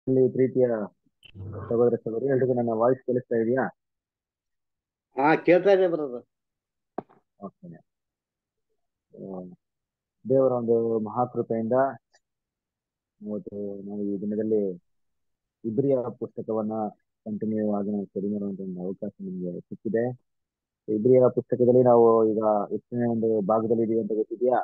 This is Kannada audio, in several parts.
ಇಲ್ಲಿ ಪ್ರೀತಿಯ ಸಹೋದರ ಸಹೋದರಿ ಎಲ್ರಿಗೂ ನನ್ನ ವಾಯ್ಸ್ ಕೇಳಿಸ್ತಾ ಇದೆಯಾ ಹಾ ಕೇಳ್ತಾ ಇದೆ ಬ್ರದರ್ ಓಕೆ ದೇವರ ಒಂದು ಮಹಾಕೃಪೆಯಿಂದ ಇವತ್ತು ನಾವು ಈ ದಿನದಲ್ಲಿ ಇಬ್ರಿಯ ಪುಸ್ತಕವನ್ನ ಕಂಟಿನ್ಯೂ ಆಗಿ ನಾವು ಸ್ಟಡಿ ಮಾಡುವಂತ ಒಂದು ಅವಕಾಶ ನಮಗೆ ಸಿಕ್ಕಿದೆ ಇಬ್ರಿಯ ಪುಸ್ತಕದಲ್ಲಿ ನಾವು ಈಗ ಎಷ್ಟನೇ ಒಂದು ಭಾಗದಲ್ಲಿ ಇದೀವಿ ಅಂತ ಗೊತ್ತಿದೆಯಾ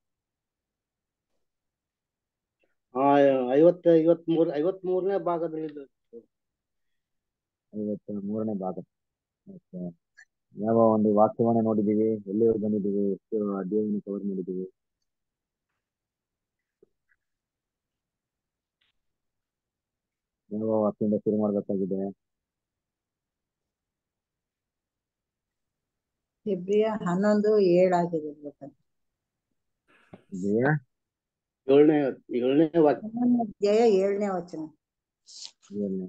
ಹಾ ಐವತ್ತ ಐವತ್ ಮೂರ್ ಐವತ್ ಮೂರನೇ ಭಾಗದಲ್ಲಿ ಇದು. ಐವತ್ತ ಮೂರನೇ ಭಾಗ ಓಕೆ ಯಾವ ಒಂದು ವಾಕ್ಯವನ್ನ ನೋಡಿದೀವಿ ಎಲ್ಲಿವರೆಗೆ ಬಂದಿದ್ದೀವಿ ಎಷ್ಟು ಅಧ್ಯಾಯವನ್ನು ಕವರ್ ಮಾಡಿದ್ದೀವಿ ಯಾವ ವಾಕ್ಯದಿಂದ ಶುರು ಮಾಡ್ಬೇಕಾಗಿದೆ ಇಬ್ರಿಯ ಹನ್ನೊಂದು ಏಳಾಗಿದೆ ಬೇಕಾದ್ರೆ. ಇದೆಯಾ ಏಳನೇ ಏಳನೇ ವಾಕ್ಯ ಹನ್ನೊಂದನೇ ಅಧ್ಯಾಯ ಏಳನೇ ವಚನ ಏಳನೇ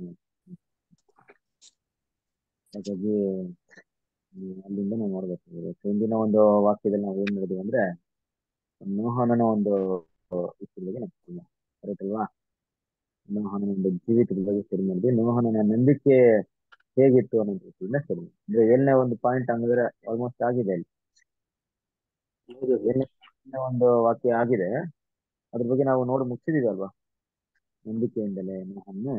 ಹಾಗಾಗಿ ಹ್ಮ್, ಅಲ್ಲಿಂದ ನಾವು ನೋಡ್ಬೇಕಾಗಿದೆ So, ಇಂದಿನ ಒಂದು ವಾಕ್ಯದಲ್ಲಿ ನಾವು ಏನ್ ಮಾಡಿದೀವಿ ಅಂದ್ರೆ ನೋಹನನ ಒಂದು ವಿಷಯದ ಬಗ್ಗೆ ನಾವು ಕರೆಕ್ಟ್ ಅಲ್ವಾ ನೋಹನನ ಒಂದು ಜೀವಿತದ ಬಗ್ಗೆ ಸರಿ ಮಾಡಿದ್ವಿ ನೋಹನನ ನಂಬಿಕೆ ಹೇಗಿತ್ತು ಅನ್ನೋ ವಿಷಯದಿಂದ ಸರಿ ಮಾಡಿದ್ವಿ. ಅಂದ್ರೆ ಏಳನೇ ಒಂದು ಪಾಯಿಂಟ್ ಹಂಗಂದ್ರೆ ಆಲ್ಮೋಸ್ಟ್ ಆಗಿದೆ ಅಲ್ಲಿ ಹೌದು ಏಳನೇ ಒಂದು ವಾಕ್ಯ ಆಗಿದೆ ಅದ್ರ ಬಗ್ಗೆ ನಾವು ನೋಡಿ ಮುಗಿಸಿದೀವಿ ಅಲ್ವಾ ನಂಬಿಕೆಯಿಂದಲೇ ನೋಹನ್ನು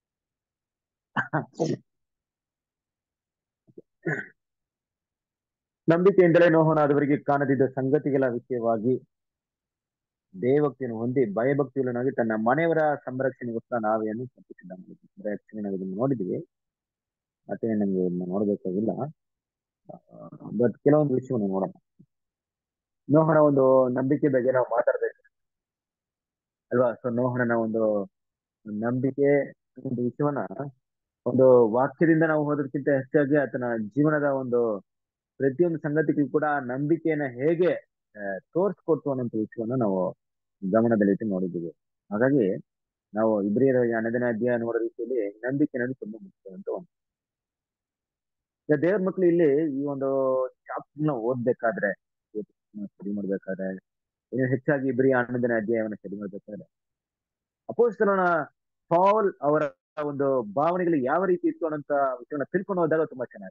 ನಂಬಿಕೆಯಿಂದಲೇ ನೋಹನ ಅದವರಿಗೆ ಕಾಣದಿದ್ದ ಸಂಗತಿಗಳ ವಿಷಯವಾಗಿ ದೇವಭಕ್ತಿಯನ್ನು ಹೊಂದಿ ಭಯಭಕ್ತಿಯುಳ್ಳನಾಗಿ ತನ್ನ ಮನೆಯವರ ಸಂರಕ್ಷಣೆಗೋಸ್ಕರ ನಾವೆಯನ್ನು ತಪ್ಪಿಸಿದ್ದ ಅಂದ್ರೆ actually ನಾವು ಇದನ್ನು ನೋಡಿದ್ವಿ ಮತ್ತೆ ನಮ್ಗೆ ಇದನ್ನ ನೋಡ್ಬೇಕಾಗಿಲ್ಲ ಬಟ್ ಕೆಲವೊಂದು ವಿಷಯವನ್ನು ನೋಡೋಣ ನೋಹನ ಒಂದು ನಂಬಿಕೆ ಬಗ್ಗೆ ನಾವು ಮಾತಾಡ್ಬೇಕು ಅಲ್ವಾ ಸೊ ನೋಹನನ ಒಂದು ನಂಬಿಕೆ ಒಂದು ವಿಷಯವನ್ನ ಒಂದು ವಾಕ್ಯದಿಂದ ನಾವು ಹೋದಕ್ಕಿಂತ ಹೆಚ್ಚಾಗಿ ಆತನ ಜೀವನದ ಒಂದು ಪ್ರತಿಯೊಂದು ಸಂಗತಿಗೂ ಕೂಡ ನಂಬಿಕೆಯನ್ನ ಹೇಗೆ ತೋರಿಸ್ಕೊಟ್ಟು ಅನ್ನೋ ವಿಷಯವನ್ನ ನಾವು ಗಮನದಲ್ಲಿಟ್ಟು ನೋಡಿದ್ದೀವಿ ಹಾಗಾಗಿ ನಾವು ಇಬ್ರಿಯರ ಹನ್ನೊಂದನೇ ಅಧ್ಯಾಯ ನೋಡೋ ರೀತಿಯಲ್ಲಿ ನಂಬಿಕೆ ಅನ್ನೋದು ತುಂಬಾ ಮುಖ್ಯ ಅಂತ ಒಂದು ಈಗ ದೇವ್ರ ಮಕ್ಳು ಇಲ್ಲಿ ಈ ಒಂದು ಚಾಪ್ಟರ್ ನ ಓದ್ಬೇಕಾದ್ರೆ ಸ್ಟಡಿ ಮಾಡ್ಬೇಕಾದ್ರೆ ಇನ್ನು ಹೆಚ್ಚಾಗಿ ಇಬ್ರಿಯ ಹನ್ನೊಂದನೇ ಅಧ್ಯಾಯವನ್ನು ಸ್ಟಡಿ ಮಾಡ್ಬೇಕಾದ್ರೆ ಅಪೋಸ್ತಲನ ಪಾಲ್ ಅವರ ಒಂದು ಭಾವನೆಗಳು ಯಾವ ರೀತಿ ಇತ್ತು ಅನ್ನೋಂತ ವಿಷಯವನ್ನ ತಿಳ್ಕೊಂಡು ಹೋದಾಗ ತುಂಬಾ ಚೆನ್ನಾಗಿ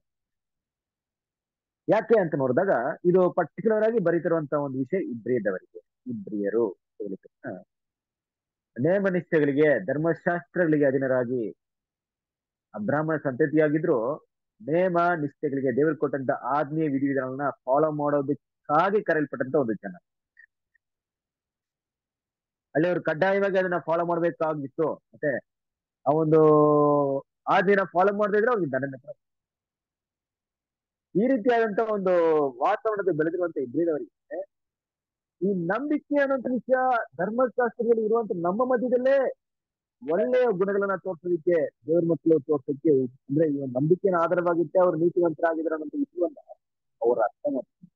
ಯಾಕೆ ಅಂತ ನೋಡಿದಾಗ ಇದು ಪರ್ಟಿಕ್ಯುಲರ್ ಆಗಿ ಬರೀತಿರುವಂತ ಒಂದು ವಿಷಯ ಇಬ್ರಿಯದವರಿಗೆ ಇಬ್ರಿಯರು ಹೇಳಲಿಕ್ಕೆ ನೇಮ ನಿಷ್ಠೆಗಳಿಗೆ ಧರ್ಮಶಾಸ್ತ್ರಗಳಿಗೆ ಅಧೀನರಾಗಿ ಬ್ರಾಹ್ಮಣ ಸಂತತಿಯಾಗಿದ್ರು ನೇಮ ನಿಷ್ಠೆಗಳಿಗೆ ದೇವರು ಕೊಟ್ಟಂತ ಆಜ್ಞೆಯ ವಿಧಿವಿಧಾನಗಳನ್ನ ಫಾಲೋ ಮಾಡೋದಕ್ಕಾಗಿ ಕರೆಯಲ್ಪಟ್ಟಂತ ಒಂದು ಜನ ಅಲ್ಲಿ ಅವರು ಕಡ್ಡಾಯವಾಗಿ ಅದನ್ನ ಫಾಲೋ ಮಾಡ್ಬೇಕಾಗಿತ್ತು ಮತ್ತೆ ಆ ಒಂದು ಆಜ್ಞೆನ ಫಾಲೋ ಮಾಡದೇ ಇದ್ರೆ ಅವ್ರಿಗೆ ದಂಡನೆ ಕೊಡೋದು. ಈ ರೀತಿಯಾದಂತ ಒಂದು ವಾತಾವರಣದ ಬೆಳೆದಿರುವಂತ ಇಬ್ಬರಿದವರಿಗೆ ಈ ನಂಬಿಕೆ ಅನ್ನೋಂಥ ವಿಷಯ ಧರ್ಮಶಾಸ್ತ್ರದಲ್ಲಿ ಇರುವಂತ ನಮ್ಮ ಮಧ್ಯದಲ್ಲೇ ಒಳ್ಳೆಯ ಗುಣಗಳನ್ನ ತೋರ್ಸೋದಕ್ಕೆ ದೇವ್ರ ಮಕ್ಕಳು ತೋರ್ಸೋದಕ್ಕೆ ಅಂದ್ರೆ ಈ ಒಂದು ನಂಬಿಕೆನ ಆಧಾರವಾಗಿಟ್ಟೆ ಅವ್ರು ನೀತಿವಂತರಾಗಿದ್ದಾರೆ ಅನ್ನೋ ವಿಷಯವನ್ನ ಅವ್ರ ಅರ್ಥ ಮಾಡ್ತಾರೆ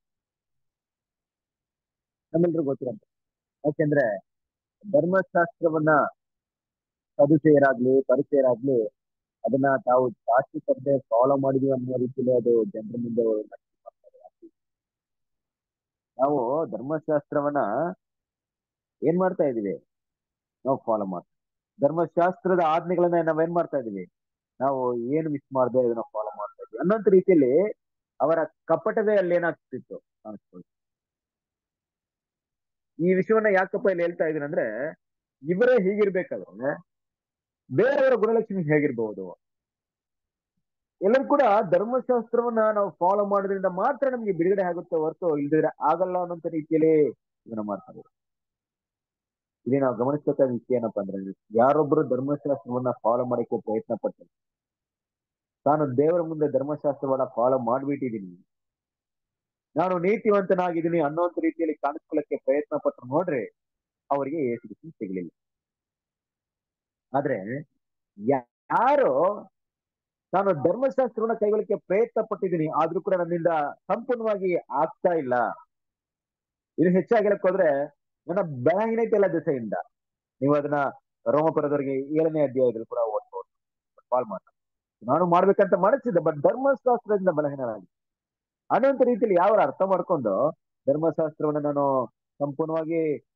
ನಮ್ಮೆಲ್ರಿಗೂ ಗೊತ್ತಿರಂತ ಯಾಕೆಂದ್ರೆ ಧರ್ಮಶಾಸ್ತ್ರವನ್ನ ಸದುಸೆಯರಾಗ್ಲಿ ಪರಿಚಯರಾಗ್ಲಿ ಅದನ್ನ ತಾವು ಜಾಸ್ತಿ ಸದ್ದೆ ಫಾಲೋ ಮಾಡಿದೀವಿ ಅನ್ನೋ ರೀತಿಯಲ್ಲಿ ಅದು ಜನರ ಮುಂದೆ ಅವ್ರು ನಟಿಸಿ ಮಾಡ್ತಾರೆ. ನಾವು ಧರ್ಮಶಾಸ್ತ್ರವನ್ನ ಏನ್ ಮಾಡ್ತಾ ಇದೀವಿ ನಾವು ಫಾಲೋ ಮಾಡ್ತೀವಿ ಧರ್ಮಶಾಸ್ತ್ರದ ಆಜ್ಞೆಗಳನ್ನ ನಾವೇನ್ ಮಾಡ್ತಾ ಇದೀವಿ ನಾವು ಏನು ಮಿಸ್ ಮಾಡದೆ ಅದನ್ನ ಫಾಲೋ ಮಾಡ್ತಾ ಇದೀವಿ ಅನ್ನೋಂಥ ರೀತಿಯಲ್ಲಿ ಅವರ ಕಪಟವೇ ಅಲ್ಲಿ ಏನಾಗ್ತಿತ್ತು ಕಾಣಿಸ್ಕೊಳ್ಳಿ ಈ ವಿಷಯವನ್ನ ಯಾಕಪ್ಪ ಇಲ್ಲಿ ಹೇಳ್ತಾ ಇದೀನಿ ಅಂದ್ರೆ ಇವರೇ ಹೀಗಿರ್ಬೇಕಾದ್ರೆ ಬೇರೆಯವರ ಗುಣಲಕ್ಷಣ ಹೇಗಿರ್ಬಹುದು ಎಲ್ಲರೂ ಕೂಡ ಧರ್ಮಶಾಸ್ತ್ರವನ್ನ ನಾವು ಫಾಲೋ ಮಾಡೋದ್ರಿಂದ ಮಾತ್ರ ನಮ್ಗೆ ಬಿಡುಗಡೆ ಆಗುತ್ತೆ ಹೊರತು ಇಲ್ದಿದ್ರೆ ಆಗಲ್ಲ ಅನ್ನೋಂಥ ರೀತಿಯಲ್ಲಿ ಇದನ್ನ ಮಾಡ್ತಾರೆ ಇಲ್ಲಿ ನಾವು ಗಮನಿಸಬೇಕಾದ ವಿಷಯ ಏನಪ್ಪಾ ಅಂದ್ರೆ ಯಾರೊಬ್ರು ಧರ್ಮಶಾಸ್ತ್ರವನ್ನ ಫಾಲೋ ಮಾಡಕ್ಕೆ ಪ್ರಯತ್ನ ಪಡ್ತಾರೆ ತಾನು ದೇವರ ಮುಂದೆ ಧರ್ಮಶಾಸ್ತ್ರವನ್ನ ಫಾಲೋ ಮಾಡ್ಬಿಟ್ಟಿದೀನಿ ನಾನು ನೀತಿವಂತನಾಗಿದ್ದೀನಿ ಅನ್ನೋಂಥ ರೀತಿಯಲ್ಲಿ ಕಾಣಿಸ್ಕೊಳ್ಳಕ್ಕೆ ಪ್ರಯತ್ನ ಪಟ್ಟರು ನೋಡ್ರಿ ಅವರಿಗೆ ಯೇಸು ಕ್ರಿಸ್ತ ಸಿಗಲಿಲ್ಲ ಆದ್ರೆ ಯಾ- ಯಾರು ನಾನು ಧರ್ಮಶಾಸ್ತ್ರವನ್ನ ಕೈಗೊಳ್ಳಕ್ಕೆ ಪ್ರಯತ್ನ ಪಟ್ಟಿದ್ದೀನಿ ಆದ್ರೂ ಕೂಡ ನನ್ನಿಂದ ಸಂಪೂರ್ಣವಾಗಿ ಆಗ್ತಾ ಇಲ್ಲ ಇದು ಹೆಚ್ಚಾಗಿ ಹೇಳಕ್ ಹೋದ್ರೆ ನನ್ನ ಬಲಹೀನತೆ ಎಲ್ಲ ದಿಸೆಯಿಂದ ನೀವು ಅದನ್ನ ರೋಮಪುರದವರಿಗೆ ಏಳನೇ ಅಧ್ಯಾಯದಲ್ಲಿ ಕೂಡ ಓದ್ಬೋದು ಕಾಲ್ ಮಾಡ ನಾನು ಮಾಡ್ಬೇಕಂತ ಮಾಡಿಸಿದ್ದೆ ಬಟ್ ಧರ್ಮಶಾಸ್ತ್ರದಿಂದ ಬಲಹೀನರಾಗಿ ಅನ್ನೋಂಥ ರೀತಿಯಲ್ಲಿ ಯಾವ ಅರ್ಥ ಮಾಡ್ಕೊಂಡು ಧರ್ಮಶಾಸ್ತ್ರವನ್ನ ನಾನು ಸಂಪೂರ್ಣವಾಗಿ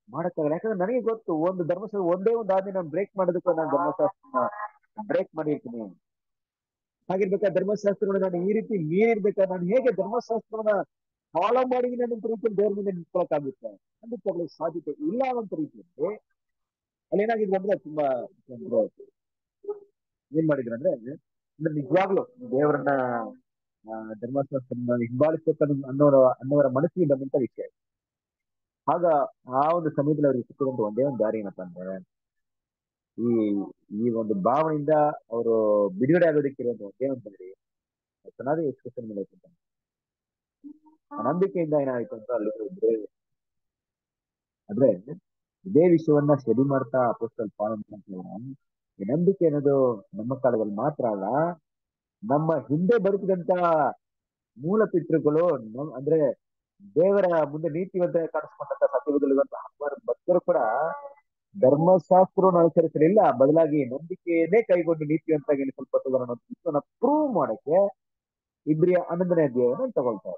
ಮಾಡಕ್ಕಾಗಲ್ಲ ಯಾಕಂದ್ರೆ ನನಗೆ ಗೊತ್ತು ಒಂದು ಧರ್ಮಶಾಸ್ತ್ರ ಒಂದೇ ಒಂದು ಆಜ್ಞೆ ನಾನು ಬ್ರೇಕ್ ಮಾಡೋದಕ್ಕೆ ನಾನು ಧರ್ಮಶಾಸ್ತ್ರ ಬ್ರೇಕ್ ಮಾಡಿರ್ತೀನಿ ಹಾಗಿರ್ಬೇಕಾದ್ರೆ ಧರ್ಮಶಾಸ್ತ್ರಗಳು ನಾನು ಈ ರೀತಿ ಮೀರಿರ್ಬೇಕಾದ್ರೆ ನಾನು ಹೇಗೆ ಧರ್ಮಶಾಸ್ತ್ರವನ್ನ ಫಾಲೋ ಮಾಡಿದೀನಿ ಅನ್ನೋ ರೀತಿಯಲ್ಲಿ ದೇವ್ರ ಮುಂದೆ ನಿಂತ್ಕೊಳಕ್ಕಾಗುತ್ತೆ ಖಂಡಿತವಾಗ್ಲೂ ಸಾಧ್ಯತೆ ಇಲ್ಲ ಅನ್ನೋ ರೀತಿಯಲ್ಲಿ ಅಲ್ಲಿ ಏನಾಗಿದ್ರು ಅಂದ್ರೆ ತುಂಬಾ ಅಂದ್ರೆ ಏನ್ ಮಾಡಿದ್ರು ಅಂದ್ರೆ ಅಂದ್ರೆ ನಿಜವಾಗ್ಲು ದೇವರನ್ನ ಆ, ಧರ್ಮಶಾಸ್ತ್ರನ ಹಿಂಬಾಲಿಸ್ಬೇಕು ಅನ್ನೋ- ಅನ್ನೋರ ಅನ್ನೋರ ಮನಸ್ಸಿಗೆ ಬಂದಂತ ವಿಷಯ ಆಗ ಆ ಒಂದು ಸಮಯದಲ್ಲಿ ಅವ್ರಿಗೆ ಸಿಕ್ಕಿದಂತ ಒಂದೇ ಒಂದು ದಾರಿ ಏನಪ್ಪಾ ಅಂದ್ರೆ ಈ ಈ ಒಂದು ಭಾವನೆಯಿಂದ ಅವರು ಬಿಡುಗಡೆ ಆಗೋದಕ್ಕೆ ಇರುವಂತ ಒಂದೇ ಒಂದು ದಾರಿ ಚೆನ್ನಾಗಿ ಎಕ್ಸ್ಪ್ರೆಷನ್ ಮೇಲೆ ಐತೆ ಆ ನಂಬಿಕೆಯಿಂದ ಏನಾಯ್ತು ಅಂತ ಅಲ್ಲಿ ಇದ್ರೆ ಆದ್ರೆ ಇದೇ ವಿಷಯವನ್ನ ಸ್ಟಡಿ ಮಾಡ್ತಾ ಅಪೋಸ್ಟಲ್ ಪಾಲನ್ ಈ ನಂಬಿಕೆ ಅನ್ನೋದು ನಮ್ಮ ಕಾಲದಲ್ಲಿ ಮಾತ್ರ ಅಲ್ಲ ನಮ್ಮ ಹಿಂದೆ ಬದುಕಿದಂತ ಮೂಲ ಪಿತೃಗಳು ನಮ್- ಅಂದ್ರೆ ದೇವರ ಮುಂದೆ ನೀತಿವಂತ ಕಾಣಿಸ್ಕೊಂಡಂತ ಸತ್ಯವಿರುವಂತ ಹಲವಾರು ಭಕ್ತರು ಕೂಡ ಧರ್ಮಶಾಸ್ತ್ರವನ್ನು ಅನುಸರಿಸಲಿಲ್ಲ ಬದಲಾಗಿ ನಂಬಿಕೆಯನ್ನೇ ಕೈಗೊಂಡು ನೀತಿವಂತಾಗಿ ಎನಿಸಲ್ಪಟ್ಟವರು ಅನ್ನೋ ವಿಷಯವನ್ನ ಪ್ರೂವ್ ಮಾಡಕ್ಕೆ ಇಬ್ರಿಯ ಹನ್ನೊಂದನೇ ಅಧ್ಯಾಯವನ್ನು ತಗೊಳ್ತಾರೆ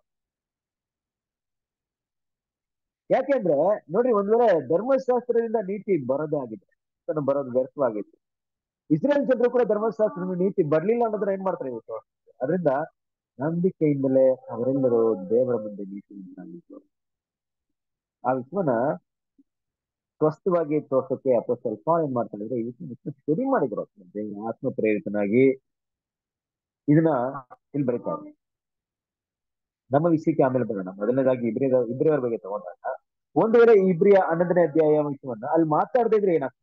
ಯಾಕೆಂದ್ರೆ ನೋಡ್ರಿ ಒಂದ್ ವೇಳೆ ಧರ್ಮಶಾಸ್ತ್ರದಿಂದ ನೀತಿ ಬರೋದೇ ಆಗಿದೆ ಅದನ್ನು ಬರೋದು ವ್ಯರ್ಥವಾಗಿದೆ ಇಸ್ರೇಲ್ ಜನರು ಕೂಡ ಧರ್ಮಶಾಸ್ತ್ರದ ನೀತಿ ಬರ್ಲಿಲ್ಲ ಅನ್ನೋದ್ರ ಏನ್ ಮಾಡ್ತಾರೆ ಇವತ್ತು ಅದರಿಂದ ನಂಬಿಕೆಯಿಂದಲೇ ಅವರೆಲ್ಲರೂ ದೇವರ ಮುಂದೆ ನೀತಿ ಉಂಟಾಗಿತ್ತು ಆ ವಿಶ್ವನ ಸ್ಪಷ್ಟವಾಗಿ ತೋರ್ಸಕ್ಕೆ ಅಪೋಸ್ತಲ ಪಾಲ್ ಏನ್ ಮಾಡ್ತಾರೆ ಅಂದ್ರೆ ಈ ವಿಷಯ ಸ್ಟಡಿ ಮಾಡಿದ್ರು ದೇವರ ಆತ್ಮ ಪ್ರೇರಿತನಾಗಿ ಇದನ್ನ ಇಲ್ಲಿ ಬರೀತಾರೆ ನಮ್ಮ ವಿಷಯಕ್ಕೆ ಆಮೇಲೆ ಬರೋಣ ಮೊದಲನೇದಾಗಿ ಇಬ್ರಿಯ ಇಬ್ರಿಯವರ ಬಗ್ಗೆ ತಗೊಂಡಾಗ ಒಂದು ವೇಳೆ ಈ ಇಬ್ರಿಯ ಹನ್ನೊಂದನೇ ಅಧ್ಯಾಯ ವಿಷಯವನ್ನ ಅಲ್ಲಿ ಮಾತಾಡದೇ ಇದ್ರೆ ಏನಾಗ್ತದೆ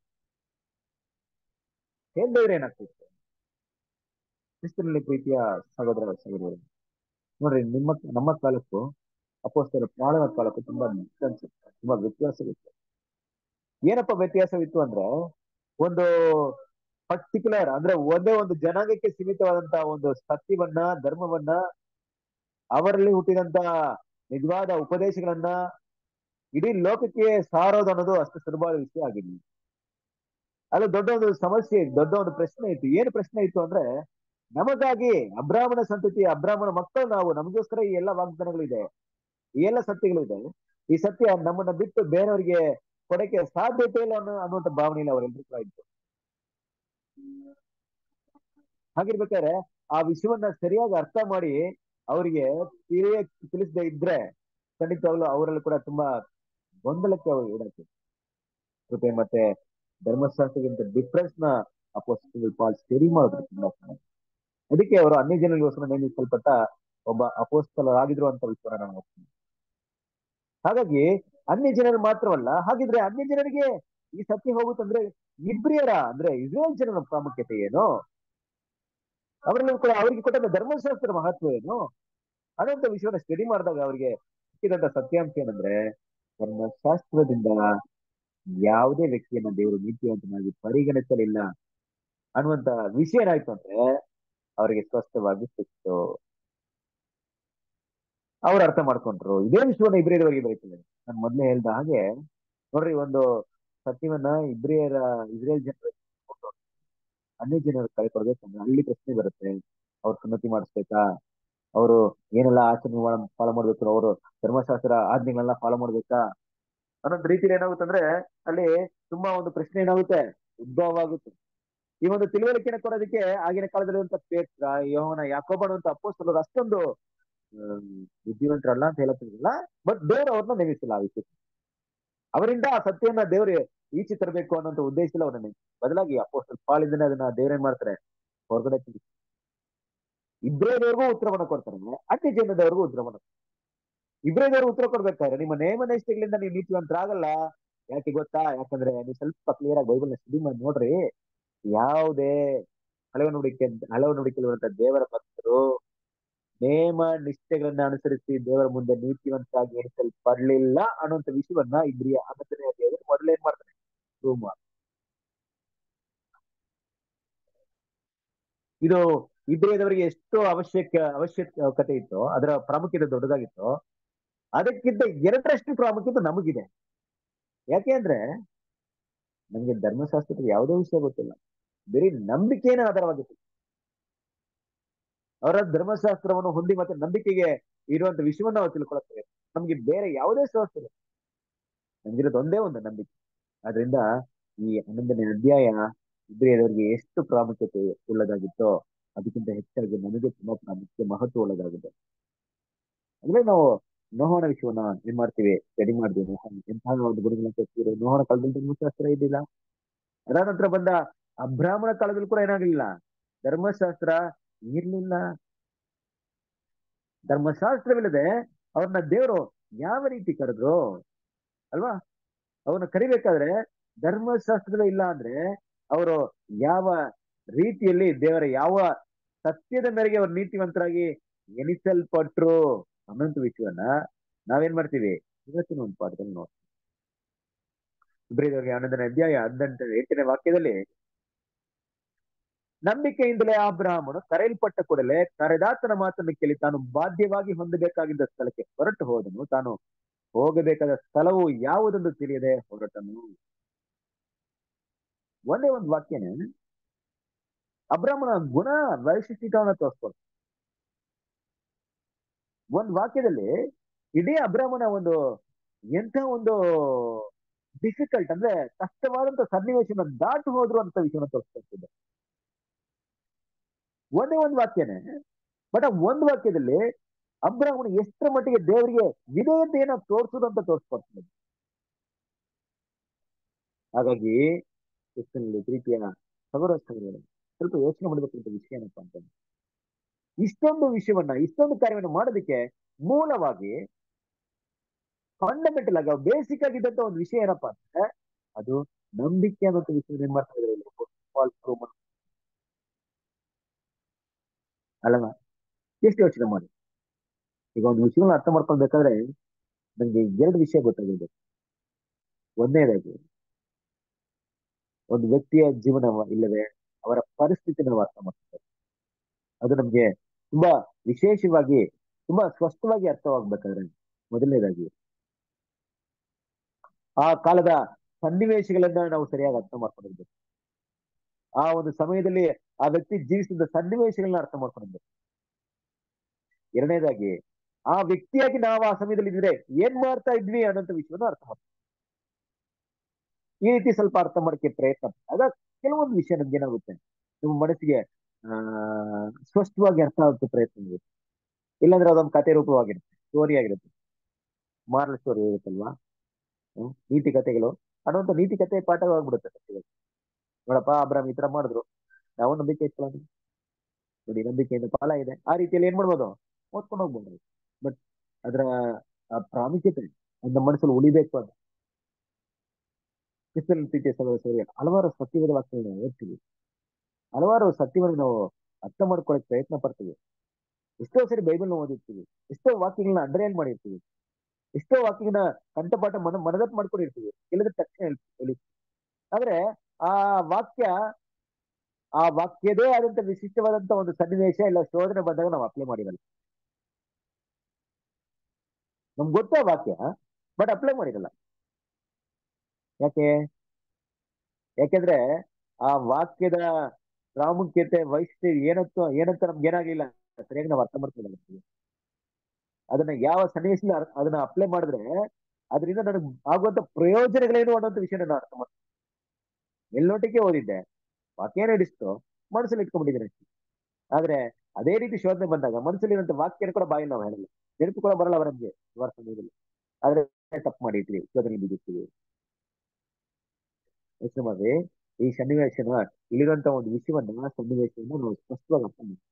ಹೇಳ್ದೇ ಇದ್ರೆ ಏನಾಗ್ತಿತ್ತು ಕ್ರಿಸ್ತನಲ್ಲಿ ಪ್ರೀತಿಯ ಸಹೋದರ ಸಹೋದರರು ನೋಡ್ರಿ ನಿಮ್ಮ ನಮ್ಮ ಕಾಲಕ್ಕೂ ಅಪೋಸ್ತಲ ಪಾಲನ ಕಾಲಕ್ಕೂ ತುಂಬಾ ಡಿಫ್ರೆನ್ಸ್ ಇತ್ತು ತುಂಬಾ ವ್ಯತ್ಯಾಸವಿತ್ತು ಏನಪ್ಪ ವ್ಯತ್ಯಾಸವಿತ್ತು ಅಂದ್ರೆ ಒಂದು ಪರ್ಟಿಕ್ಯುಲರ್ ಅಂದ್ರೆ ಒಂದೇ ಒಂದು ಜನಾಂಗಕ್ಕೆ ಸೀಮಿತವಾದಂತಹ ಒಂದು ಸತ್ಯವನ್ನ ಧರ್ಮವನ್ನ ಅವರಲ್ಲಿ ಹುಟ್ಟಿದಂತ ನಿಜವಾದ ಉಪದೇಶಗಳನ್ನ ಇಡೀ ಲೋಕಕ್ಕೆ ಸಾರೋದು ಅನ್ನೋದು ಅಷ್ಟು ಸುಲಭವಾದ ವಿಷಯ ಆಗಿರ್ಲಿ ಅದು ದೊಡ್ಡ ಒಂದು ಸಮಸ್ಯೆ ದೊಡ್ಡ ಒಂದು ಪ್ರಶ್ನೆ ಇತ್ತು ಏನು ಪ್ರಶ್ನೆ ಇತ್ತು ಅಂದ್ರೆ ನಮಗಾಗಿ ಅಬ್ರಾಹ್ಮಣ ಸಂತತಿ ಅಬ್ರಾಹ್ಮಣ ಮಕ್ಕಳು ನಾವು ನಮಗೋಸ್ಕರ ಈ ಎಲ್ಲ ವಾಗ್ದಾನಗಳಿದೆ ಈ ಎಲ್ಲ ಸತ್ಯಗಳಿದೆ ಈ ಸತ್ಯ ನಮ್ಮನ್ನ ಬಿಟ್ಟು ಬೇರೆಯವರಿಗೆ ಕೊಡಕ್ಕೆ ಸಾಧ್ಯತೆ ಇಲ್ಲ ಅನ್ನೋ ಅನ್ನುವಂಥ ಭಾವನೆಯಲ್ಲಿ ಅವರೆಲ್ಲರೂ ಕೂಡ ಇತ್ತು ಹಾಗಿರ್ಬೇಕಾದ್ರೆ ಆ ವಿಷಯವನ್ನ ಸರಿಯಾಗಿ ಅರ್ಥ ಮಾಡಿ ಅವರಿಗೆ ತಿಳಿಯ ತಿಳಿಸದೆ ಇದ್ರೆ ಖಂಡಿತವಾಗ್ಲೂ ಅವರಲ್ಲಿ ಕೂಡ ತುಂಬಾ ಗೊಂದಲಕ್ಕೆ ಅವರು ಈಡಾಗ್ತದೆ ಕೃಪೆ ಮತ್ತೆ ಧರ್ಮಶಾಸ್ತ್ರಕ್ಕಿಂತ ಡಿಫ್ರೆನ್ಸ್ ನ ಅಪೋಸ್ಟಲ್ ಪಾಲ್ ಸ್ಟಡಿ ಮಾಡಿದ್ರು ತುಂಬಾ ಚೆನ್ನಾಗಿ ಅದಕ್ಕೆ ಅವರು ಅನ್ಯ ಜನರಿಗೋಸ್ಕರ ನೇಮಿಸಲ್ಪಟ್ಟ ಒಬ್ಬ ಅಪೋಸ್ತಲರಾಗಿದ್ರು ಅಂತ ವಿಚಾರ ನಾನು ಹೋಗ್ತೀನಿ ಹಾಗಾಗಿ ಅನ್ಯ ಜನರು ಮಾತ್ರವಲ್ಲ ಹಾಗಿದ್ರೆ ಅನ್ಯ ಜನರಿಗೆ ಈ ಸತ್ಯ ಹೋಗುತ್ತಂದ್ರೆ ಇಬ್ರಿಯರ ಅಂದ್ರೆ ಇಸ್ರೇಲ್ ಜನರ ಪ್ರಾಮುಖ್ಯತೆ ಏನು ಅವರಲ್ಲಿ ಕೂಡ ಅವರಿಗೆ ಕೊಟ್ಟಂತ ಧರ್ಮಶಾಸ್ತ್ರ ಮಹತ್ವ ಏನು ಅನ್ನೋಂಥ ವಿಷಯವನ್ನ ಸ್ಟಡಿ ಮಾಡಿದಾಗ ಅವರಿಗೆ ಸಿಕ್ಕಿದಂತ ಸತ್ಯಾಂಶ ಏನಂದ್ರೆ ಧರ್ಮಶಾಸ್ತ್ರದಿಂದ ಯಾವುದೇ ವ್ಯಕ್ತಿಯನ್ನ ದೇವರು ನೀತಿವಂತನಾಗಿ ಪರಿಗಣಿಸಲಿಲ್ಲ ಅನ್ನುವಂತ ವಿಷಯ ಏನಾಯ್ತು ಅಂದ್ರೆ ಅವರಿಗೆ ಸ್ಪಷ್ಟವಾಗಿ ಸಿಕ್ತು ಅವ್ರು ಅರ್ಥ ಮಾಡ್ಕೊಂಡ್ರು ಇದೇ ವಿಷಯವನ್ನ ಇಬ್ರಿಯರವರೆಗೆ ಬರೀತದೆ ನಾನು ಮೊದ್ಲೇ ಹೇಳ್ದ ಹಾಗೆ ನೋಡ್ರಿ ಒಂದು ಸತ್ಯವನ್ನ ಇಬ್ರಿಯರ ಇಸ್ರೇಲ್ ಜನರ ಅನ್ಯ ಜನರು ಕಳ್ಕೊಡ್ಬೇಕಂದ್ರೆ ಅಲ್ಲಿ ಪ್ರಶ್ನೆ ಬರುತ್ತೆ ಅವ್ರು ಸುನ್ನತಿ ಮಾಡಿಸ್ಬೇಕಾ ಅವರು ಏನೆಲ್ಲ ಆಚರಣೆ ಫಾಲೋ ಮಾಡ್ಬೇಕು ಅವರು ಧರ್ಮಶಾಸ್ತ್ರ ಆಜ್ಞೆಗಳನ್ನ ಫಾಲೋ ಮಾಡ್ಬೇಕಾ ಅನ್ನೋದ್ ರೀತಿಲಿ ಏನಾಗುತ್ತೆ ಅಂದ್ರೆ ಅಲ್ಲಿ ತುಂಬಾ ಒಂದು ಪ್ರಶ್ನೆ ಏನಾಗುತ್ತೆ ಉದ್ಭವ ಆಗುತ್ತೆ ಈ ಒಂದು ತಿಳುವಳಿಕೆನ ಕೊಡೋದಕ್ಕೆ ಆಗಿನ ಕಾಲದಲ್ಲಿರುವಂತ ಪೇತ್ರ ಯೋಹನ ಯಾಕೋಬ ಅಂತ ಅಪ್ಪೋಸ್ತಲರು ಅಷ್ಟೊಂದು ಬುದ್ಧಿವಂತರಲ್ಲ ಅಂತ ಹೇಳತ್ತಿರಲಿಲ್ಲ ಬಟ್ ದೇವರು ಅವ್ರನ್ನ ನೇಮಿಸಿಲ್ಲ ಆ ವಿಷಯಕ್ಕೆ ಅವರಿಂದ ಆ ಸತ್ಯವನ್ನ ದೇವರು ಈಚೆ ತರಬೇಕು ಅನ್ನೋಂಥ ಉದ್ದೇಶದಲ್ಲಿ ಅವ್ರನ್ನ ಬದಲಾಗಿ ಅಪ್ಪೋಸ್ತಲ್ ಪಾಲಿಂದನೇ ಅದನ್ನ ದೇವ್ರೇನ್ ಮಾಡ್ತಾರೆ ಹೊರಗಡೆ ತಿಳಿಸಿ ಇಬ್ರೇದವ್ರಿಗೂ ಉತ್ತರವನ್ನ ಕೊಡ್ತಾರೆ ಅನ್ಯ ಜನದವ್ರಿಗೂ ಉತ್ತರವನ್ನ ಇಬ್ರೇದವ್ರು ಉತ್ತರ ಕೊಡ್ಬೇಕಾದ್ರೆ ನಿಮ್ಮ ನೇಮ ನಿಷ್ಠೆಗಳಿಂದ ನೀವು ನೀತಿವಂತರಾಗಲ್ಲ ಯಾಕೆ ಗೊತ್ತಾ ಯಾಕಂದ್ರೆ ನೀವು ಸ್ವಲ್ಪ ಕ್ಲಿಯರ್ ಆಗಿ ಬೈಬಲ್ನ ಸ್ಟಡಿ ಮಾಡಿ ನೋಡ್ರಿ ಯಾವುದೇ ಹಲವು ನುಡಿಕೆ ಹಲವು ನುಡಿಕೆಲಿರುವಂತ ದೇವರ ಭಕ್ತರು ನೇಮ ನಿಷ್ಠೆಗಳನ್ನ ಅನುಸರಿಸಿ ದೇವರ ಮುಂದೆ ನೀತಿವಂತಾಗಿ ಎಣಿಸಲ್ಪಡ್ಲಿಲ್ಲ ಅನ್ನುವಂಥ ವಿಷಯವನ್ನ ಇಬ್ರಿಯ ಹನ್ನೊಂದನೇ ಅಧ್ಯಾಯದಲ್ಲಿ ಮೊದಲು ಏನ್ ಮಾಡ್ತಾನೆ ಪ್ರೂವ್ ಮಾಡ ಇದು ಇಬ್ರಿಯದವರಿಗೆ ಎಷ್ಟು ಅವಶ್ಯಕ ಅವಶ್ಯಕತೆ ಇತ್ತು ಅದರ ಪ್ರಾಮುಖ್ಯತೆ ದೊಡ್ಡದಾಗಿತ್ತು ಅದಕ್ಕಿಂತ ಎರಡರಷ್ಟು ಪ್ರಾಮುಖ್ಯತೆ ನಮಗಿದೆ ಯಾಕೆ ಅಂದ್ರೆ ನಮ್ಗೆ ಧರ್ಮಶಾಸ್ತ್ರದ ಯಾವುದೇ ವಿಷಯ ಗೊತ್ತಿಲ್ಲ ಬರೀ ನಂಬಿಕೆನೇ ಆಧಾರವಾಗಿತ್ತು ಅವರ ಧರ್ಮಶಾಸ್ತ್ರವನ್ನು ಹೊಂದಿ ಮತ್ತೆ ನಂಬಿಕೆಗೆ ಇರುವಂತ ವಿಷಯವನ್ನ ನಾವು ತಿಳ್ಕೊಳ್ತೇವೆ ನಮ್ಗೆ ಬೇರೆ ಯಾವುದೇ ಶಾಸ್ತ್ರ ನಮ್ಗಿರೋದು ಒಂದೇ ಒಂದು ನಂಬಿಕೆ ಆದ್ರಿಂದ ಈ ಹನ್ನೊಂದನೇ ಅಧ್ಯಾಯ ಇಬ್ರಿಯದವರಿಗೆ ಎಷ್ಟು ಪ್ರಾಮುಖ್ಯತೆ ಉಳ್ಳದಾಗಿತ್ತೋ ಅದಕ್ಕಿಂತ ಹೆಚ್ಚಾಗಿ ನಮಗೆ ತುಂಬಾ ಪ್ರಾಮುಖ್ಯ ಮಹತ್ವ ಉಳ್ಳದಾಗಿದೆ ಅಂದ್ರೆ ನಾವು ನೋಹನ ವಿಷಯವನ್ನ ಏನ್ ಮಾಡ್ತೀವಿ ಸ್ಟಡಿ ಮಾಡ್ತೀವಿ ನೋಹನ ಎಂತಹ ಒಂದು ಗುಣಗಳನ್ನ ಕಲ್ತಿದ್ರು ನೋಹನ ಕಾಲದಲ್ಲಿ ಧರ್ಮಶಾಸ್ತ್ರ ಇದ್ದಿಲ್ಲ ಅದಾದ ನಂತರ ಬಂದ ಅಬ್ರಾಹ್ಮಣ ಕಾಲದಲ್ಲಿ ಕೂಡ ಏನಾಗಲಿಲ್ಲ ಧರ್ಮಶಾಸ್ತ್ರ ಇರ್ಲಿಲ್ಲ ಧರ್ಮಶಾಸ್ತ್ರವಿಲ್ಲದೆ ಅವ್ರನ್ನ ದೇವರು ಯಾವ ರೀತಿ ಕರೆದ್ರು ಅಲ್ವಾ ಅವ್ರನ್ನ ಕರಿಬೇಕಾದ್ರೆ ಧರ್ಮಶಾಸ್ತ್ರವೇ ಇಲ್ಲ ಅಂದ್ರೆ ಅವರು ಯಾವ ರೀತಿಯಲ್ಲಿ ದೇವರ ಯಾವ ಸತ್ಯದ ಮೇರೆಗೆ ಅವ್ರು ನೀತಿವಂತರಾಗಿ ಎನಿಸಲ್ಪಟ್ರು ಅನ್ನೋಂಥ ವಿಷಯವನ್ನ ನಾವೇನ್ ಮಾಡ್ತೀವಿ ಇವತ್ತಿನ ಒಂದು ಪಾಠದಲ್ಲಿ ನೋಡ್ತೀವಿ ಇಬ್ರಿದವರಿಗೆ ಹನ್ನೊಂದನೇ ಅಧ್ಯಾಯ ಹದಿನೆಂಟು ಎಂಟನೇ ವಾಕ್ಯದಲ್ಲಿ ನಂಬಿಕೆಯಿಂದಲೇ ಅಬ್ರಾಹ್ಮನು ಕರೆಯಲ್ಪಟ್ಟ ಕೂಡಲೇ ಕರೆದಾತನ ಮಾತನ್ನು ಕೇಳಿ ತಾನು ಬಾಧ್ಯವಾಗಿ ಹೊಂದಬೇಕಾಗಿದ್ದ ಸ್ಥಳಕ್ಕೆ ಹೊರಟು ಹೋದನು ತಾನು ಹೋಗಬೇಕಾದ ಸ್ಥಳವು ಯಾವುದೆಂದು ತಿಳಿಯದೆ ಹೊರಟನು ಒಂದೇ ಒಂದು ವಾಕ್ಯನೇ ಅಬ್ರಾಹ್ಮಣ ಗುಣ ವೈಶಿಷ್ಟ್ಯವನ್ನು ತೋರಿಸ್ಕೊಡ್ತು ಒಂದ್ ವಾಕ್ಯದಲ್ಲಿ ಇಡೀ ಅಬ್ರಾಹ್ಮಣ ಒಂದು ಎಂಥ ಒಂದು ಡಿಫಿಕಲ್ಟ್ ಅಂದ್ರೆ ಕಷ್ಟವಾದಂತ ಸನ್ನಿವೇಶನ ದಾಟು ಹೋದ್ರು ಅಂತ ವಿಷಯನ ತೋರಿಸ್ಕೊಡ್ತಿದ್ದೆ ಒಂದೇ ಒಂದು ವಾಕ್ಯನೇ ಬಟ್ ಆ ಒಂದು ವಾಕ್ಯದಲ್ಲಿ ಅಬ್ರಾಹ್ಮಣ ಎಷ್ಟರ ಮಟ್ಟಿಗೆ ದೇವರಿಗೆ ವಿಧೇಯತೆಯನ್ನ ತೋರಿಸುದು ಅಂತ ತೋರಿಸ್ಕೊಡ್ತದೆ ಹಾಗಾಗಿ ಕ್ರಿಸ್ತನಲ್ಲಿ ಪ್ರೀತಿಯ ಸಗೌರ ಸಗೌರರು ಸ್ವಲ್ಪ ಯೋಚನೆ ಮಾಡಬೇಕಂತ ವಿಷಯ ಏನಪ್ಪಾ ಅಂತಂದ್ರೆ ಇಷ್ಟೊಂದು ವಿಷಯವನ್ನ ಇಷ್ಟೊಂದು ಕಾರ್ಯವನ್ನ ಮಾಡೋದಕ್ಕೆ ಮೂಲವಾಗಿ ಫಂಡಮೆಂಟಲ್ ಆಗಿ ಬೇಸಿಕ್ ಆಗಿದ್ದಂತ ಒಂದು ವಿಷಯ ಏನಪ್ಪಾ ಅಂದ್ರೆ ಅದು ನಂಬಿಕೆ ಅನ್ನೋ ವಿಷಯ ಏನ್ ಮಾಡ್ತಾ ಇದ್ದಾರೆ ಇಲ್ಲಿ? False proof ಮಾಡ್- ಅಲ್ಲವಾ ಎಷ್ಟು ಯೋಚನೆ ಮಾಡಿ ಈಗ ಒಂದು ವಿಷಯಗಳನ್ನ ಅರ್ಥ ಮಾಡ್ಕೊಳ್ಬೇಕಾದ್ರೆ ನಂಗೆ ಎರಡು ವಿಷಯ ಗೊತ್ತಾಗಿದೆ ಒಂದನೇದಾಗಿ ಒಂದು ವ್ಯಕ್ತಿಯ ಜೀವನ ಇಲ್ಲದೆ ಅವರ ಪರಿಸ್ಥಿತಿ ನಾವು ಅರ್ಥ ಮಾಡ್ತಾರೆ ಅದು ನಮ್ಗೆ ತುಂಬಾ ವಿಶೇಷವಾಗಿ ತುಂಬಾ ಸ್ಪಷ್ಟವಾಗಿ ಅರ್ಥವಾಗ್ಬೇಕಾದ್ರೆ ಮೊದಲನೇದಾಗಿ ಆ ಕಾಲದ ಸನ್ನಿವೇಶಗಳನ್ನ ನಾವು ಸರಿಯಾಗಿ ಅರ್ಥ ಮಾಡ್ಕೊಂಡಿರ್ಬೇಕು ಆ ಒಂದು ಸಮಯದಲ್ಲಿ ಆ ವ್ಯಕ್ತಿ ಜೀವಿಸಿದ ಸನ್ನಿವೇಶಗಳನ್ನ ಅರ್ಥ ಮಾಡ್ಕೊಂಡಿರ್ಬೇಕು ಎರಡನೇದಾಗಿ ಆ ವ್ಯಕ್ತಿಯಾಗಿ ನಾವು ಆ ಸಮಯದಲ್ಲಿ ಇದ್ರೆ ಏನ್ ಮಾಡ್ತಾ ಇದ್ವಿ ಅನ್ನೋಂಥ ವಿಷಯವನ್ನ ಅರ್ಥ ಮಾಡ್ತೀವಿ ಈ ರೀತಿ ಸ್ವಲ್ಪ ಅರ್ಥ ಮಾಡಕ್ಕೆ ಪ್ರಯತ್ನ ಆಗ ಕೆಲವೊಂದು ವಿಷಯ ನಮ್ಗೆ ಏನಾಗುತ್ತೆ ನಮ್ಮ ಮನಸ್ಸಿಗೆ ಆ ಸ್ಪಷ್ಟವಾಗಿ ಅರ್ಥ ಆಗೋಕ್ಕೆ ಪ್ರಯತ್ನ ಆಗುತ್ತೆ ಇಲ್ಲಾಂದ್ರೆ ಅದೊಂದು ಕತೆ ರೂಪವಾಗಿರುತ್ತೆ ಸ್ಟೋರಿ ಆಗಿರುತ್ತೆ ಮಾರಲ್ ಸ್ಟೋರಿ ಇರುತ್ತಲ್ವಾ ಹ್ಮ್ ನೀತಿ ಕಥೆಗಳು ಅನ್ನುವಂಥ ನೀತಿ ಕತೆ ಪಾಠವಾಗ್ಬಿಡುತ್ತೆ ಕಥೆಗಳು ನೋಡಪ್ಪ ಅಬ್ರಾಮ್ ಈ ತರ ಮಾಡಿದ್ರು ನಾವು ನಂಬಿಕೆ ಇಟ್ಕೊಳ್ಳೋಣ ನೋಡಿ ನಂಬಿಕೆಯಿಂದ ಫಲ ಇದೆ ಆ ರೀತಿಯಲ್ಲಿ ಏನ್ ಮಾಡ್ಬೋದು ಓದ್ಕೊಂಡು ಹೋಗ್ಬೋದು ಬಟ್ ಅದರ ಆ ಪ್ರಾಮುಖ್ಯತೆ ನಮ್ಮ ಮನಸ್ಸಲ್ಲಿ ಉಳಿಬೇಕು ಅಂತ ಕ್ರಿಸ್ತನ ಪ್ರೀತಿಯ ಸಹೋದರ ಸಹೋದರಿಯರೇ, ಹಲವಾರು ಸತ್ಯವಾದ ವಾಕ್ಯಗಳನ್ನ ನಾವು ಓದ್ತೀವಿ ಹಲವಾರು ಸತ್ಯವನ್ನು ನಾವು ಅರ್ಥ ಮಾಡ್ಕೊಳಕ್ ಪ್ರಯತ್ನ ಪಡ್ತೀವಿ ಎಷ್ಟೋ ಸರಿ ಬೈಬಲ್ನ ಓದಿರ್ತೀವಿ ಎಷ್ಟೋ ವಾಕ್ಯಗಳನ್ನ ಅಂಡರ್ಲೈನ್ ಮಾಡಿರ್ತೀವಿ ಎಷ್ಟೋ ವಾಕ್ಯಗಳನ್ನ ಕಂಠಪಾಠ ಮನ ಮನದಟ್ಟು ಮಾಡ್ಕೊಂಡಿರ್ತೀವಿ ಇಲ್ಲದ ತಕ್ಷಣ ಹೇಳ್- ಹೇಳಿ ಆದ್ರೆ ಆ ವಾಕ್ಯ ಆ ವಾಕ್ಯದೇ ಆದಂತ ವಿಶಿಷ್ಟವಾದಂತ ಒಂದು ಸನ್ನಿವೇಶ ಇಲ್ಲ ಶೋಧನೆ ಬಂದಾಗ ನಾವು ಅಪ್ಲೈ ಮಾಡಿರಲ್ಲ ನಮ್ಗೆ ಗೊತ್ತ ವಾಕ್ಯ ಬಟ್ ಅಪ್ಲೈ ಮಾಡಿರಲ್ಲ ಯಾಕೆ ಯಾಕೆಂದ್ರೆ ಆ ವಾಕ್ಯದ ಪ್ರಾಮುಖ್ಯತೆ ವೈಶಿಷ್ಟ್ಯ ಏನಂತ ಏನಂತ ನಮ್ಗೆ ಏನಾಗ್ಲಿಲ್ಲ ಸರಿಯಾಗಿ ನಾವು ಅರ್ಥ ಮಾಡ್ಕೊಳ್ಳಲ್ಲ ಅದನ್ನ ಯಾವ ಸನ್ನಿವೇಶದಲ್ಲಿ ಅರ್- ಅದನ್ನ ಅಪ್ಲೈ ಮಾಡಿದ್ರೆ ಅದರಿಂದ ನನಗೆ ಆಗುವಂತ ಪ್ರಯೋಜನಗಳೇನು ಅನ್ನೋಂಥ ವಿಷಯ ನಾನು ಅರ್ಥ ಮಾಡ್ತೀನಿ ಮೇಲ್ನೋಟಕ್ಕೆ ಓದಿದ್ದೆ ವಾಕ್ಯ ನಡೆಸ್ತು ಮನಸ್ಸಲ್ಲಿ ಇಟ್ಕೊಂಡ್ಬಿಟ್ಟಿದ್ದೇನೆ ಅಷ್ಟೇ ಆದ್ರೆ ಅದೇ ರೀತಿ ಶೋಧನೆ ಬಂದಾಗ ಮನಸ್ಸಲ್ಲಿ ಇರುವಂತ ವಾಕ್ಯನ ಕೂಡ ಬಾಯಿ ನಾವು ಹೇಳಲ್ಲ ನೆನಪು ಕೂಡ ಬರಲ್ಲ ಅವರ ನಮ್ಗೆ ಸುಮಾರು ಸಮಯದಲ್ಲಿ ಆದ್ರೆ ತಪ್ಪು ಮಾಡಿರ್ತೀವಿ ಶೋಧನೆ ಬಿದ್ದಿರ್ತೀವಿ ಯೋಚನೆ ಮಾಡಿ ಈ ಸನ್ನಿವೇಶನ ಇಲ್ಲಿರುವಂತ ಒಂದು ವಿಷಯವನ್ನ ಸನ್ನಿವೇಶವನ್ನು ನಾವು ಸ್ಪಷ್ಟವಾಗಿ ಅರ್ಥ ಮಾಡ್ತೀವಿ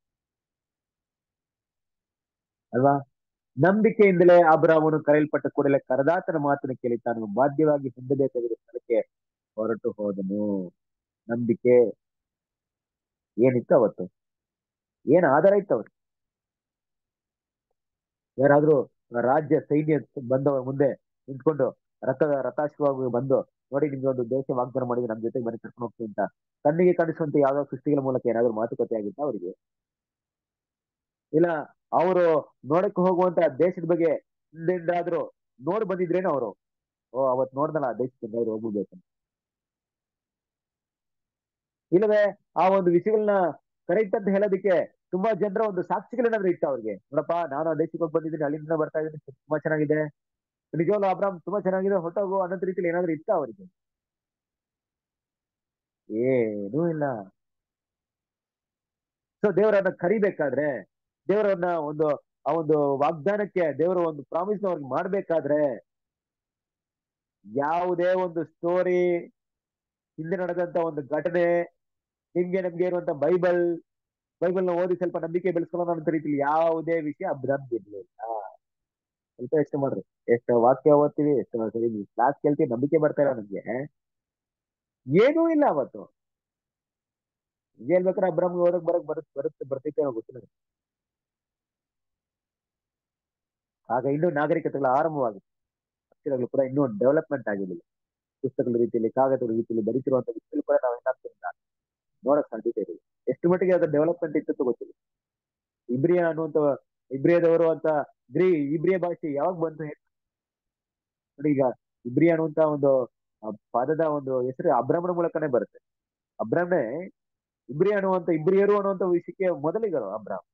ಅಲ್ವಾ ನಂಬಿಕೆಯಿಂದಲೇ ಅಬ್ರಾಮನು ಕರೆಯಲ್ಪಟ್ಟ ಕೂಡಲೇ ಕರದಾತನ ಮಾತನ್ನು ಕೇಳಿ ತಾನು ಬಾಧ್ಯವಾಗಿ ಹೊಂದಬೇಕಾಗಿರುವ ಸ್ಥಳಕ್ಕೆ ಹೊರಟು ಹೋದನು ನಂಬಿಕೆ ಏನಿತ್ತು ಅವತ್ತು ಏನ್ ಆಧಾರ ಇತ್ತು ಅವತ್ತು ಯಾರಾದ್ರೂ ರಾಜ್ಯ ಸೈನ್ಯ ಬಂದವರ ಮುಂದೆ ನಿಂತ್ಕೊಂಡು ರಥ ರಥಾಶ್ವವಾಗಿ ಬಂದು ನೋಡಿ ನಿಮ್ಗೆ ಒಂದು ದೇಶ ವಾಗ್ದಾನ ಮಾಡಿದ್ರೆ ನಮ್ ಜೊತೆಗೆ ಮನೆ ಕರ್ಕೊಂಡು ಹೋಗ್ತೀನಿ ಅಂತ ಕಣ್ಣಿಗೆ ಕಾಣಿಸುವಂತ ಯಾವ್ದೋ ಸೃಷ್ಟಿಗಳ ಮೂಲಕ ಏನಾದ್ರು ಮಾತುಕತೆ ಆಗಿತ್ತ ಅವರಿಗೆ ಇಲ್ಲ ಅವರು ನೋಡಕ್ಕೆ ಹೋಗುವಂತ ದೇಶದ ಬಗ್ಗೆ ಹಿಂದಿಂದಾದ್ರೂ ನೋಡ್ ಬಂದಿದ್ರೇನು ಅವರು ಓ ಅವತ್ ನೋಡ್ದಲ್ಲ ಆ ದೇಶಕ್ಕೆ ಅವ್ರು ಹೋಗ್ಬಿಡ್ಬೇಕು ಇಲ್ಲವೇ ಆ ಒಂದು ವಿಷಯಗಳನ್ನ ಕರೆಕ್ಟ್ ಅಂತ ಹೇಳೋದಕ್ಕೆ ತುಂಬಾ ಜನರ ಒಂದು ಸಾಕ್ಷಿಗಳೇನಾದ್ರೂ ಇತ್ತ ಅವ್ರಿಗೆ ನೋಡಪ್ಪ ನಾನು ಆ ದೇಶಕ್ಕೆ ಹೋಗಿ ಬಂದಿದ್ದೀನಿ ಅಲ್ಲಿಂದ ಬರ್ತಾ ಇದ್ದೀನಿ ತುಂಬಾ ಚೆನ್ನಾಗಿದೆ ನಿಜವಾಗ್ಲೂ ಅಬ್ರಾಮ್ ತುಂಬಾ ಚೆನ್ನಾಗಿದೆ ಹೊಟ್ಟೋಗು ಅನ್ನೋ ರೀತಿಯಲ್ಲಿ ಏನಾದ್ರು ಇತ್ತ ಅವರಿಗೆ ಏನೂ ಇಲ್ಲ ಸೊ ದೇವರನ್ನ ಕರಿಬೇಕಾದ್ರೆ ದೇವರನ್ನ ಒಂದು ಆ ಒಂದು ವಾಗ್ದಾನಕ್ಕೆ ದೇವರ ಒಂದು ಪ್ರಾಮಿಸ್ ಅವ್ರಿಗೆ ಮಾಡ್ಬೇಕಾದ್ರೆ ಯಾವುದೇ ಒಂದು ಸ್ಟೋರಿ ಹಿಂದೆ ನಡೆದಂತ ಒಂದು ಘಟನೆ ನಿಮ್ಗೆ ನಮ್ಗೆ ಇರುವಂತ ಬೈಬಲ್ ಬೈಬಲ್ ನ ಓದಿ ಸ್ವಲ್ಪ ನಂಬಿಕೆ ಬೆಳೆಸ್ಕೊಳ್ಳೋಣ ಅನ್ನೋ ರೀತಿಲಿ ಯಾವುದೇ ವಿಷಯ ಅಬ್ರಾಮ್ ಇರ್ಲಿಲ್ಲ ಸ್ವಲ್ಪ ಎಷ್ಟು ಮಾಡ್ರಿ ಎಷ್ಟು ವಾಕ್ಯ ಓದ್ತೀವಿ ಎಷ್ಟು ಸರಿ ಕ್ಲಾಸ್ ಕೇಳ್ತೀವಿ ನಂಬಿಕೆ ಬರ್ತಾ ಇಲ್ಲ ನಮ್ಗೆ ಏನೂ ಇಲ್ಲ ಅವತ್ತು ಹಿಂಗೆ ಹೇಳ್ಬೇಕಾದ್ರೆ ಅಬ್ರಾಮ್ ಓದಕ್ ಬರಕ್ ಬರುತ್ತೆ ಬರುತ್ತೆ ಬರ್ತೈತೆ ಅನ್ನೋ ಗೊತ್ತಿಲ್ಲ ನನಗೆ. ಆಗ ಇನ್ನೂ ನಾಗರಿಕತೆಗಳ ಆರಂಭವಾಗುತ್ತೆ ಅಕ್ಷರಗಳು ಕೂಡ ಇನ್ನೂ ಡೆವಲಪ್ಮೆಂಟ್ ಆಗಿರಲಿಲ್ಲ ಪುಸ್ತಕಗಳ ರೀತಿಯಲ್ಲಿ ಕಾಗದಗಳ ರೀತಿಯಲ್ಲಿ ಬರೀತಿರುವಂತ ವಿಷಯಗಳು ಕೂಡ ನಾವು ಏನಾಗ್ತಿಲ್ಲ ನೋಡಕ್ ಸಾಧ್ಯತೆ ಇರಲಿಲ್ಲ ಎಷ್ಟು ಮಟ್ಟಿಗೆ ಅದರ ಡೆವಲಪ್ಮೆಂಟ್ ಇತ್ತು ಗೊತ್ತಿಲ್ಲ ಇಬ್ರಿಯ ಅನ್ನುವಂತ ಇಬ್ರಿಯದವರು ಅಂತ ಗ್ರೀ ಇಬ್ರಿಯ ಭಾಷೆ ಯಾವಾಗ ಬಂತು ಹೇಳಿ? ನೋಡಿ ಈಗ ಇಬ್ರಿಯ ಅನ್ನುವಂತ ಒಂದು ಆ ಪದದ ಒಂದು ಹೆಸರು ಅಬ್ರಾಮ್ನ ಮೂಲಕನೇ ಬರುತ್ತೆ ಅಬ್ರಾಮ್ನೇ ಇಬ್ರಿ ಅನ್ನುವಂತ ಇಬ್ರಿಯರು ಅನ್ನುವಂತ ವಿಷಯಕ್ಕೆ ಮೊದಲಿಗರು ಅಬ್ರಾಮ್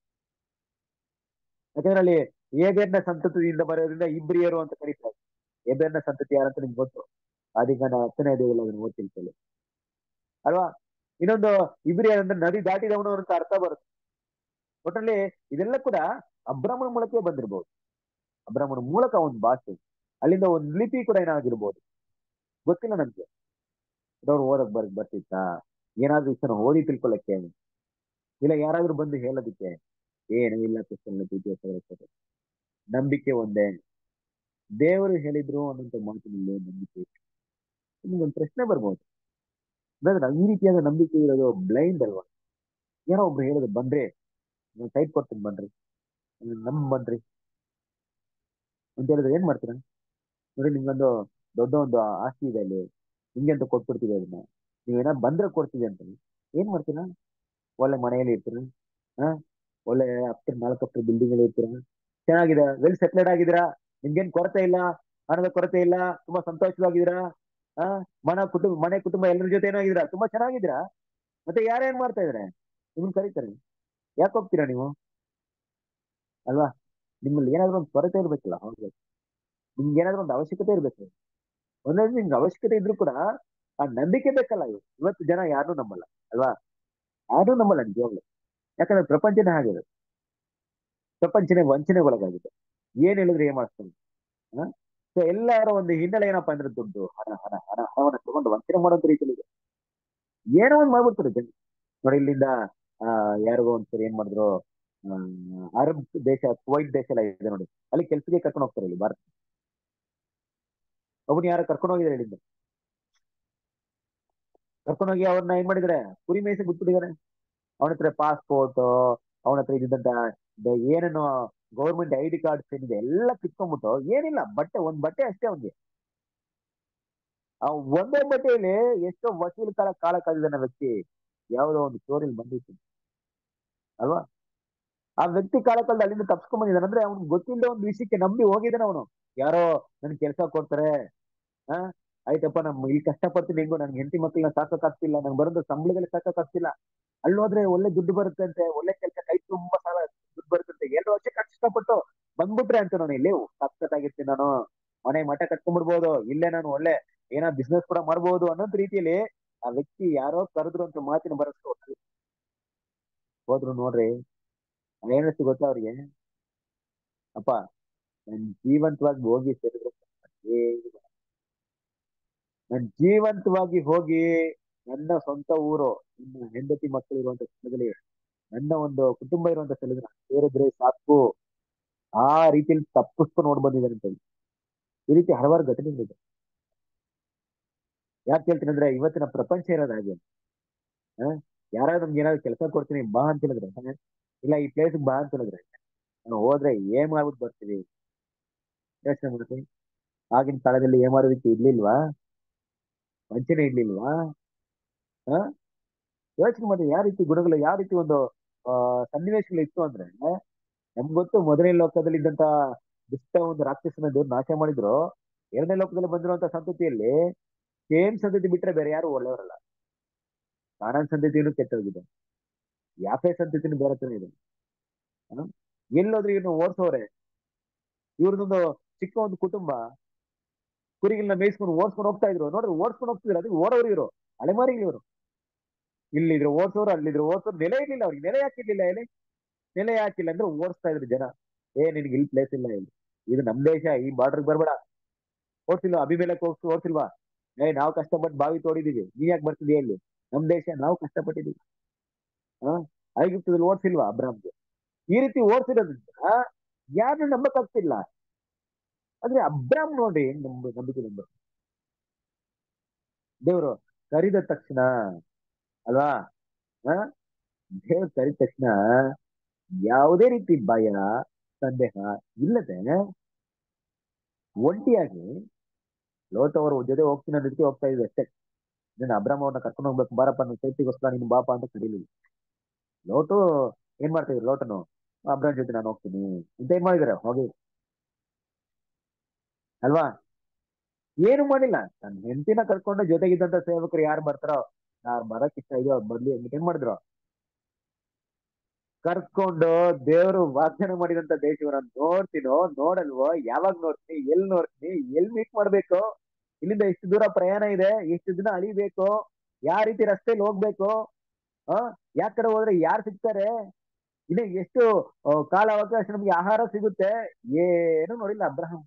ಯಾಕಂದ್ರೆ ಅಲ್ಲಿ ಏಬೇರ್ನ ಸಂತತಿಯಿಂದ ಬರೋದ್ರಿಂದ ಇಬ್ರಿಯರು ಅಂತ ಕರೀತಾರೆ ಏಬೇರ್ನ ಸಂತತಿ ಯಾರಂತ ನಿಮ್ಗೆ ಗೊತ್ತು ಆದಿಗಾನ ಹತ್ತನೇ ದೇವಲ್ಲ ಅದನ್ನ ಓದ್ತಿರ್ತೇವೆ ಅಲ್ವಾ ಇನ್ನೊಂದು ಇಬ್ರಿಯರ್ ಅಂದ್ರೆ ನದಿ ದಾಟಿದವನು ಅಂತ ಅರ್ಥ ಬರುತ್ತೆ ಒಟ್ಟಲ್ಲಿ ಇದೆಲ್ಲ ಕೂಡ ಅಬ್ರಾಹ್ಮಣ ಮೂಲಕ ಬಂದಿರಬಹುದು ಅಬ್ರಾಹ್ಮಣ ಮೂಲಕ ಒಂದು ಭಾಷೆ ಅಲ್ಲಿಂದ ಒಂದು ಲಿಪಿ ಕೂಡ ಏನಾಗಿರ್ಬೋದು ಗೊತ್ತಿಲ್ಲ ನನ್ಗೆ ಅವ್ರು ಓದಕ್ ಬರ್ ಬರ್ತಿತ್ತಾ ಏನಾದ್ರೂ ಇಷ್ಟ ಓದಿ ತಿಳ್ಕೊಳ್ಳಕ್ಕೆ ಇಲ್ಲ ಯಾರಾದ್ರೂ ಬಂದು ಹೇಳೋದಕ್ಕೆ ಏನು ಇಲ್ಲ ಕ್ರಿಸ್ತನ ಇತಿಹಾಸ ನಂಬಿಕೆ ಒಂದೇ ದೇವರು ಹೇಳಿದ್ರು ಅನ್ನೋಂಥ ಮಾತಿನಲ್ಲಿ ನಂಬಿಕೆ ಇತ್ತು. ನಿಮ್ಗೊಂದು ಪ್ರಶ್ನೆ ಬರ್ಬೋದು ಅಂದ್ರೆ ಈ ರೀತಿಯಾದ ನಂಬಿಕೆ ಇರೋದು ಬ್ಲೈಂಡ್ ಅಲ್ವಾ ಯಾರೋ ಒಬ್ರು ಹೇಳಿದ್ರು ಬನ್ರಿ ನೀವು ಸೈಟ್ ಕೊಡ್ತೀನಿ ಬನ್ರಿ ನೀವು ನಮ್ ಬನ್ರಿ ಅಂತ ಹೇಳಿದ್ರೆ ಏನ್ ಮಾಡ್ತೀರಾ ನೋಡಿ ನಿಮ್ಗೊಂದು ದೊಡ್ಡ ಒಂದು ಆಸ್ತಿ ಇದೆ ಅಲ್ಲಿ ನಿಮ್ಗೆ ಅಂತ ಕೊಟ್ಬಿಡ್ತೀವಿ ಅದನ್ನ ನೀವೇನ ಬಂದ್ರೆ ಕೊಡ್ತೀವಿ ಅಂತ ಏನ್ ಮಾಡ್ತೀರಾ ಒಳ್ಳೆ ಮನೆಯಲ್ಲಿ ಇರ್ತೀರಾ ಹಾ ಒಳ್ಳೆ ಹತ್ತು ನಾಲ್ಕು ಹತ್ತು ಬಿಲ್ಡಿಂಗ್ ಅಲ್ಲಿ ಇರ್ತೀರಾ ಚೆನ್ನಾಗಿದೆ ವೆಲ್ ಸೆಟ್ಲೆಡ್ ಆಗಿದ್ದೀರಾ ನಿಮ್ಗೇನ್ ಕೊರತೆ ಇಲ್ಲ ಹಣದ ಕೊರತೆ ಇಲ್ಲ ತುಂಬಾ ಸಂತೋಷವಾಗಿದ್ದೀರಾ ಆ ಮನ ಕುಟುಂಬ ಮನೆ ಕುಟುಂಬ ಎಲ್ಲರ ಜೊತೆ ಏನಾಗಿದ್ದೀರಾ ತುಂಬಾ ಚೆನ್ನಾಗಿದ್ದೀರಾ ಮತ್ತೆ ಯಾರೇನ್ ಮಾಡ್ತಾ ಇದಾರೆ ನಿಮ್ಮನ್ನ ಕರೀತಾರೆ ಯಾಕೆ ಹೋಗ್ತೀರಾ ನೀವು ಅಲ್ವಾ ನಿಮ್ಮಲ್ಲಿ ಏನಾದ್ರೂ ಒಂದು ಕೊರತೆ ಇರ್ಬೇಕಲ್ಲ ಹೌದು ನಿಮ್ಗೆ ಏನಾದ್ರೂ ಒಂದು ಅವಶ್ಯಕತೆ ಇರ್ಬೇಕು ಒಂದೊಂದು ನಿಮ್ಗೆ ಅವಶ್ಯಕತೆ ಇದ್ರೂ ಕೂಡ ಆ ನಂಬಿಕೆ ಬೇಕಲ್ಲ ಇವ್- ಇವತ್ತು ಜನ ಯಾರು ನಂಬಲ್ಲ ಅಲ್ವಾ ಯಾರು ನಂಬಲ್ಲ ನಿಜವಾಗ್ಲು ಯಾಕಂದ್ರೆ ಪ್ರಪಂಚನೇ ಆಗಿದೆ ಪ್ರಪಂಚನೇ ವಂಚನೆಗೊಳಗಾಗಿದೆ ಏನ್ ಹೇಳಿದ್ರೆ ಏನ್ ಮಾಡ್ತಾರೆ ಸೊ ಎಲ್ಲರ ಒಂದು ಹಿನ್ನೆಲೆ ಏನಪ್ಪಾ ಅಂದ್ರೆ ದುಡ್ಡು ಹಣ ಹಣ ಹಣ ಹಣವನ್ನು ತಗೊಂಡು ವಂಚನೆ ಮಾಡುವಂತ ರೀತಿಯಲ್ಲಿ ಇದೆ ಏನೋ ಒಂದು ಮಾಡ್ಬಿಡ್ತಾರೆ ಜನ ನೋಡಿ ಇಲ್ಲಿಂದ ಆ ಯಾರಿಗೋ ಒಂದ್ಸರಿ ಏನ್ ಮಾಡಿದ್ರು ಆ, ಅರಬ್ ದೇಶ ಕುವೈಟ್ ದೇಶ ಎಲ್ಲ ಇದೆ ನೋಡಿ ಅಲ್ಲಿ ಕೆಲ್ಸಕ್ಕೆ ಕರ್ಕೊಂಡು ಹೋಗ್ತಾರೆ ಇಲ್ಲಿ ಭಾರತ ಅವನು ಯಾರೋ ಕರ್ಕೊಂಡು ಹೋಗಿದ್ದಾರೆ ಇಲ್ಲಿಂದ ಕರ್ಕೊಂಡೋಗಿ ಅವ್ರನ್ನ ಏನ್ ಮಾಡಿದಾರೆ ಕುರಿ ಮೇಯಿಸಿ ಬಿಟ್ಬಿಟ್ಟಿದ್ದಾರೆ ಅವನ ಹತ್ರ ಪಾಸ್ಪೋರ್ಟ್ ಅವನ ಹತ್ರ ಇದ್ದಂತ ದ- ಏನೇನು ಗೌರ್ಮೆಂಟ್ ಐ ಡಿ ಕಾರ್ಡ್ಸ್ ಏನಿದೆ ಎಲ್ಲ ಕಿತ್ಕೊಂಡ್ಬಿಟ್ಟು ಏನಿಲ್ಲ ಬಟ್ಟೆ ಒಂದ್ ಬಟ್ಟೆ ಅಷ್ಟೇ ಅವ್ನಿಗೆ ಆ ಒಂದೇ ಬಟ್ಟೆಯಲ್ಲಿ ಎಷ್ಟೋ ವಸೂಲು ಕಾಲ ಕಾಲ ಕಳೆದಿದ್ದಾನೆ ವ್ಯಕ್ತಿ ಯಾವುದೋ ಒಂದು ಸ್ಟೋರಿಲಿ ಬಂದಿತ್ತು ಅಲ್ವಾ ಆ ವ್ಯಕ್ತಿ ಕಾಲ ಕಾಲದಲ್ಲಿ ಅಲ್ಲಿಂದ ತಪ್ಸ್ಕೊಂಡ್ ಬಂದಿದ್ದಾನೆ ಅಂದ್ರೆ ಅವ್ನಿಗೆ ಗೊತ್ತಿಲ್ಲದ ಒಂದು ವಿಷಯಕ್ಕೆ ನಂಬಿ ಹೋಗಿದ್ದಾನೆ ಅವನು ಯಾರೋ ನನ್ ಕೆಲಸ ಕೊಡ್ತಾರೆ ಆ ಆಯ್ತಪ್ಪ ನಮ್ ಇಲ್ಲಿ ಕಷ್ಟಪಡ್ತೀನಿ ಹೆಂಗೋ ನನ್ಗೆ ಹೆಂಡತಿ ಮಕ್ಕಳನ್ನ ಸಾಕಾಗ್ತಿಲ್ಲ ನಂಗೆ ಬರೋದು ಸಂಬಳದಲ್ಲಿ ಸಾಕಾಗ್ತಿಲ್ಲ ಅಲ್ಲಿ ಹೋದ್ರೆ ಒಳ್ಳೆ ದುಡ್ಡು ಬರುತ್ತೆ ಅಂತೆ ಒಳ್ಳೆ ಕೆಲಸ ಕೈ ತುಂಬಾ ಸಾಲ ದುಡ್ಡು ಬರುತ್ತೆ ಎರಡು ವರ್ಷ ಕಷ್ಟಪಟ್ಟು ಬಂದ್ಬಿಟ್ರೆ ಅಂತ ನಾನು ಇಲ್ಲಿ ಸಖತ್ತಾಗಿರ್ತೀನಿ ನಾನು ಮನೆ ಮಠ ಕಟ್ಕೊಂಡ್ಬಿಡ್ಬೋದು ಇಲ್ಲೇ ನಾನು ಒಳ್ಳೆ ಏನೋ ಬಿಸ್ನೆಸ್ ಕೂಡ ಮಾಡ್ಬೋದು ಅನ್ನೋದ್ ರೀತಿಯಲ್ಲಿ ಆ ವ್ಯಕ್ತಿ ಯಾರೋ ಕರೆದ್ರು ಅಂತ ಮಾತಿನ ಬರಸ್ತು ಹೋದ್ರು ನೋಡ್ರಿ ಏನಿಸ್ತು ಗೊತ್ತಾ ಅವ್ರಿಗೆ ಅಪ್ಪ ನನ್ ಜೀವಂತವಾಗಿ ಹೋಗಿ ಸೇರಿದ್ರೆ ಏನು ಬೇಡ. ನಾನ್ ಜೀವಂತವಾಗಿ ಹೋಗಿ ನನ್ನ ಸ್ವಂತ ಊರು ನನ್ನ ಹೆಂಡತಿ ಮಕ್ಕಳು ಇರುವಂತ ಸ್ಥಳದಲ್ಲಿ ನನ್ನ ಒಂದು ಕುಟುಂಬ ಇರುವಂತ ಸ್ಥಳದಲ್ಲಿ ನಾನ್ ಸೇರಿದ್ರೆ ಸಾಕು ಆ ರೀತಿಯಲ್ಲಿ ತಪ್ಪಿಸ್ಕೊಂಡು ನೋಡ್ ಬಂದಿದ್ದಾರೆ ಅಂತ ಹೇಳಿ ಈ ರೀತಿ ಹಲವಾರು ಘಟನೆಗಳಿದೆ ಯಾಕೆ ಹೇಳ್ತೀನಿ ಅಂದ್ರೆ ಇವತ್ತಿನ ಪ್ರಪಂಚ ಇರೋದು ಹಾಗೆ ಆ? ಯಾರಾದ್ರೂ ನಮ್ಗೆ ಏನಾದ್ರು ಕೆಲಸ ಕೊಡ್ತೀನಿ ಬಾ ಅಂತ ಹೇಳಿದ್ರೆ ಆ? ಇಲ್ಲ ಈ ಪ್ಲೇಸ್ ಬಾ ಅಂತ ಹೇಳಿದ್ರೆ ನಾನು ಹೋದ್ರೆ ಏನ್ ಮಾಡ್ಬಿಟ್ಟು ಬರ್ತೀವಿ ಯೋಚನೆ ಮಾಡ್ತೀನಿ ಆಗಿನ ಕಾಲದಲ್ಲಿ ಏಮಾರೋದಕ್ಕೆ ಇರ್ಲಿಲ್ವಾ ವಂಚನೆ ಇರ್ಲಿಲ್ವಾ ಆ ಯೋಚನೆ ಮಾಡಿ ಯಾವ ರೀತಿ ಗುಣಗಳು ಯಾವ ರೀತಿ ಒಂದು ಆ ಸನ್ನಿವೇಶಗಳು ಇತ್ತು ಅಂದ್ರೆ ನಮ್ಗೆ ಗೊತ್ತು ಮೊದಲನೇ ಲೋಕದಲ್ಲಿ ಇದ್ದಂತ ದುಷ್ಟ ಒಂದು ರಾಕ್ಷಸನ ದೇವ್ರು ನಾಶ ಮಾಡಿದ್ರು ಎರಡನೇ ಲೋಕದಲ್ಲಿ ಬಂದಿರುವಂತ ಸಂತತಿಯಲ್ಲಿ ಸೇಮ್ ಸಂತತಿ ಬಿಟ್ರೆ ಬೇರೆ ಯಾರು ಒಳ್ಳೆಯವರಲ್ಲ ಕಾನಾನ್ ಸಂತತಿನೂ ಕೆಟ್ಟೋಗಿದೆ ಯಾಫೆ ಸಂತತಿನೂ ಬೇರೆ ತರ ಇದೆ ಆ? ಎಲ್ಲೋದ್ರು ಇವ್ರನ್ನ ಓಡಿಸೋರೆ ಇವ್ರದೊಂದು ಚಿಕ್ಕ ಒಂದು ಕುಟುಂಬ ಕುರಿಗಳನ್ನ ಮೇಯಿಸ್ಕೊಂಡು ಓಡಿಸ್ಕೊಂಡು ಹೋಗ್ತಾ ಇದ್ರು ನೋಡ್ರಿ ಓಡಿಸ್ಕೊಂಡು ಹೋಗ್ತಿದ್ರು ಅದಕ್ಕೆ ಓಡೋರು ಇವರು ಅಲೆಮಾರಿಗಳು ಇವರು ಇಲ್ಲಿದ್ರು ಓಡ್ಸೋರು ಅಲ್ಲಿದ್ರು ಓಡ್ಸೋರು ನೆಲೆ ಇರ್ಲಿಲ್ಲ ಅವ್ರಿಗೆ ನೆಲೆ ಹಾಕಿರ್ಲಿಲ್ಲ ಎಲ್ಲಿ ನೆಲೆ ಹಾಕಿಲ್ಲ ಅಂದ್ರೆ ಓಡಿಸ್ತಾ ಇದ್ರು ಜನ ಏ ನಿನ್ಗೆ ಇಲ್ಲಿ ಪ್ಲೇಸ್ ಇಲ್ಲ ಇಲ್ಲಿ ಇದು ನಮ್ ದೇಶ ಈ ಬಾರ್ಡರ್ ಬರ್ಬೇಡ ಓಡ್ಸಿಲ್ವಾ ಅಭಿಮೇಲಕ್ಕೆ ಹೋಗ್ಸಿ ಓಡ್ಸಿಲ್ವಾ ಏ ನಾವು ಕಷ್ಟಪಟ್ಟು ಬಾವಿ ತೋಡಿದೀವಿ ನೀ ಯಾಕೆ ಬರ್ತಿದೀಯ ಇಲ್ಲಿ ನಮ್ ದೇಶ ನಾವು ಕಷ್ಟಪಟ್ಟಿದೀವಿ ಹಾ ಐಗುಪ್ತದಲ್ಲಿ ಓಡ್ಸಿಲ್ವಾ ಅಬ್ರಾಮ್ಗೆ ಈ ರೀತಿ ಓಡ್ಸಿರೋದ್ರಿಂದ ಯಾರು ನಂಬಕ್ಕಾಗ್ತಿಲ್ಲ ಆದ್ರೆ ಅಬ್ರಾಮ್ ನೋಡಿ ಹೆಂಗ್ ನಂಬ ನಂಬಿಕೆ ನಂಬ ದೇವ್ರು ಕರಿದ ತಕ್ಷಣ ಅಲ್ವಾ ಹ ದೇವ್ರು ಕರಿದ ತಕ್ಷಣ ಯಾವುದೇ ರೀತಿ ಭಯ ಸಂದೇಹ ಇಲ್ಲದೆ ಒಂಟಿಯಾಗಿ ಲೋಟ ಅವ್ರ ಜೊತೆ ಹೋಗ್ತೀನಿ ಅನ್ನೋದಕ್ಕೆ ಹೋಗ್ತಾ ಇದ್ವಿ ಅಷ್ಟೇ ನೀನು ಅಬ್ರಾಮ್ ಅವ್ರನ್ನ ಕರ್ಕೊಂಡು ಹೋಗ್ಬೇಕು ಬಾರಪ್ಪ ನೀನು ಸೇಫ್ಟಿಗೋಸ್ಕರ ನೀನು ಬಾಪ ಅಂತ ಕರೀಲಿಲ್ಲ ಲೋಟು ಏನ್ ಮಾಡ್ತಾ ಇದ್ರು ಲೋಟನು ಅಬ್ರಾಮ್ ಜೊತೆ ನಾನು ಹೋಗ್ತೀನಿ ಅಂತ ಏನ್ ಮಾಡಿದಾರೆ ಹೋಗಿ ಅಲ್ವಾ ಏನು ಮಾಡಿಲ್ಲ ತನ್ನ ಹೆಂಡತಿನ ಕರ್ಕೊಂಡು ಜೊತೆಗಿದ್ದಂತ ಸೇವಕರು ಯಾರು ಬರ್ತಾರೋ ಯಾರು ಬರಕ್ ಇಷ್ಟ ಇದೆಯೋ ಅವ್ರು ಬರ್ಲಿ ಅಂತ ಏನ್ ಮಾಡಿದ್ರು ಕರ್ಕೊಂಡು ದೇವರು ವಾಗ್ದಾನ ಮಾಡಿದಂತ ದೇಶವನ್ನ ನೋಡ್ತೀನೋ ನೋಡಲ್ವೋ ಯಾವಾಗ ನೋಡ್ತೀನಿ ಎಲ್ಲಿ ನೋಡ್ತೀನಿ ಎಲ್ಲಿ ಮೀಟ್ ಮಾಡ್ಬೇಕು ಇಲ್ಲಿಂದ ಎಷ್ಟು ದೂರ ಪ್ರಯಾಣ ಇದೆ ಎಷ್ಟು ದಿನ ಅಳಿಬೇಕು ಯಾವ ರೀತಿ ರಸ್ತೆಯಲ್ಲಿ ಹೋಗ್ಬೇಕು ಆ ಯಾವ ಕಡೆ ಹೋದ್ರೆ ಯಾರು ಸಿಗ್ತಾರೆ ಇನ್ನು ಎಷ್ಟು ಆ, ಕಾಲ ಅವಕಾಶ ನಮ್ಗೆ ಆಹಾರ ಸಿಗುತ್ತೆ ಏನು ನೋಡಿಲ್ಲ ಅಬ್ರಹಂ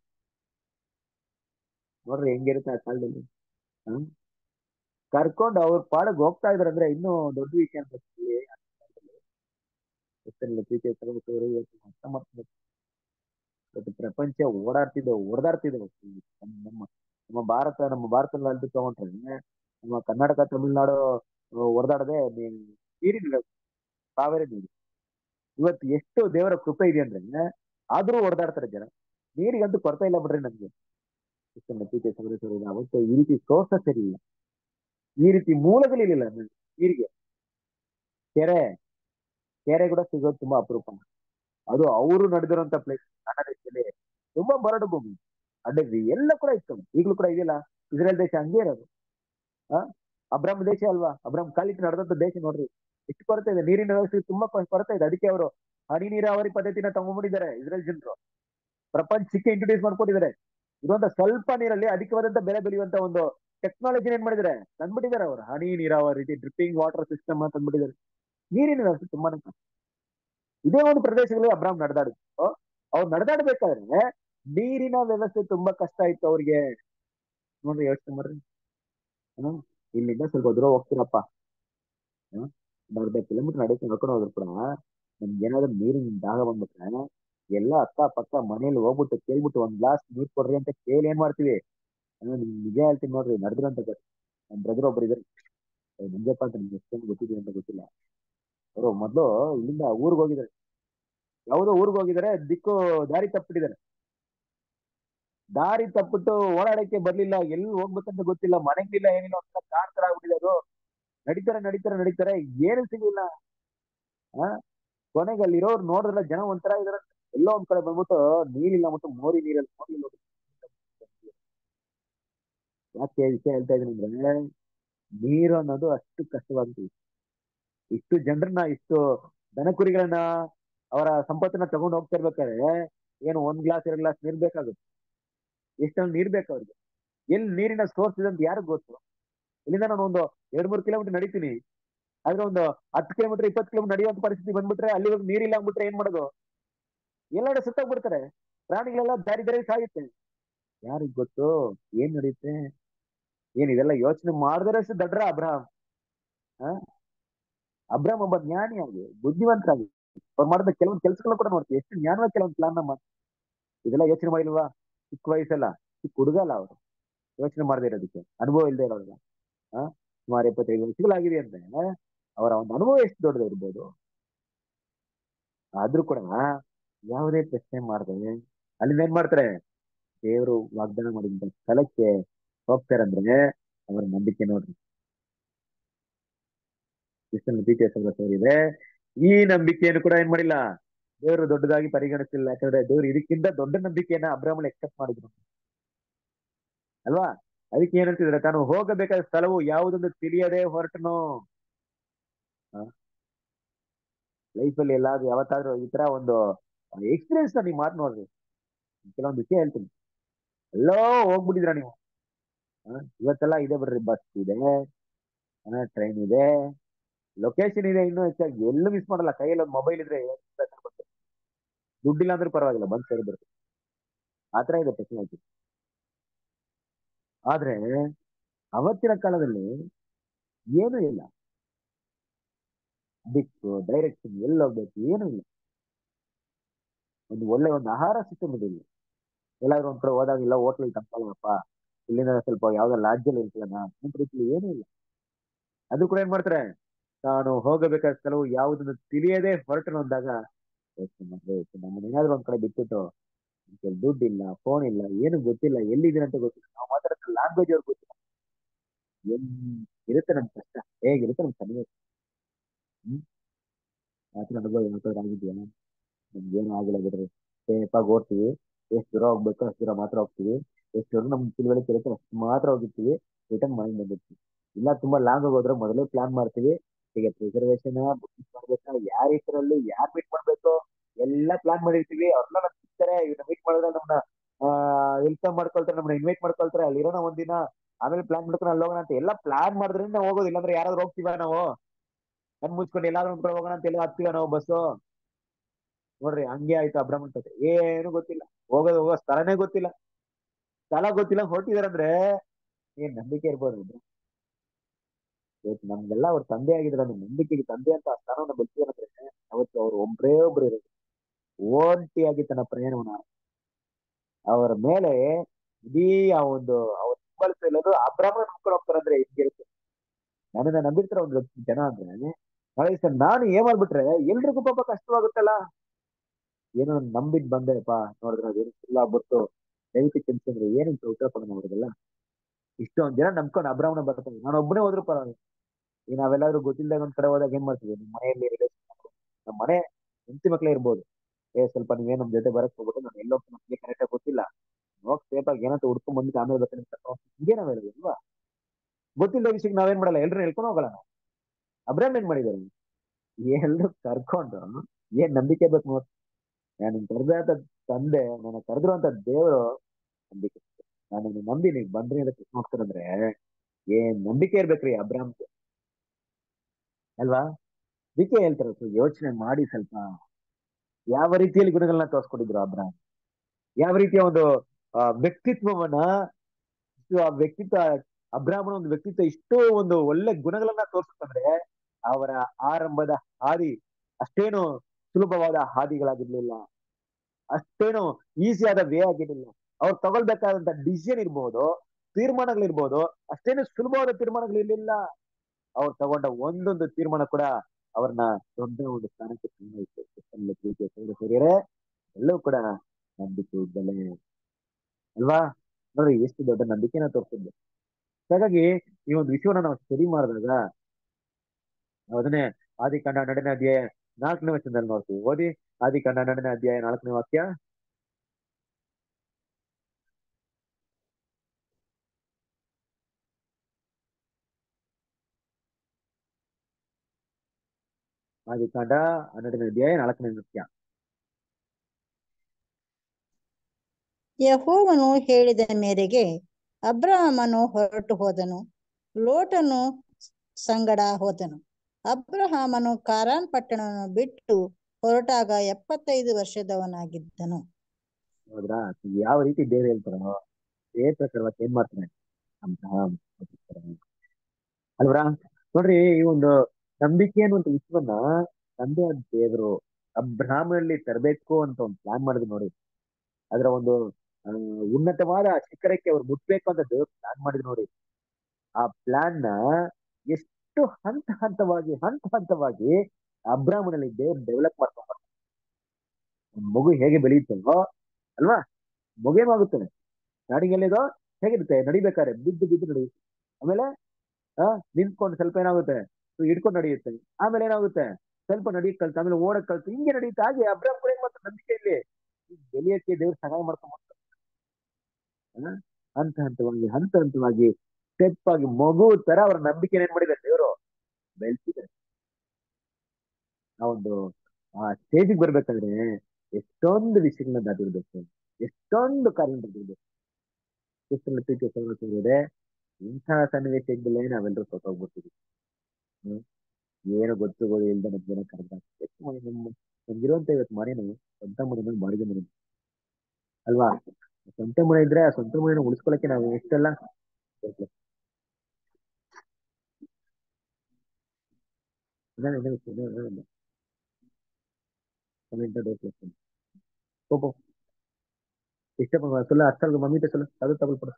ನೋಡ್ರಿ ಹೆಂಗಿರುತ್ತೆ ಆ ಕಾಲದಲ್ಲಿ ಹ್ಮ್ ಕರ್ಕೊಂಡು ಅವ್ರ ಪಾಡಗ್ ಹೋಗ್ತಾ ಇದಾರಂದ್ರೆ ಇನ್ನೂ ದೊಡ್ಡ ವಿಷಯ ಅಂತ ಹೇಳಿ ಎಷ್ಟೆಲ್ಲ ಪ್ರೀತಿ ತಗೋಬೇಕು ಇವತ್ತು ಅರ್ಥ ಮಾಡ್ಬೇಕು ಇವತ್ತು ಪ್ರಪಂಚ ಓಡಾಡ್ತಿದ್ದೆ ಓಡಾಡ್ತಿದ್ದೆ ನಮ್ಮ ನಮ್ಮ ನಮ್ಮ ಭಾರತ ನಮ್ಮ ಭಾರತದಲ್ಲಿ ಅಲ್ಲಿ ತಗೊಂಡ್ರೆ ನಮ್ಮ ಕರ್ನಾಟಕ ತಮಿಳ್ನಾಡು ಹೊಡೆದಾಡದೆ ನೀರಿನ ವ್ಯವಸ್ಥೆ, ಕಾವೇರಿ ನೀರು ಇವತ್ತು ಎಷ್ಟು ದೇವರ ಕೃಪೆ ಇದೆ ಅಂದ್ರೆ ಆದ್ರೂ ಹೊಡೆದಾಡ್ತಾರೆ ಜನ ನೀರಿಗಂತೂ ಕೊರತೆ ಇಲ್ಲ ಬಿಡ್ರಿ ನಮ್ಗೆ ಇಷ್ಟೊಂದು ಪ್ರೀತಿ ಸಹೋದರ ಅವತ್ತು ಈ ರೀತಿ ಸೋರ್ಸ ಸರಿ ಇಲ್ಲ ಈ ರೀತಿ ಮೂಲಗಳಿಲ್ಲ ನೀರಿಗೆ ಕೆರೆ ಕೆರೆ ಕೂಡ ಸಿಗೋದು ತುಂಬಾ ಅಪರೂಪ ಅದು ಅವರು ನಡೆದಿರುವಂತ ಪ್ಲೇಸ್ ಕನ್ನಡ ದೇಶದಲ್ಲಿ ತುಂಬಾ ಬರಡು ಭೂಮಿ ಅಡ್ಡಗಿ ಎಲ್ಲ ಕೂಡ ಇತ್ತು ಈಗಲೂ ಕೂಡ ಇದೆಯಲ್ಲ ಇಸ್ರೇಲ್ ದೇಶ ಹಂಗೆ ಇರೋದು ಆ ಅಬ್ರಾಮ್ ದೇಶ ಅಲ್ವಾ ಅಬ್ರಾಮ್ ಕಾಲಿಟ್ಟು ನಡೆದಂತ ದೇಶ ನೋಡ್ರಿ ಎಷ್ಟು ಕೊರತೆ ಇದೆ ನೀರಿನ ವ್ಯವಸ್ಥೆ ತುಂಬಾ ಕೊ- ಕೊರತೆ ಇದೆ ಅದಕ್ಕೆ ಅವರು ಹನಿ ನೀರಾವರಿ ಪದ್ಧತಿನ ತಗೊಂಡ್ಬಿಟ್ಟಿದ್ದಾರೆ ಇಸ್ರೇಲ್ ಜನರು ಪ್ರಪಂಚಕ್ಕೆ ಇಂಟ್ರೊಡ್ಯೂಸ್ ಮಾಡ್ಕೊಟ್ಟಿದ್ದಾರೆ ಇದೊಂದು ಸ್ವಲ್ಪ ನೀರಲ್ಲಿ ಅಧಿಕವಾದಂತ ಬೆಳೆ ಬೆಳೆಯುವಂತ ಒಂದು ಟೆಕ್ನಾಲಜಿ ಏನ್ ಮಾಡಿದ್ದಾರೆ ತಂದ್ಬಿಟ್ಟಿದ್ದಾರೆ ಅವರು ಹನಿ ನೀರಾವರಿ ಡ್ರಿಪ್ಪಿಂಗ್ ವಾಟರ್ ಸಿಸ್ಟಮ್ ಅಂತ ತಂದ್ಬಿಟ್ಟಿದ್ದಾರೆ ನೀರಿನ ವ್ಯವಸ್ಥೆ ತುಂಬಾನೇ ಕಷ್ಟ. ಇದೇ ಒಂದು ಪ್ರದೇಶಗಳಲ್ಲಿ ಅಬ್ರಾಮ್ ನಡೆದಾಡಿದ್ರು ಅವ್ರು ನಡೆದಾಡ್ಬೇಕಾದ್ರೆ ನೀರಿನ ವ್ಯವಸ್ಥೆ ತುಂಬಾ ಕಷ್ಟ ಇತ್ತು ಅವ್ರಿಗೆ ನೋಡ್ರಿ ಯೋಚನೆ ಮಾಡ್ರಿ ಹ್ಮ್ ಇಲ್ಲಿಂದ ಸ್ವಲ್ಪ ದೂರ ಹೋಗ್ತೀರಪ್ಪ ಹ್ಮ್ ಒಂದು ಅರ್ಧ ಕಿಲೋಮೀಟರ್ ನಡೀಕೊಂಡು ನಡ್ಕೊಂಡು ಹೋದ್ರು ಕೂಡ ನಮ್ಗೆ ಏನಾದ್ರು ನೀರಿನ ದಾಹ ಬಂದ್ಬಿಟ್ರೆ ಎಲ್ಲ ಅಕ್ಕ ಪಕ್ಕ ಮನೇಲಿ ಹೋಗ್ಬಿಟ್ಟು ಕೇಳ್ಬಿಟ್ಟು ಒಂದ್ ಗ್ಲಾಸ್ ನೀರ್ ಕೊಡ್ರಿ ಅಂತ ಕೇಳಿ ಏನ್ ಮಾಡ್ತೀವಿ ನಾನು ನಿಮ್ಗೆ ನಿಜ ಹೇಳ್ತೀನಿ ನೋಡ್ರಿ ನಡೆದ್ರಂತ ನಮ್ಮ ಬ್ರದರ್ ಒಬ್ರು ಇದಾರೆ ಅವ್ರು ನಂಜಪ್ಪ ಅಂತ ನಿಮ್ಗೆ ಎಷ್ಟೊಂದು ಗೊತ್ತಿದೆ ಅಂತ ಗೊತ್ತಿಲ್ಲ ಅವರು ಮೊದ್ಲು ಇಲ್ಲಿಂದ ಊರಿಗೆ ಹೋಗಿದ್ದಾರೆ ಯಾವುದೋ ಊರಿಗೆ ಹೋಗಿದ್ದಾರೆ ದಿಕ್ಕು ದಾರಿ ತಪ್ಪಿಟ್ಟಿದ್ದಾರೆ ದಾರಿ ತಪ್ಪಿಟ್ಟು ಓಡಾಡಕ್ಕೆ ಬರ್ಲಿಲ್ಲ ಎಲ್ಲಿ ಹೋಗ್ಬೇಕಂತ ಗೊತ್ತಿಲ್ಲ ಮನೆಗಿಲ್ಲ ಏನಿಲ್ಲ ಅಂತ ಕಾಣ್ತಾರ ಆಗ್ಬಿಟ್ಟಿದೆ ಅದು ನಡೀತಾರೆ ನಡೀತಾರೆ ನಡೀತಾರೆ ಏನು ಸಿಗಲಿಲ್ಲ ಆ ಕೊನೆಗೆ ಅಲ್ಲಿ ಇರೋರು ನೋಡಿದ್ರೆ ಜನ ಒಂಥರ ಇದಾರೆ ಎಲ್ಲೋ ಒಂದ್ ಕಡೆ ಬಂದ್ಬಿಟ್ಟು ನೀರಿಲ್ಲ ಮತ್ತು ಮೋರಿ ನೀರಲ್ಲಿ ಮೋರಿ ನೋಡಿ ಯಾಕೆ ಈ ವಿಷಯ ಹೇಳ್ತಾ ಇದೀನಿ ಅಂದ್ರೆ ನೀರು ಅನ್ನೋದು ಅಷ್ಟು ಕಷ್ಟವಾಗ್ತದೆ ಇಷ್ಟು ಜನರನ್ನ ಇಷ್ಟು ದನ ಕುರಿಗಳನ್ನ ಅವರ ಸಂಪತ್ತನ್ನ ತಗೊಂಡು ಹೋಗ್ತಾ ಇರ್ಬೇಕಾದ್ರೆ ಏನು ಒಂದ್ ಗ್ಲಾಸ್ ಎರಡು ಗ್ಲಾಸ್ ನೀರ್ ಬೇಕಾಗುತ್ತೆ ಎಷ್ಟೊಂದು ನೀರ್ ಬೇಕು ಅವ್ರಿಗೆ ಎಲ್ಲಿ ನೀರಿನ ಸೋರ್ಸ್ ಇದೆ ಅಂತ ಯಾರಿಗ್ ಗೊತ್ತು ಇಲ್ಲಿಂದ ನಾನು ಒಂದು ಎರಡ್ ಮೂರು ಕಿಲೋಮೀಟರ್ ನಡೀತೀನಿ ಆದ್ರೆ ಒಂದು ಹತ್ತು ಕಿಲೋಮೀಟರ್ ಇಪ್ಪತ್ತು ಕಿಲೋಮೀಟರ್ ನಡೆಯುವಂತ ಪರಿಸ್ಥಿತಿ ಬಂದ್ಬಿಟ್ರೆ ಅಲ್ಲಿ ಹೋಗಿ ನೀರಿಲ್ಲ ಅಂದ್ಬಿಟ್ರೆ ಏನ್ ಮಾಡೋದು ಎಲ್ಲೆಡೆ ಸುತ್ತಾಗ್ಬಿಡ್ತಾರೆ ಪ್ರಾಣಿಗಳೆಲ್ಲ ದಾರಿ ದಾರಿ ಸಾಯುತ್ತೆ ಯಾರಿಗ್ ಗೊತ್ತು ಏನ್ ನಡೆಯುತ್ತೆ ಏನ್ ಇದೆಲ್ಲ ಯೋಚನೆ ಮಾಡಿದ್ರಷ್ಟು ದಡ್ರ ಅಬ್ರಹಾಂ ಆ ಅಬ್ರಾಮ್ ಒಬ್ಬ ಜ್ಞಾನಿಯಾಗಿ ಬುದ್ಧಿವಂತರಾಗಿ ಅವ್ರು ಮಾಡಿದ ಕೆಲವೊಂದು ಕೆಲಸಗಳು ಕೂಡ ನೋಡ್ತೀವಿ ಎಷ್ಟು ಜ್ಞಾನವಾಗಿ ಕೆಲವೊಂದು ಪ್ಲಾನ್ ನಮ್ಮ ಇದೆಲ್ಲ ಯೋಚನೆ ಮಾಡಿಲ್ವಾ ಚಿಕ್ಕ ವಯಸ್ಸಲ್ಲ ಚಿಕ್ಕ ಹುಡುಗ ಅಲ್ಲ ಅವರು ಯೋಚನೆ ಮಾಡದೇ ಇರೋದಕ್ಕೆ ಅನುಭವ ಇಲ್ಲದೆ ಇರೋಲ್ಲ ಆ ಸುಮಾರು ಎಪ್ಪತ್ತೈದು ವರ್ಷಗಳಾಗಿದೆ ಅಂದ್ರೆ ಅವರ ಒಂದು ಅನುಭವ ಎಷ್ಟು ದೊಡ್ಡದು ಇರ್ಬೋದು ಆದ್ರೂ ಕೂಡ ಯಾವುದೇ ಪ್ರಶ್ನೆ ಮಾಡದೆ ಅಲ್ಲಿಂದ ಏನ್ ಮಾಡ್ತಾರೆ ದೇವರು ವಾಗ್ದಾನ ಮಾಡಿದಂತ ಸ್ಥಳಕ್ಕೆ ಹೋಗ್ತಾರಂದ್ರೆ ಅವರ ನಂಬಿಕೆ ನೋಡ್ರಿ ಇಷ್ಟೊಂದು ಪ್ರೀತಿಯ ಇದೆ ಈ ನಂಬಿಕೆಯನ್ನು ಕೂಡ ಏನ್ ಮಾಡಿಲ್ಲ ದೇವರು ದೊಡ್ಡದಾಗಿ ಪರಿಗಣಿಸಿಲ್ಲ ಯಾಕಂದ್ರೆ ದೇವರು ಇದಕ್ಕಿಂತ ದೊಡ್ಡ ನಂಬಿಕೆಯನ್ನ ಅಬ್ರಾಹ್ಮಣ ಎಕ್ಸೆಪ್ಟ್ ಮಾಡಿದ್ರು ಅಲ್ವಾ ಅದಕ್ಕೆ ಏನಂತಿದ್ರೆ ತಾನು ಹೋಗಬೇಕಾದ ಸ್ಥಳವು ಯಾವುದೊಂದು ತಿಳಿಯದೆ ಹೊರಟನು ಲೈಫಲ್ಲಿ ಎಲ್ಲಾದ್ರೂ ಯಾವತ್ತಾದ್ರೂ ಈ ತರ ಒಂದು ಎಕ್ಸ್ಪೀರಿಯನ್ಸ್ ನೀವು ಮಾತು ನೋಡ್ರಿ ಕೆಲವೊಂದು ವಿಷಯ ಹೇಳ್ತೀನಿ ಎಲ್ಲೋ ಹೋಗ್ಬಿಟ್ಟಿದ್ರ ನೀವು ಆ, ಇವತ್ತೆಲ್ಲ ಇದೆ ಬಿಡ್ರಿ ಬಸ್ ಇದೆ ಟ್ರೈನ್ ಇದೆ ಲೊಕೇಶನ್ ಇದೆ ಇನ್ನೂ ಹೆಚ್ಚಾಗಿ ಎಲ್ಲೂ ಮಿಸ್ ಮಾಡಲ್ಲ ಕೈಯಲ್ಲಿ ಒಂದು ಮೊಬೈಲ್ ಇದ್ರೆ ಏನ್ ಬೇಕಾದ್ರೂ ಬರ್ತದೆ. ದುಡ್ಡಿಲ್ಲ ಅಂದ್ರೂ ಪರವಾಗಿಲ್ಲ ಬಂದ್ ಸೇರಿ ಬರ್ತದೆ ಆತರ ಇದೆ ಟೆಕ್ನಾಲಜಿ ಆದ್ರೆ ಅವತ್ತಿನ ಕಾಲದಲ್ಲಿ ಏನೂ ಇಲ್ಲ ದಿಕ್ಕು ಡೈರೆಕ್ಷನ್ ಎಲ್ಲಿ ಹೋಗ್ಬೇಕು ಏನೂ ಇಲ್ಲ ಒಂದು ಒಳ್ಳೆ ಒಂದು ಆಹಾರ ಸಿಸ್ಟಮ್ ಇದೆ ಇಲ್ಲಿ ಎಲ್ಲಾದ್ರೂ ಒಂದ್ ಕಡೆ ಹೋದಾಗ ಇಲ್ಲ ಹೋಟ್ಲಲ್ಲಿ ತಪ್ಪಾಳಪ್ಪ ಇಲ್ಲಿಂದ ಸ್ವಲ್ಪ ಯಾವ್ದೋ ಲಾಡ್ಜಲ್ಲಿ ಇರ್ತೀವಲ್ಲ ಅಂತ ರೀತಿಲಿ ಏನೂ ಇಲ್ಲ ಅದು ಕೂಡ ಏನ್ ಮಾಡ್ತಾರೆ ನಾನು ಹೋಗಬೇಕಾದ ಸ್ಥಳವು ಯಾವುದನ್ನು ತಿಳಿಯದೆ ಹೊರಟು ಅಂದಾಗ ನಮ್ಮನ್ನ ಏನಾದ್ರೂ ಒಂದ್ ಕಡೆ ಬಿಟ್ಬಿಟ್ಟು ನಮ್ಗೆ ದುಡ್ಡು ಇಲ್ಲ ಫೋನ್ ಇಲ್ಲ ಏನು ಗೊತ್ತಿಲ್ಲ ಎಲ್ಲಿದ್ದೀರ ಅಂತ ಗೊತ್ತಿಲ್ಲ ನಾವು ಮಾತಾಡೋ ಲ್ಯಾಂಗ್ವೇಜ್ ಅವ್ರಿಗೆ ಗೊತ್ತಿಲ್ಲ ಏನ್ ಇರುತ್ತೆ ನಮ್ ಕಷ್ಟ ಹೇಗಿರುತ್ತೆ ನಮ್ ಸನ್ನಿವೇಶ ಹ್ಮ್ ಆತರ ಅನುಭವ ಯಾವ್ದಾದ್ರು ಆಗಿದ್ಯಾ ನಮ್ಗೇನು ಆಗಿಲ್ಲ ಬಿಡ್ರಿ ಸೇಫಾಗಿ ಓಡ್ತೀವಿ ಎಷ್ಟು ದೂರ ಹೋಗ್ಬೇಕು ಅಷ್ಟು ದೂರ ಮಾತ್ರ ಹೋಗ್ತೀವಿ ಎಷ್ಟು ದೂರ ನಮ್ ತಿಳುವಳಿಕೆ ಇರುತ್ತೆ ಅಷ್ಟು ಮಾತ್ರ ಹೋಗಿರ್ತೀವಿ ರಿಟರ್ನ್ ಮನೆಗೆ ಬಂದಿರ್ತೀವಿ ಇಲ್ಲ ತುಂಬಾ ಲಾಂಗ್ ಹೋದ್ರೆ ಮೊದಲೇ ಪ್ಲಾನ್ ಮಾಡ್ತೀವಿ ಈಗ ರಿಸರ್ವೇಶನ್ ಬುಕಿಂಗ್ ಮಾಡ್ಬೇಕಾ ಯಾರ ಹೆಸರಲ್ಲಿ ಯಾರ್ ಮೀಟ್ ಮಾಡ್ಬೇಕು ಎಲ್ಲ ಪ್ಲಾನ್ ಮಾಡಿರ್ತೀವಿ ಅವ್ರೆಲ್ಲ ನಮ್ಗೆ ಸಿಗ್ತಾರೆ ಇವ್ರನ್ನ ಮೀಟ್ ಮಾಡಿದ್ರೆ ನಮ್ಮನ್ನ ವೆಲ್ಕಮ್ ಮಾಡ್ಕೊಳ್ತಾರೆ ನಮ್ಮನ್ನ ಇನ್ವೈಟ್ ಮಾಡ್ಕೊಳ್ತಾರೆ ಅಲ್ಲಿ ಇರೋಣ ಒಂದಿನ ಆಮೇಲೆ ಪ್ಲಾನ್ ಮಾಡ್ಕೊಂಡು ಅಲ್ಲಿ ಹೋಗೋಣ ಅಂತ ಎಲ್ಲ ಪ್ಲಾನ್ ಮಾಡಿದ್ರಿಂದ ಹೋಗೋದು ಇಲ್ಲಾಂದ್ರೆ ಯಾರಾದ್ರೂ ಹೋಗ್ತೀವ ನಾವು ಕಣ್ ಮುಚ್ಕೊಂಡು ಎಲ್ಲಾದ್ರೂ ಒಂದ್ ಕಡೆ ಹೋಗೋಣ ಅಂತ ಎಲ್ಲ ಹತ್ತೀವ ನಾವು ಬಸ್ಸು ನೋಡ್ರಿ ಹಂಗೆ ಆಯ್ತು ಅಬ್ರಹ್ಮನ್ ಕತೆ ಏನು ಗೊತ್ತಿಲ್ಲ ಹೋಗೋದು ಹೋಗೋ ಸ್ಥಳನೇ ಗೊತ್ತಿಲ್ಲ ಸ್ಥಳ ಗೊತ್ತಿಲ್ಲ ಹೊರಟಿದಾರಂದ್ರೆ ಏನ್ ನಂಬಿಕೆ ಇರ್ಬೋದು ಇದು? ಇವತ್ತು ನಮ್ಗೆಲ್ಲ ಅವ್ರ ತಂದೆ ಆಗಿದ್ರೆ ನಮ್ಮ ನಂಬಿಕೆಗೆ ತಂದೆ ಅಂತ ಆ ಸ್ಥಾನವನ್ನ ಬೆಳೆಸಿದಾರಂದ್ರೆ ಅವತ್ತು ಅವ್ರು ಒಬ್ರೇ ಒಬ್ರು ಇರೋದು ಒಂಟಿಯಾಗಿ ತನ್ನ ಪ್ರಯಾಣವನ್ನ ಅವರ ಮೇಲೆ ಇಡೀ ಆ ಒಂದು ಅವ್ರ ಹಿಂಬಾಲಿಸ್ತಾ ಇರೋದು ಅಬ್ರಾಹ್ಮಣ ನಂಬ್ಕೊಂಡು ಹೋಗ್ತಾರಂದ್ರೆ ಹಿಂಗಿರುತ್ತೆ ನನ್ನನ್ನ ನಂಬಿರ್ತಾರ ಒಂದು ವ್ಯಕ್ತಿ ಜನ ಅಂದ್ರೆ ನಾಳೆ ಸರ್ ನಾನು ಏನ್ ಮಾಡ್ಬಿಟ್ರೆ ಎಲ್ರಿಗೂ ಪಾಪ ಕಷ್ಟವಾಗುತ್ತಲ್ಲ ಏನೋ ನಂಬಿದ್ ಬಂದೆಪ್ಪ ನೋಡಿದ್ರೆ ಅದೇನು ಸುಳ್ಳು ಆಗ್ಬಿಟ್ಟು ದಯವಿಟ್ಟು ಕೆಲ್ಸಂದ್ರೆ ಏನಂತ ಉತ್ತರ ಕೊಡೋಣ ಅವ್ರಿಗೆಲ್ಲ ಇಷ್ಟೊಂದ್ ಜನ ನಂಬ್ಕೊಂಡು ಅಬ್ರಾಹ್ಮಣ ಬರ್ತಾರೆ ನಾನು ಒಬ್ಬನೇ ಹೋದ್ರು ಪರವಾಗಿಲ್ಲ ಈಗ ನಾವೆಲ್ಲಾದ್ರೂ ಗೊತ್ತಿಲ್ಲದಾಗ ಒಂದ್ ಕಡೆ ಹೋದಾಗ ಏನ್ ಮಾಡ್ತೀವಿ ನಮ್ಮ ಮನೆಯಲ್ಲಿ ರಿಲೇಷನ್ ನಮ್ಮ ಮನೆ ಹೆಂಡತಿ ಮಕ್ಳೇ ಇರ್ಬೋದು ಏ ಸ್ವಲ್ಪ ನೀವೇ ನಮ್ ಜೊತೆ ಬರಕ್ ಹೋಗ್ಬಿಟ್ಟು ನಾನು ಎಲ್ಲೋ ನಮ್ಗೆ ಕರೆಕ್ಟ್ ಆಗಿ ಗೊತ್ತಿಲ್ಲ ಹೋಗ್ ಸೇಫ್ ಆಗಿ ಏನಂತ ಹುಡ್ಕೊಂಡ್ ಬಂದ್ಬಿಟ್ಟು ಆಮೇಲೆ ಬರ್ತೀನಿ ಅಂತ ಹಿಂಗೆ ನಾವ್ ಹೇಳೋದು ಅಲ್ವಾ ಗೊತ್ತಿಲ್ಲ ವಿಷಯಕ್ಕೆ ನಾವೇನ್ ಮಾಡಲ್ಲ ಎಲ್ರು ಹೇಳ್ಕೊಂಡು ಹೋಗಲ್ಲ ನಾವು ಅಬ್ರಾಹ್ಮ್ ಏನ್ ಮಾಡಿದಾರೆ ಎಲ್ರು ಕರ್ಕೊಂಡು ಏನ್ ನಂಬಿಕೆ ಬೇಕು ನೋಡಿ ನಾನು ಕರೆದ ತಂದೆ ನನ್ನ ಕರೆದ್ರು ಅಂತ ದೇವರು ನಂಬಿಕೆ ನಾನು ನಿನ್ನ ನಂಬಿ ನೀವು ಬಂದ್ರಿ ಅಂತ ಕೃಷ್ಣ ಹೋಗ್ತಾರಂದ್ರೆ ಏನ್ ನಂಬಿಕೆ ಇರ್ಬೇಕ್ರಿ ಅಬ್ರಾಮ್ಗೆ ಅಲ್ವಾ ಅದಕ್ಕೆ ಹೇಳ್ತಾರೆ ಸ್ವಲ್ಪ ಯೋಚನೆ ಮಾಡಿ ಸ್ವಲ್ಪ ಯಾವ ರೀತಿಯಲ್ಲಿ ಗುಣಗಳನ್ನ ತೋರಿಸ್ಕೊಂಡಿದ್ರು ಅಬ್ರಾಮ್ ಯಾವ ರೀತಿಯ ಒಂದು ಆ, ವ್ಯಕ್ತಿತ್ವವನ್ನ ಇಷ್ಟು ಆ ವ್ಯಕ್ತಿತ್ವ ಅಬ್ರಾಹ್ಮಣ ಒಂದು ವ್ಯಕ್ತಿತ್ವ ಇಷ್ಟು ಒಂದು ಒಳ್ಳೆ ಗುಣಗಳನ್ನ ತೋರಿಸ್ತಂದ್ರೆ ಅವರ ಆರಂಭದ ಹಾದಿ ಅಷ್ಟೇನು ಸುಲಭವಾದ ಹಾದಿಗಳಾಗಿರ್ಲಿಲ್ಲ ಅಷ್ಟೇನು ಈಸಿಯಾದ ವೇ ಆಗಿರ್ಲಿಲ್ಲ ಅವ್ರು ತಗೊಳ್ಬೇಕಾದಂತ ಡಿಸಿಷನ್ ಇರ್ಬೋದು ತೀರ್ಮಾನಗಳಿರ್ಬೋದು ಅಷ್ಟೇನು ಸುಲಭವಾದ ತೀರ್ಮಾನಗಳಿರ್ಲಿಲ್ಲ ಅವ್ರು ತಗೊಂಡ ಒಂದೊಂದು ತೀರ್ಮಾನ ಕೂಡ ಅವ್ರನ್ನ ದೊಡ್ಡ ಒಂದು ಸ್ಥಾನಕ್ಕೆ ಕೊಂಡೊಯ್ತು. ಕ್ರಿಸ್ತನಲ್ಲಿ ಪ್ರೀತಿಯ ಸಹೋದರ ಸಹೋದರಿಯರೇ, ಎಲ್ಲವೂ ಕೂಡ ನಂಬಿಕೆ ಇದ್ದಲೇ ಅಲ್ವಾ ನೋಡ್ರಿ ಎಷ್ಟು ದೊಡ್ಡ ನಂಬಿಕೆನ ತೋರಿಸಿದ್ದು ಹಾಗಾಗಿ ಈ ಒಂದು ವಿಷಯವನ್ನ ನಾವು ಸ್ಟಡಿ ಮಾಡಿದಾಗ ಅದನ್ನೇ ಆದಿಕಾಂಡ ಹನ್ನೆರಡನೇ ಅಧ್ಯಾಯ ನಾಲ್ಕನೇ ವಚನದಲ್ಲಿ ನೋಡ್ತೀವಿ ಓದಿ ಆದಿಕಾಂಡ ಹನ್ನೆರಡನೇ ಅಧ್ಯಾಯ ನಾಲ್ಕನೇ ವಾಕ್ಯ ಆದಿಕಾಂಡ ಹನ್ನೆರಡನೇ ಅಧ್ಯಾಯ ನಾಲ್ಕನೇ ವಾಕ್ಯ ಯಹೋವನು ಹೇಳಿದ ಮೇರೆಗೆ ಅಬ್ರಹಾಮನು ಹೊರಟು ಹೋದನು ಲೋಟನು ಸಂಗಡ ಹೋದನು ಅಬ್ರಹಾಮನು ಕಾರಾನ್ ಪಟ್ಟಣವನ್ನು ಬಿಟ್ಟು ಹೊರಟಾಗ ಎಪ್ಪತ್ತೈದು ವರ್ಷದವನಾಗಿದ್ದನು ಹೌದ್ರಾ ಯಾವ ರೀತಿ ದೇವ್ರು ಹೇಳ್ತಾರೋ ಅದೇ ಪ್ರಕಾರವಾಗಿ ಏನ್ ಮಾಡ್ತಾನೆ ಅಬ್ರಹಾಂ ಹೋಗ್ತಾರೆ. ಅಲ್ವರಾ ನೋಡ್ರಿ ಈ ಒಂದು ನಂಬಿಕೆ ಅನ್ನುವಂತ ವಿಷಯವನ್ನ ತಂದೆ ಆದ ದೇವರು ಅಬ್ರಹಾಮನಲ್ಲಿ ತರಬೇಕು ಅಂತ ಒಂದು ಪ್ಲಾನ್ ಮಾಡಿದ್ರು ನೋಡಿ ಅದರ ಒಂದು ಆ, ಉನ್ನತವಾದ ಶಿಖರಕ್ಕೆ ಅವ್ರು ಮುಟ್ಬೇಕು ಅಂತ ದೇವ್ರು ಪ್ಲಾನ್ ಮಾಡಿದ್ರು ನೋಡಿ ಆ ಪ್ಲಾನ್ ನ ಎಷ್ಟು ಹಂತ ಹಂತವಾಗಿ ಹಂತ ಹಂತವಾಗಿ ಅಬ್ರಾಹ್ಮನಲ್ಲಿ ದೇವ್ರು ಡೆವಲಪ್ ಮಾಡ್ಕೊಂಡ್ ಬರ್ತಾರೆ. ಒಂದ್ ಮಗು ಹೇಗೆ ಬೆಳೆಯುತ್ತೋ ಅಲ್ವಾ ಮಗುವಾಗುತ್ತದೆ ಸ್ಟಾರ್ಟಿಂಗ್ ಎಲ್ಲಿದೋ ಹೇಗಿರುತ್ತೆ ನಡಿಬೇಕಾದ್ರೆ ಬಿದ್ದು ಬಿದ್ದು ನಡೆಯುತ್ತೆ ಆಮೇಲೆ ಆ ನಿಂತ್ಕೊಂಡು ಸ್ವಲ್ಪ ಏನಾಗುತ್ತೆ ಸೊ ಹಿಡ್ಕೊಂಡು ನಡೆಯುತ್ತೆ ಆಮೇಲೆ ಏನಾಗುತ್ತೆ ಸ್ವಲ್ಪ ನಡಿಯಕ್ ಕಲ್ತು ಆಮೇಲೆ ಓಡಕ್ ಕಲ್ತು ಹಿಂಗೆ ನಡೆಯುತ್ತೆ ಹಾಗೆ ಅಬ್ರಾಹ್ಮ ಕೂಡ ಏನ್ ಮಾಡ್ತಾರೆ ನಂಬಿಕೆಯಲ್ಲಿ ಬೆಳೆಯಕ್ಕೆ ದೇವ್ರು ಸಹಾಯ ಮಾಡ್ಕೊಂಡ್ ಬರ್ತಾರೆ. ಆ? ಹಂತ ಹಂತವಾಗಿ ಹಂತ ಹಂತವಾಗಿ ಸ್ಟೆಪ್ ಆಗಿ ಮಗು ತರ ಅವ್ರ ನಂಬಿಕೆ ಏನ್ ಮಾಡಿದ್ದಾರೆ ದೇವರು ಬೆಳೆಸಿದ್ದಾರೆ ಆ ಒಂದು ಆ ಸ್ಟೇಜಿಗೆ ಬರ್ಬೇಕಾದ್ರೆ ಎಷ್ಟೊಂದು ವಿಷಯಗಳನ್ನ ದಾಟಿರ್ಬೇಕು ಎಷ್ಟೊಂದು ಕಾರ್ಯ ದಾಟಿರ್ಬೇಕು ಕ್ರಿಸ್ತನ ಪ್ರೀತಿಯ ಸಹೋದರ ಸಹೋದರಿಯರೇ, ಇಂತಹ ಸನ್ನಿವೇಶಗಳೇ ನಾವೆಲ್ಲರೂ ಸೋತೋಗ್ಬಿಡ್ತೀವಿ ಹ್ಮ್ ಏನು ಗೊತ್ತು ಗೊತ್ತು ಇಲ್ದ ನಮ್ಗೇನೋ ಕರೆದ ನಮ್ಮ ನಮ್ಗಿರುವಂತ ಇವತ್ತು ಮನೇನು ಸ್ವಂತ ಮನೆ ಬಾಡಿಗೆ ಮನೆ ಅಲ್ವಾ ಸ್ವಂತ ಮನೆ ಇದ್ರೆ ಆ ಸ್ವಂತ ಮನೆನ ಉಳಿಸ್ಕೊಳಕ್ಕೆ ನಾವು ಎಷ್ಟೆಲ್ಲ ಇದಾನೆ, ಇದಾನೆ, ಇದಾನೆ, ಇದಾನೆ. comment டோ plus one. போ போ டிஸ்டர்ப் பண்ண சொல்ல அத்தல் மம்மிட்ட சொல்லு அது தகவல் போட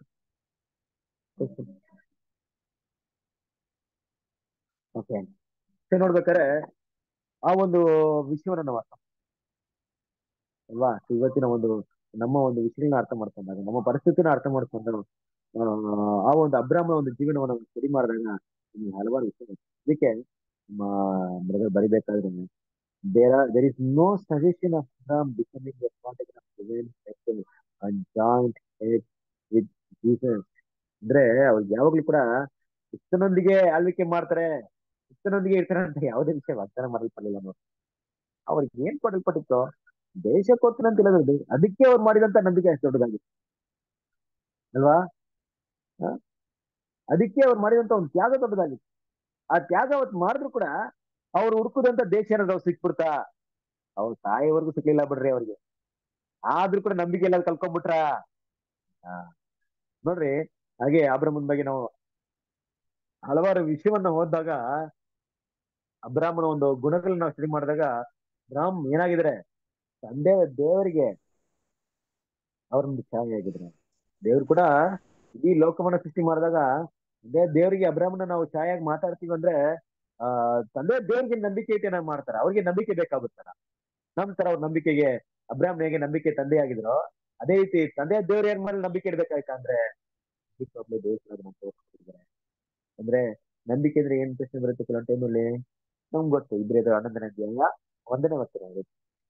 ಓಕೆ ಸೊ ನೋಡ್ಬೇಕಾದ್ರೆ ಆ ಒಂದು ವಿಷಯವನ್ನ ನಾವು ಅರ್ಥ ಅಲ್ವಾ So ಇವತ್ತಿನ ಒಂದು ನಮ್ಮ ಒಂದು ವಿಷಯಗಳನ್ನ ಅರ್ಥ ಮಾಡ್ಕೊಂಡಾಗ ನಮ್ಮ ಪರಿಸ್ಥಿತಿನ ಅರ್ಥ ಮಾಡ್ಕೊಂಡು ಆ, ಆ ಒಂದು ಅಬ್ರಾಹ್ಮಣ ಒಂದು ಜೀವನವನ್ನು ಸ್ಟಡಿ ಮಾಡಿದಾಗ ನಮ್ಗೆ ಹಲವಾರು ವಿಷಯ ಅದಕ್ಕೆ ನಮ್ಮ ಬ್ರದರ್ ಬರಿಬೇಕಾದ್ರೆ there are there is no suggestion of Abraham becoming a part of divine circle and joint head with Jesus ಅಂದ್ರೆ ಅವ್ರಿಗೆ ಯಾವಾಗ್ಲೂ ಕೂಡ ಕ್ರಿಸ್ತನೊಂದಿಗೆ ಆಳ್ವಿಕೆ ಮಾಡ್ತಾರೆ ಕ್ರಿಸ್ತನೊಂದಿಗೆ ಇರ್ತಾರೆ ಅಂತ ಯಾವುದೇ ವಿಷಯ ವಾಗ್ದಾನ ಮಾಡಲ್ಪಡಲಿಲ್ಲ ನೋಡಿ ಅವ್ರಿಗೆ ಏನ್ ಕೊಡಲ್ಪಟ್ಟಿತ್ತು ದೇಶ ಕೊಡ್ತೀನಿ ಅಂತ ಹೇಳಿದ್ರು ಅದಕ್ಕೆ ಅವ್ರು ಮಾಡಿದಂತ ನಂಬಿಕೆ ಅಷ್ಟು ದೊಡ್ಡದಾಗಿತ್ತು ಅಲ್ವಾ ಹ? ಅದಕ್ಕೆ ಅವ್ರು ಮಾಡಿದಂತ ಒಂದು ತ್ಯಾಗ ದೊಡ್ಡದಾಗಿತ್ತು ಆ ತ್ಯಾಗ ಅವತ್ತು ಮಾಡಿದ್ರು ಕೂಡ ಅವ್ರು ಹುಡುಕುದಂತ ದೇಶ ಏನಾದ್ರು ಅವ್ರು ಸಿಕ್ಬಿಡ್ತಾ ಅವ್ರು ಸಾಯೋವರೆಗೂ ಸಿಗ್ಲಿಲ್ಲ ಬಿಡ್ರಿ ಅವ್ರಿಗೆ ಆದ್ರೂ ಕೂಡ ನಂಬಿಕೆ ಎಲ್ಲ ಕಲ್ಕೊಂಡ್ಬಿಟ್ರ ಹಾ ನೋಡ್ರಿ ಹಾಗೆ ಅಬ್ರಹ್ಮನ್ ಬಗ್ಗೆ ನಾವು ಹಲವಾರು ವಿಷಯವನ್ನ ಓದಿದಾಗ ಅಬ್ರಾಹ್ಮಣ ಒಂದು ಗುಣಗಳನ್ನ ನಾವು ಸ್ಟಡಿ ಮಾಡಿದಾಗ ಅಬ್ರಾಹ್ಮ್ ಏನಾಗಿದ್ರೆ ತಂದೆ ದೇವರಿಗೆ ಅವ್ರೊಂದು ಛಾಯೆ ಆಗಿದ್ರೆ ದೇವ್ರು ಕೂಡ ಇಡೀ ಲೋಕವನ್ನ ಸೃಷ್ಟಿ ಮಾಡಿದಾಗ ಅದೇ ದೇವರಿಗೆ ಅಬ್ರಾಹ್ಮಣ ನಾವು ಛಾಯಾಗಿ ಮಾತಾಡ್ತೀವಿ ಅಂದ್ರೆ ಆ ತಂದೆ ದೇವ್ರಿಗೆ ನಂಬಿಕೆ ಇಟ್ಟೆ ಮಾಡ್ತಾರೆ ಅವ್ರಿಗೆ ನಂಬಿಕೆ ಬೇಕಾಗುತ್ತಲ್ಲ ನಮ್ ತರ ಅವ್ರ ನಂಬಿಕೆಗೆ ಅಬ್ರಾಹ್ಮಣ ಹೇಗೆ ನಂಬಿಕೆ ತಂದೆ ಆಗಿದ್ರು ಅದೇ ರೀತಿ ತಂದೆ ದೇವ್ರ ಏನ್ ಮೇಲೆ ನಂಬಿಕೆ ಇಡ್ಬೇಕಾಯ್ತಾ ಅಂದ್ರೆ ಒಬ್ಳೆ ದೇವಸ್ಥಾನ ತೋರಿಸ್ತಿದ್ದಾರೆ ಅಂದ್ರೆ ನಂಬಿಕೆ ಅಂದ್ರೆ ಏನ್ ಪ್ರಶ್ನೆ ಬರುತ್ತೆ ಕೆಲವೊಂದು ಟೈಮಲ್ಲಿ ನಮ್ಗೆ ಗೊತ್ತು ಇಬ್ರೇ ಹನ್ನೊಂದನೇ ಅಧ್ಯಾಯ ಒಂದನೇ ವಚನ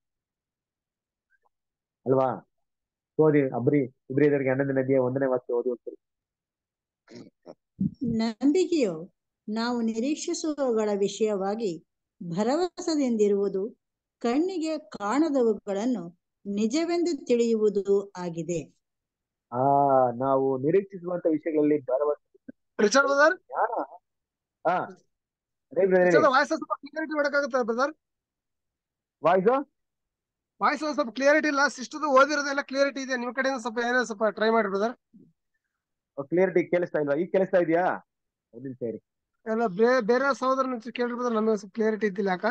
ಅಲ್ವಾ ಓದಿ ಅಬ್ರಿ ಇಬ್ರಿದರಿಗೆ ಹನ್ನೊಂದನೇ ಅಧ್ಯಾಯ ಒಂದನೇ ವಾಕ್ಯ ಓದಿ ಹೋಗ್ತೀರಿ ನಂಬಿಕೆಯು ನಾವು ನಿರೀಕ್ಷಿಸುವವುಗಳ ವಿಷಯವಾಗಿ ಭರವಸೆದಿಂದಿರುವುದು ಕಣ್ಣಿಗೆ ಕಾಣದವುಗಳನ್ನು ನಿಜವೆಂದು ತಿಳಿಯುವುದು ಆಗಿದೆ ಆ ನಾವು ನಿರೀಕ್ಷಿಸುವಂತ ವಿಷಯಗಳಲ್ಲಿ ಭರವಸೆ ರಿಚರ್ಡ್ ಬ್ರದರ್ ಜ್ಞಾನ ಹಾ ಅದೇ brother ಹೇಳಿ. ರಿಚರ್ಡ್ ವಾಯ್ಸ್ ಸ್ವಲ್ಪ ಕ್ಲಿಯರಿಟಿ ಮಾಡಕ್ಕಾಗುತ್ತಾ ಬ್ರದರ್ ವಾಯ್ಸ್ ವಾಯ್ಸ್ ಸ್ವಲ್ಪ ಕ್ಲಿಯರಿಟಿ ಇಲ್ಲ ಸಿಸ್ಟರ್ ಓದಿರೋದೆಲ್ಲ ಕ್ಲಿಯರಿಟಿ ಇದೆ ನಿಮ್ ಕಡೆಯಿಂದ ಸ್ವಲ್ಪ ಏನೋ ಸ್ವಲ್ಪ ಟ್ರೈ ಮಾಡಿ ಬ್ರದರ್ ಕ್ಲಿಯರಿಟಿ ಕೇಳಿಸ್ತಾ ಇಲ್ವಾ ಈಗ ಕೇಳಿಸ್ತಾ ಇದೆಯಾ ಒಂದ್ ನಿಮಿಷ ಇರಿ ಎಲ್ಲ ಬೇರೆ ಬೇರೆ ಸಹೋದರ ಕೇಳಿ ಬ್ರದರ್ ನಮಗೆ ಸ್ವಲ್ಪ ಕ್ಲಿಯರಿಟಿ ಇದ್ದಿಲ್ಲ ಯಾಕ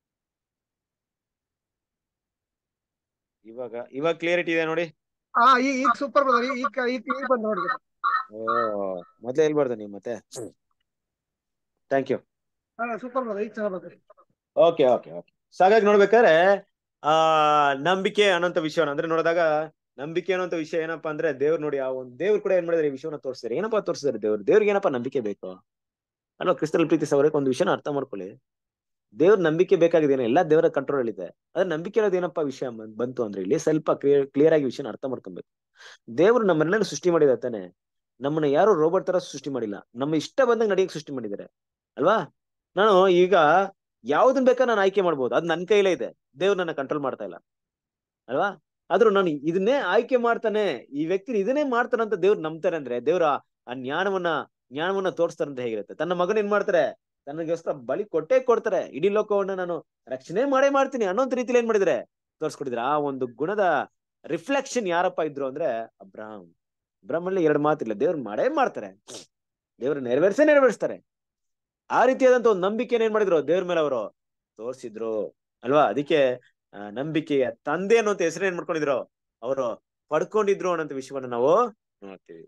ಇವಾಗ ಇವಾಗ ಕ್ಲಿಯರಿಟಿ ಇದೆ ನೋಡಿ ಹಾ ಈಗ ಈಗ ಸೂಪರ್ ಬ್ರದರ್ ಈಗ ಈಗ ಈಗ ಬಂದ್ ನೋಡಿ ಓ ಮೊದ್ಲೇ ಹೇಳ್ಬಾರ್ದು ನೀವು ಮತ್ತೆ ಥ್ಯಾಂಕ್ ಯು ಹಾ ಸೂಪರ್ ಬ್ರದರ್ ಈಗ ಚೆನ್ನಾಗಿ ಬಂದ್ರಿ ಓಕೆ ಓಕೆ ಓಕೆ ಸೊ ಹಾಗಾಗಿ ನೋಡ್ಬೇಕಾದ್ರೆ ಆ ನಂಬಿಕೆ ಅನ್ನೋಂಥ ವಿಷಯವನ್ನ ಅಂದ್ರೆ ನೋಡಿದಾಗ ನಂಬಿಕೆ ಅನ್ನೋಂಥ ವಿಷಯ ಏನಪ್ಪಾ ಅಂದ್ರೆ ದೇವ್ರು ನೋಡಿ ಆ ಒಂದು ದೇವ್ರು ಕೂಡ ಏನ್ ಮಾಡಿದ್ರೆ ಈ ವಿಷಯವನ್ನ ತೋರಿಸಿದಾರೆ ಏನಪ್ಪಾ ತೋರಿಸಿದಾರೆ ದೇವ್ರು ದೇವ್ರಿಗೆ ಏನಪ್ಪಾ ನಂಬಿಕೆ ಬೇಕು ಅಲ್ವಾ ಕ್ರಿಸ್ತಲ್ ಪ್ರೀತಿ ಸವರಕ್ಕೆ ಒಂದು ವಿಷಯನ ಅರ್ಥ ಮಾಡ್ಕೊಳ್ಳಿ ದೇವ್ರ ನಂಬಿಕೆ ಬೇಕಾಗಿದೆ ಎಲ್ಲ ದೇವರ ಕಂಟ್ರೋಲ್ ಇದೆ ಅದ್ರ ನಂಬಿಕೆ ಇರೋದು ಏನಪ್ಪಾ ವಿಷಯ ಬಂ- ಬಂತು ಅಂದ್ರೆ ಇಲ್ಲಿ ಸ್ವಲ್ಪ ಕ್ಲಿಯರ್ ಕ್ಲಿಯರ್ ಆಗಿ ವಿಷಯನ ಅರ್ಥ ಮಾಡ್ಕೊಬೇಕು ದೇವ್ರು ನಮ್ಮನ್ನೆಲ್ಲ ಸೃಷ್ಟಿ ಮಾಡಿದ ತಾನೆ ನಮ್ಮನ್ನ ಯಾರು ರೋಬೋಟ್ ತರ ಸೃಷ್ಟಿ ಮಾಡಿಲ್ಲ ನಮ್ಮ ಇಷ್ಟ ಬಂದಂಗೆ ನಡೆಯಕ್ಕೆ ಸೃಷ್ಟಿ ಮಾಡಿದ್ದಾರೆ ಅಲ್ವಾ ನಾನು ಈಗ ಯಾವ್ದನ್ ಬೇಕಾ ನಾನು ಆಯ್ಕೆ ಮಾಡ್ಬೋದು ಅದ್ ನನ್ ಕೈಲೇ ಇದೆ ದೇವ್ರು ನನ್ನ ಕಂಟ್ರೋಲ್ ಮಾಡ್ತಾ ಇಲ್ಲ ಅಲ್ವಾ ಆದ್ರೂ ನಾನು ಇದನ್ನೇ ಆಯ್ಕೆ ಮಾಡ್ತಾನೆ ಈ ವ್ಯಕ್ತಿ ಇದನ್ನೇ ಮಾಡ್ತಾನಂತ ದೇವ್ರು ನಂಬ್ತಾರೆ ಅಂದ್ರೆ ದೇವ್ರ ಆ ಜ್ಞಾನವನ್ನ ಜ್ಞಾನವನ್ನ ತೋರಿಸ್ತಾರೆ ಅಂತ ಹೇಗಿರುತ್ತೆ ತನ್ನ ಮಗನ ಏನ್ ಮಾಡ್ತಾರೆ ತನ್ನಗೋಸ್ಕರ ಬಲಿ ಕೊಟ್ಟೇ ಕೊಡ್ತಾರೆ ಇಡೀ ಲೋಕವನ್ನ ನಾನು ರಕ್ಷಣೆ ಮಾಡೇ ಮಾಡ್ತೀನಿ ಅನ್ನೋಂತ ರೀತಿಲಿ ಏನ್ ಮಾಡಿದ್ರೆ ತೋರಿಸ್ಕೊಟ್ಟಿದ್ರೆ ಆ ಒಂದು ಗುಣದ ರಿಫ್ಲೆಕ್ಷನ್ ಯಾರಪ್ಪ ಇದ್ರು ಅಂದ್ರೆ ಅಬ್ರಾಹಂ ಅಬ್ರಾಹ್ಮಲ್ಲಿ ಎರಡು ಮಾತಿಲ್ಲ ದೇವ್ರು ಮಾಡೇ ಮಾಡ್ತಾರೆ ದೇವ್ರು ನೆರವೇರ್ಸೇ ನೆರವೇರಿಸ್ತಾರೆ ಆ ರೀತಿಯಾದಂತ ಒಂದು ನಂಬಿಕೆನ ಏನ್ ಮಾಡಿದ್ರು ದೇವ್ರ ಮೇಲೆ ಅವರು ತೋರಿಸಿದ್ರು ಅಲ್ವಾ ಅದಕ್ಕೆ ಆ, ನಂಬಿಕೆಯ ತಂದೆ ಅನ್ನೋಂತ ಹೆಸರು ಏನ್ ಮಾಡ್ಕೊಂಡಿದ್ರು ಅವರು ಪಡ್ಕೊಂಡಿದ್ರು ಅನ್ನೋಂತ ವಿಷಯವನ್ನ ನಾವು ನೋಡ್ತೀವಿ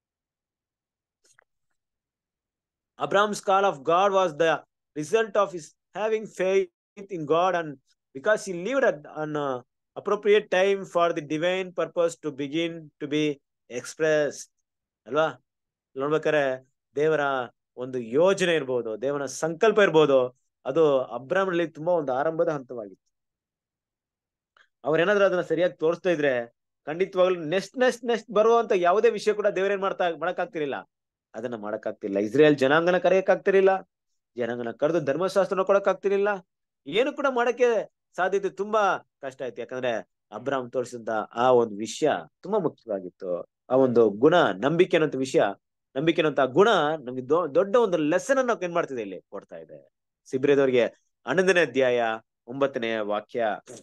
Abram's call of God was the result of is having faith in God and because he lived at an uh, appropriate time for the divine purpose to begin to be expressed ಅಲ್ವಾ ನೋಡ್ಬೇಕಾರೆ ದೇವರ ಒಂದು ಯೋಜನೆ ಇರ್ಬೋದು ದೇವರ ಸಂಕಲ್ಪ ಇರ್ಬೋದು ಅದು ಅಬ್ರಾಮ್ನಲ್ಲಿ ತುಂಬಾ ಒಂದು ಆರಂಭದ ಹಂತವಾಗಿತ್ತು ಅವ್ರೇನಾದ್ರೂ ಅದನ್ನ ಸರಿಯಾಗಿ ತೋರಿಸ್ತಾ ಇದ್ರೆ ಖಂಡಿತವಾಗ್ಲೂ ನೆಕ್ಸ್ಟ್ ನೆಕ್ಸ್ಟ್ ನೆಕ್ಸ್ಟ್ ಬರುವಂತ ಯಾವುದೇ ವಿಷಯ ಕೂಡ ದೇವ್ರೇನ್ ಮಾಡ್ತಾ ಮಾಡಕ್ಕಾಗ್ತಿರ್ಲಿಲ್ಲ ಅದನ್ನ ಮಾಡಕ್ಕಾಗ್ತಿಲ್ಲ ಇಸ್ರೇಲ್ ಜನಾಂಗನ ಕರೆಯಕ್ಕಾಗ್ತಿರ್ಲಿಲ್ಲ ಜನಾಂಗನ ಕರೆದು ಧರ್ಮಶಾಸ್ತ್ರನ ಕೊಡಕ್ಕಾಗ್ತಿರ್ಲಿಲ್ಲ ಏನು ಕೂಡ ಮಾಡಕ್ಕೆ ಸಾಧ್ಯತೆ ತುಂಬಾ ಕಷ್ಟ ಆಯ್ತು ಯಾಕಂದ್ರೆ ಅಬ್ರಾಮ್ ತೋರಿಸಿದಂತ ಆ ಒಂದು ವಿಷಯ ತುಂಬಾ ಮುಖ್ಯವಾಗಿತ್ತು ಆ ಒಂದು ಗುಣ ನಂಬಿಕೆ ಅನ್ನೋ ವಿಷಯ ನಂಬಿಕೆ ಅನ್ನೋಂತ ಗುಣ ನಮ್ಗೆ ದೊ- ದೊಡ್ಡ ಒಂದು ಲೆಸನ್ ಅನ್ನು ಏನ್ ಮಾಡ್ತಿದೆ ಇಲ್ಲಿ ಕೊಡ್ತಾ ಇದೆ ಸಿಬ್ರಿಯದವರಿಗೆ ಹನ್ನೊಂದನೇ ಅಧ್ಯಾಯ ಒಂಬತ್ತನೇ ವಾಕ್ಯ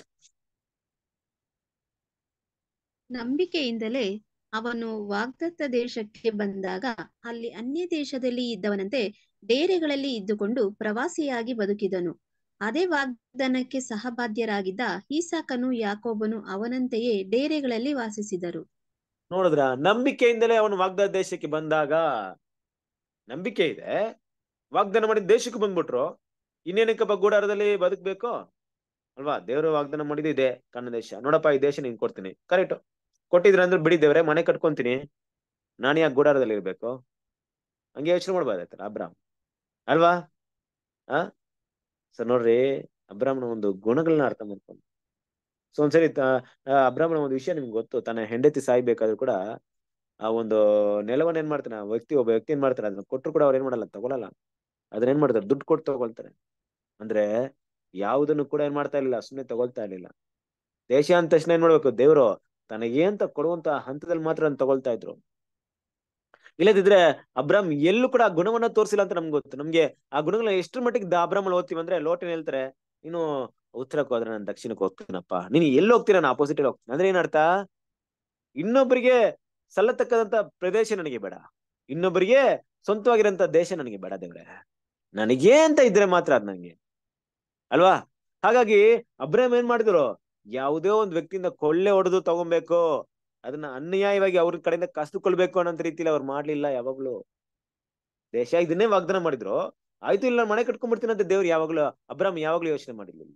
ನಂಬಿಕೆಯಿಂದಲೇ ಅವನು ವಾಗ್ದತ್ತ ದೇಶಕ್ಕೆ ಬಂದಾಗ ಅಲ್ಲಿ ಅನ್ಯ ದೇಶದಲ್ಲಿ ಇದ್ದವನಂತೆ ಡೇರೆಗಳಲ್ಲಿ ಇದ್ದುಕೊಂಡು ಪ್ರವಾಸಿಯಾಗಿ ಬದುಕಿದನು ಅದೇ ವಾಗ್ದಾನಕ್ಕೆ ಸಹಬಾಧ್ಯರಾಗಿದ್ದ ಈಸಾಕನು ಯಾಕೋಬನು ಅವನಂತೆಯೇ ಡೇರೆಗಳಲ್ಲಿ ವಾಸಿಸಿದರು ನೋಡಿದ್ರ ನಂಬಿಕೆಯಿಂದಲೇ ಅವನು ವಾಗ್ದಾನ ದೇಶಕ್ಕೆ ಬಂದಾಗ ನಂಬಿಕೆ ಇದೆ ವಾಗ್ದಾನ ಮಾಡಿದ ದೇಶಕ್ಕೆ ಬಂದ್ಬಿಟ್ರು ಇನ್ನೇನಕ್ಕಪ್ಪ ಗೂಡಾರದಲ್ಲಿ ಬದುಕ್ಬೇಕು ಅಲ್ವಾ ದೇವರು ವಾಗ್ದಾನ ಮಾಡಿದ್ದು ಇದೆ ಕನ್ನ ದೇಶ ನೋಡಪ್ಪ ಈ ದೇಶ ನೀನ್ ಕೊಡ್ತೀನಿ ಕರೆಕ್ಟ್ ಕೊಟ್ಟಿದ್ರ ಅಂದ್ರೆ ಬಿಡಿ ದೇವ್ರೆ ಮನೆ ಕಟ್ಕೊಂತೀನಿ ನಾನು ಯಾಕೆ ಗೂಡಾರದಲ್ಲಿ ಇರ್ಬೇಕು ಹಂಗೆ ಯೋಚನೆ ಮಾಡ್ಬೋದಾಯ್ತಲ್ಲ ಅಬ್ರಾಮ್ ಅಲ್ವಾ ಆ ಸರ್ ನೋಡ್ರಿ ಅಬ್ರಾಮ್ನ ಒಂದು ಗುಣಗಳನ್ನ ಅರ್ಥ ಮಾಡ್ಕೊಂಡು ಸೊ ಒಂದ್ಸರಿ ತ- ಆ ಅಬ್ರಾಮ್ನ ಒಂದು ವಿಷಯ ನಿಮ್ಗೆ ಗೊತ್ತು ತನ್ನ ಹೆಂಡತಿ ಸಾಯ್ಬೇಕಾದ್ರೂ ಕೂಡ ಆ ಒಂದು ನೆಲವನ್ನ ಏನ್ ಮಾಡ್ತಾನೆ ಆ ವ್ಯಕ್ತಿ ಒಬ್ಬ ವ್ಯಕ್ತಿ ಏನ್ ಮಾಡ್ತಾರೆ ಅದನ್ನ ಕೊಟ್ಟರು ಕೂಡ ಅವ್ರು ಏನ್ ಮಾಡಲ್ಲ ತಗೊಳಲ್ಲ ಅದನ್ನ ಏನ್ ಮಾಡ್ತಾರೆ ದುಡ್ಡು ಕೊಟ್ಟು ತಗೊಳ್ತಾರೆ ಅಂದ್ರೆ ಯಾವುದನ್ನು ಕೂಡ ಏನ್ ಮಾಡ್ತಾ ಇರ್ಲಿಲ್ಲ ಸುಮ್ಮನೆ ತಗೊಳ್ತಾ ಇರ್ಲಿಲ್ಲ ದೇಶ ಅಂದ ತಕ್ಷಣ ಏನ್ ಮಾಡ್ಬೇಕು ದೇವ್ರು ತನಗೆ ಅಂತ ಕೊಡುವಂತ ಹಂತದಲ್ಲಿ ಮಾತ್ರ ಅದನ್ನ ತಗೊಳ್ತಾ ಇದ್ರು ಇಲ್ಲದಿದ್ರೆ ಅಬ್ರಾಮ್ ಎಲ್ಲೂ ಕೂಡ ಆ ಗುಣವನ್ನ ತೋರಿಸಿಲ್ಲ ಅಂತ ನಮ್ಗೆ ಗೊತ್ತು ನಮ್ಗೆ ಆ ಗುಣಗಳನ್ನ ಎಷ್ಟ್ರ ಮಟ್ಟಿಗೆ ದ- ಅಬ್ರಾಮಲ್ಲಿ ಓದ್ತೀವಿ ಅಂದ್ರೆ ಲೋಟನ್ ಹೇಳ್ತಾರೆ ನೀನು ಉತ್ತರಕ್ಕೆ ಹೋದ್ರೆ ನಾನು ದಕ್ಷಿಣಕ್ಕೆ ಹೋಗ್ತೀನಪ್ಪ ನೀನು ಎಲ್ಲಿ ಹೋಗ್ತೀರ ನಾನು ಆಪೋಸಿಟ್ ಹೋಗ್ತೀನಿ ಅಂದ್ರೆ ಏನರ್ಥ ಇನ್ನೊಬ್ಬರಿಗೆ ಸಲ್ಲತಕ್ಕದಂತ ಪ್ರದೇಶ ನನಗೆ ಬೇಡ ಇನ್ನೊಬ್ಬರಿಗೆ ಸ್ವಂತವಾಗಿರೋಂತ ದೇಶ ನನಗೆ ಬೇಡ ದೇವ್ರೆ ನನಗೇ ಅಂತ ಇದ್ರೆ ಮಾತ್ರ ಅದ್ ನನಗೆ ಅಲ್ವಾ ಹಾಗಾಗಿ ಅಬ್ರಾಮ್ ಏನ್ ಮಾಡಿದ್ರು ಯಾವುದೇ ಒಂದ್ ವ್ಯಕ್ತಿಯಿಂದ ಕೊಳ್ಳೆ ಹೊಡೆದು ತಗೊಬೇಕು ಅದನ್ನ ಅನ್ಯಾಯವಾಗಿ ಅವ್ರ ಕಡೆಯಿಂದ ಕಸಿದುಕೊಳ್ಬೇಕು ಅನ್ನೋ ರೀತಿಲಿ ಅವ್ರು ಮಾಡ್ಲಿಲ್ಲ ಯಾವಾಗ್ಲೂ ದೇಶ ಇದನ್ನೇ ವಾಗ್ದಾನ ಮಾಡಿದ್ರು ಆಯ್ತು ಇಲ್ಲ ಮನೆ ಕಟ್ಕೊಂಡ್ಬಿಡ್ತೀನಿ ಅಂತ ದೇವ್ರು ಯಾವಾಗ್ಲೂ ಅಬ್ರಾಮ್ ಯಾವಾಗ್ಲೂ ಯೋಚನೆ ಮಾಡಿರ್ಲಿಲ್ಲ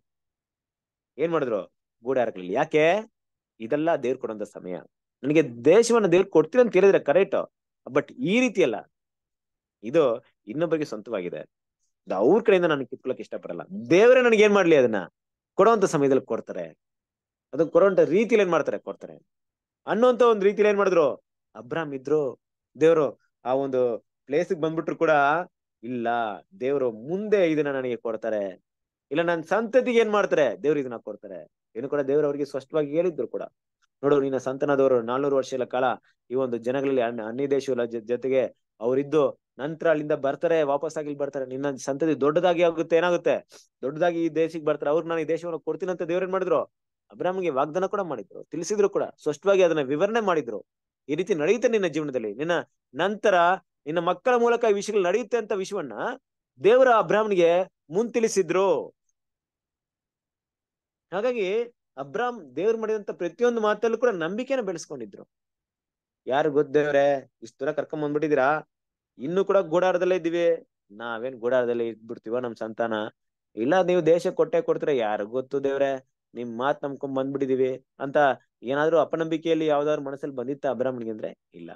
ಏನ್ ಮಾಡಿದ್ರು ಗೂಡ ಹಾಕ್ಲಿಲ್ಲ ಯಾಕೆ ಇದೆಲ್ಲ ದೇವ್ರು ಕೊಡೋಂತ ಸಮಯ ನನಗೆ ದೇಶವನ್ನ ದೇವ್ರು ಕೊಡ್ತೀನಿ ಅಂತ ಹೇಳಿದ್ರೆ ಕರೆಕ್ಟ್ ಬಟ್ ಈ ರೀತಿ ಅಲ್ಲ ಇದು ಇನ್ನೊಬ್ಬರಿಗೆ ಸ್ವಂತವಾಗಿದೆ ಅದು ಅವ್ರ ಕಡೆಯಿಂದ ನಾನು ಕಿತ್ಕೊಳಕ್ ಇಷ್ಟಪಡಲ್ಲ ದೇವರೇ ನನಗೆ ಏನ್ ಮಾಡ್ಲಿ ಅದನ್ನ ಕೊಡುವಂತ ಸಮಯದಲ್ಲಿ ಕೊಡ್ತಾರೆ ಅದನ್ನ ಕೊಡುವಂತ ರೀತಿಲಿ ಏನ್ ಮಾಡ್ತಾರೆ ಕೊಡ್ತಾರೆ ಅನ್ನೋಂತ ಒಂದ್ ರೀತಿಲಿ ಏನ್ ಮಾಡಿದ್ರು ಅಬ್ರಾಮ್ ಇದ್ರು ದೇವ್ರು ಆ ಒಂದು ಪ್ಲೇಸಿಗೆ ಬಂದ್ಬಿಟ್ರು ಕೂಡ ಇಲ್ಲ ದೇವ್ರು ಮುಂದೆ ಇದನ್ನ ನನಗೆ ಕೊಡ್ತಾರೆ ಇಲ್ಲ ನನ್ನ ಸಂತತಿಗೆ ಏನ್ ಮಾಡ್ತಾರೆ ದೇವ್ರು ಇದನ್ನ ಕೊಡ್ತಾರೆ ಏನು ಕೂಡ ದೇವ್ರು ಅವ್ರಿಗೆ ಸ್ಪಷ್ಟವಾಗಿ ಹೇಳಿದ್ರು ಕೂಡ ನೋಡು ನಿನ್ನ ಸಂತಾನದವರು ನಾಲ್ನೂರು ವರ್ಷಗಳ ಕಾಲ ಈ ಒಂದು ಜನಗಳಲ್ಲಿ ಅನ್ಯ ಅನ್ಯ ದೇಶಗಳ ಜ- ಜೊತೆಗೆ ಅವರಿದ್ದು ನಂತರ ಅಲ್ಲಿಂದ ಬರ್ತಾರೆ ವಾಪಸ್ ಆಗಿ ಇಲ್ಲಿ ಬರ್ತಾರೆ ನಿನ್ನ ಸಂತತಿ ದೊಡ್ಡದಾಗಿ ಆಗುತ್ತೆ ಏನಾಗುತ್ತೆ ದೊಡ್ಡದಾಗಿ ಈ ದೇಶಕ್ಕೆ ಬರ್ತಾರೆ ಅವ್ರು ನಾನು ಈ ದೇಶವನ್ನು ಕೊಡ್ತೀನಿ ಅಂತ ದೇವ್ರು ಏನ್ ಮಾಡಿದ್ರು ಅಬ್ರಾಮ್ಗೆ ವಾಗ್ದಾನ ಕೂಡ ಮಾಡಿದ್ರು ತಿಳಿಸಿದ್ರು ಕೂಡ ಸ್ಪಷ್ಟವಾಗಿ ಅದನ್ನ ವಿವರಣೆ ಮಾಡಿದ್ರು ಈ ರೀತಿ ನಡೆಯುತ್ತೆ ನಿನ್ನ ಜೀವನದಲ್ಲಿ ನಿನ್ನ ನಂತರ ನಿನ್ನ ಮಕ್ಕಳ ಮೂಲಕ ಈ ವಿಷಯಗಳು ನಡೆಯುತ್ತೆ ಅಂತ ವಿಷಯವನ್ನ ದೇವರ ಅಬ್ರಾಮ್ನಿಗೆ ಮುನ್ ತಿಳಿಸಿದ್ರು ಹಾಗಾಗಿ ಅಬ್ರಾಮ್ ದೇವ್ರು ಮಾಡಿದಂತ ಪ್ರತಿಯೊಂದು ಮಾತಲ್ಲೂ ಕೂಡ ನಂಬಿಕೆನ ಬೆಳೆಸ್ಕೊಂಡಿದ್ರು ಯಾರು ಗೊತ್ತ ದೇವ್ರೆ ಇಷ್ಟು ದೂರ ಕರ್ಕೊಂಡ್ ಬಂದ್ಬಿಟ್ಟಿದೀರಾ ಇನ್ನು ಕೂಡ ಗೂಡಾರದಲ್ಲೇ ಇದ್ದೀವಿ ನಾವೇನ್ ಗೂಡಾರದಲ್ಲೇ ಇದ್ಬಿಡ್ತೀವ ನಮ್ ಸಂತಾನ ಇಲ್ಲ ನೀವು ದೇಶ ಕೊಟ್ಟೆ ಕೊಡ್ತೀರ ಯಾರು ಗೊತ್ತು ದೇವ್ರೆ ನಿಮ್ ಮಾತ್ ನಂಬ್ಕೊಂಡ್ ಬಂದ್ಬಿಟ್ಟಿದೀವಿ ಅಂತ ಏನಾದ್ರೂ ಅಪನಂಬಿಕೆಯಲ್ಲಿ ಯಾವ್ದಾದ್ರು ಮನಸ್ಸಲ್ಲಿ ಬಂದಿತ್ತ ಅಬ್ರಾಹ್ಮಣಿಗೆ ಅಂದ್ರೆ ಇಲ್ಲ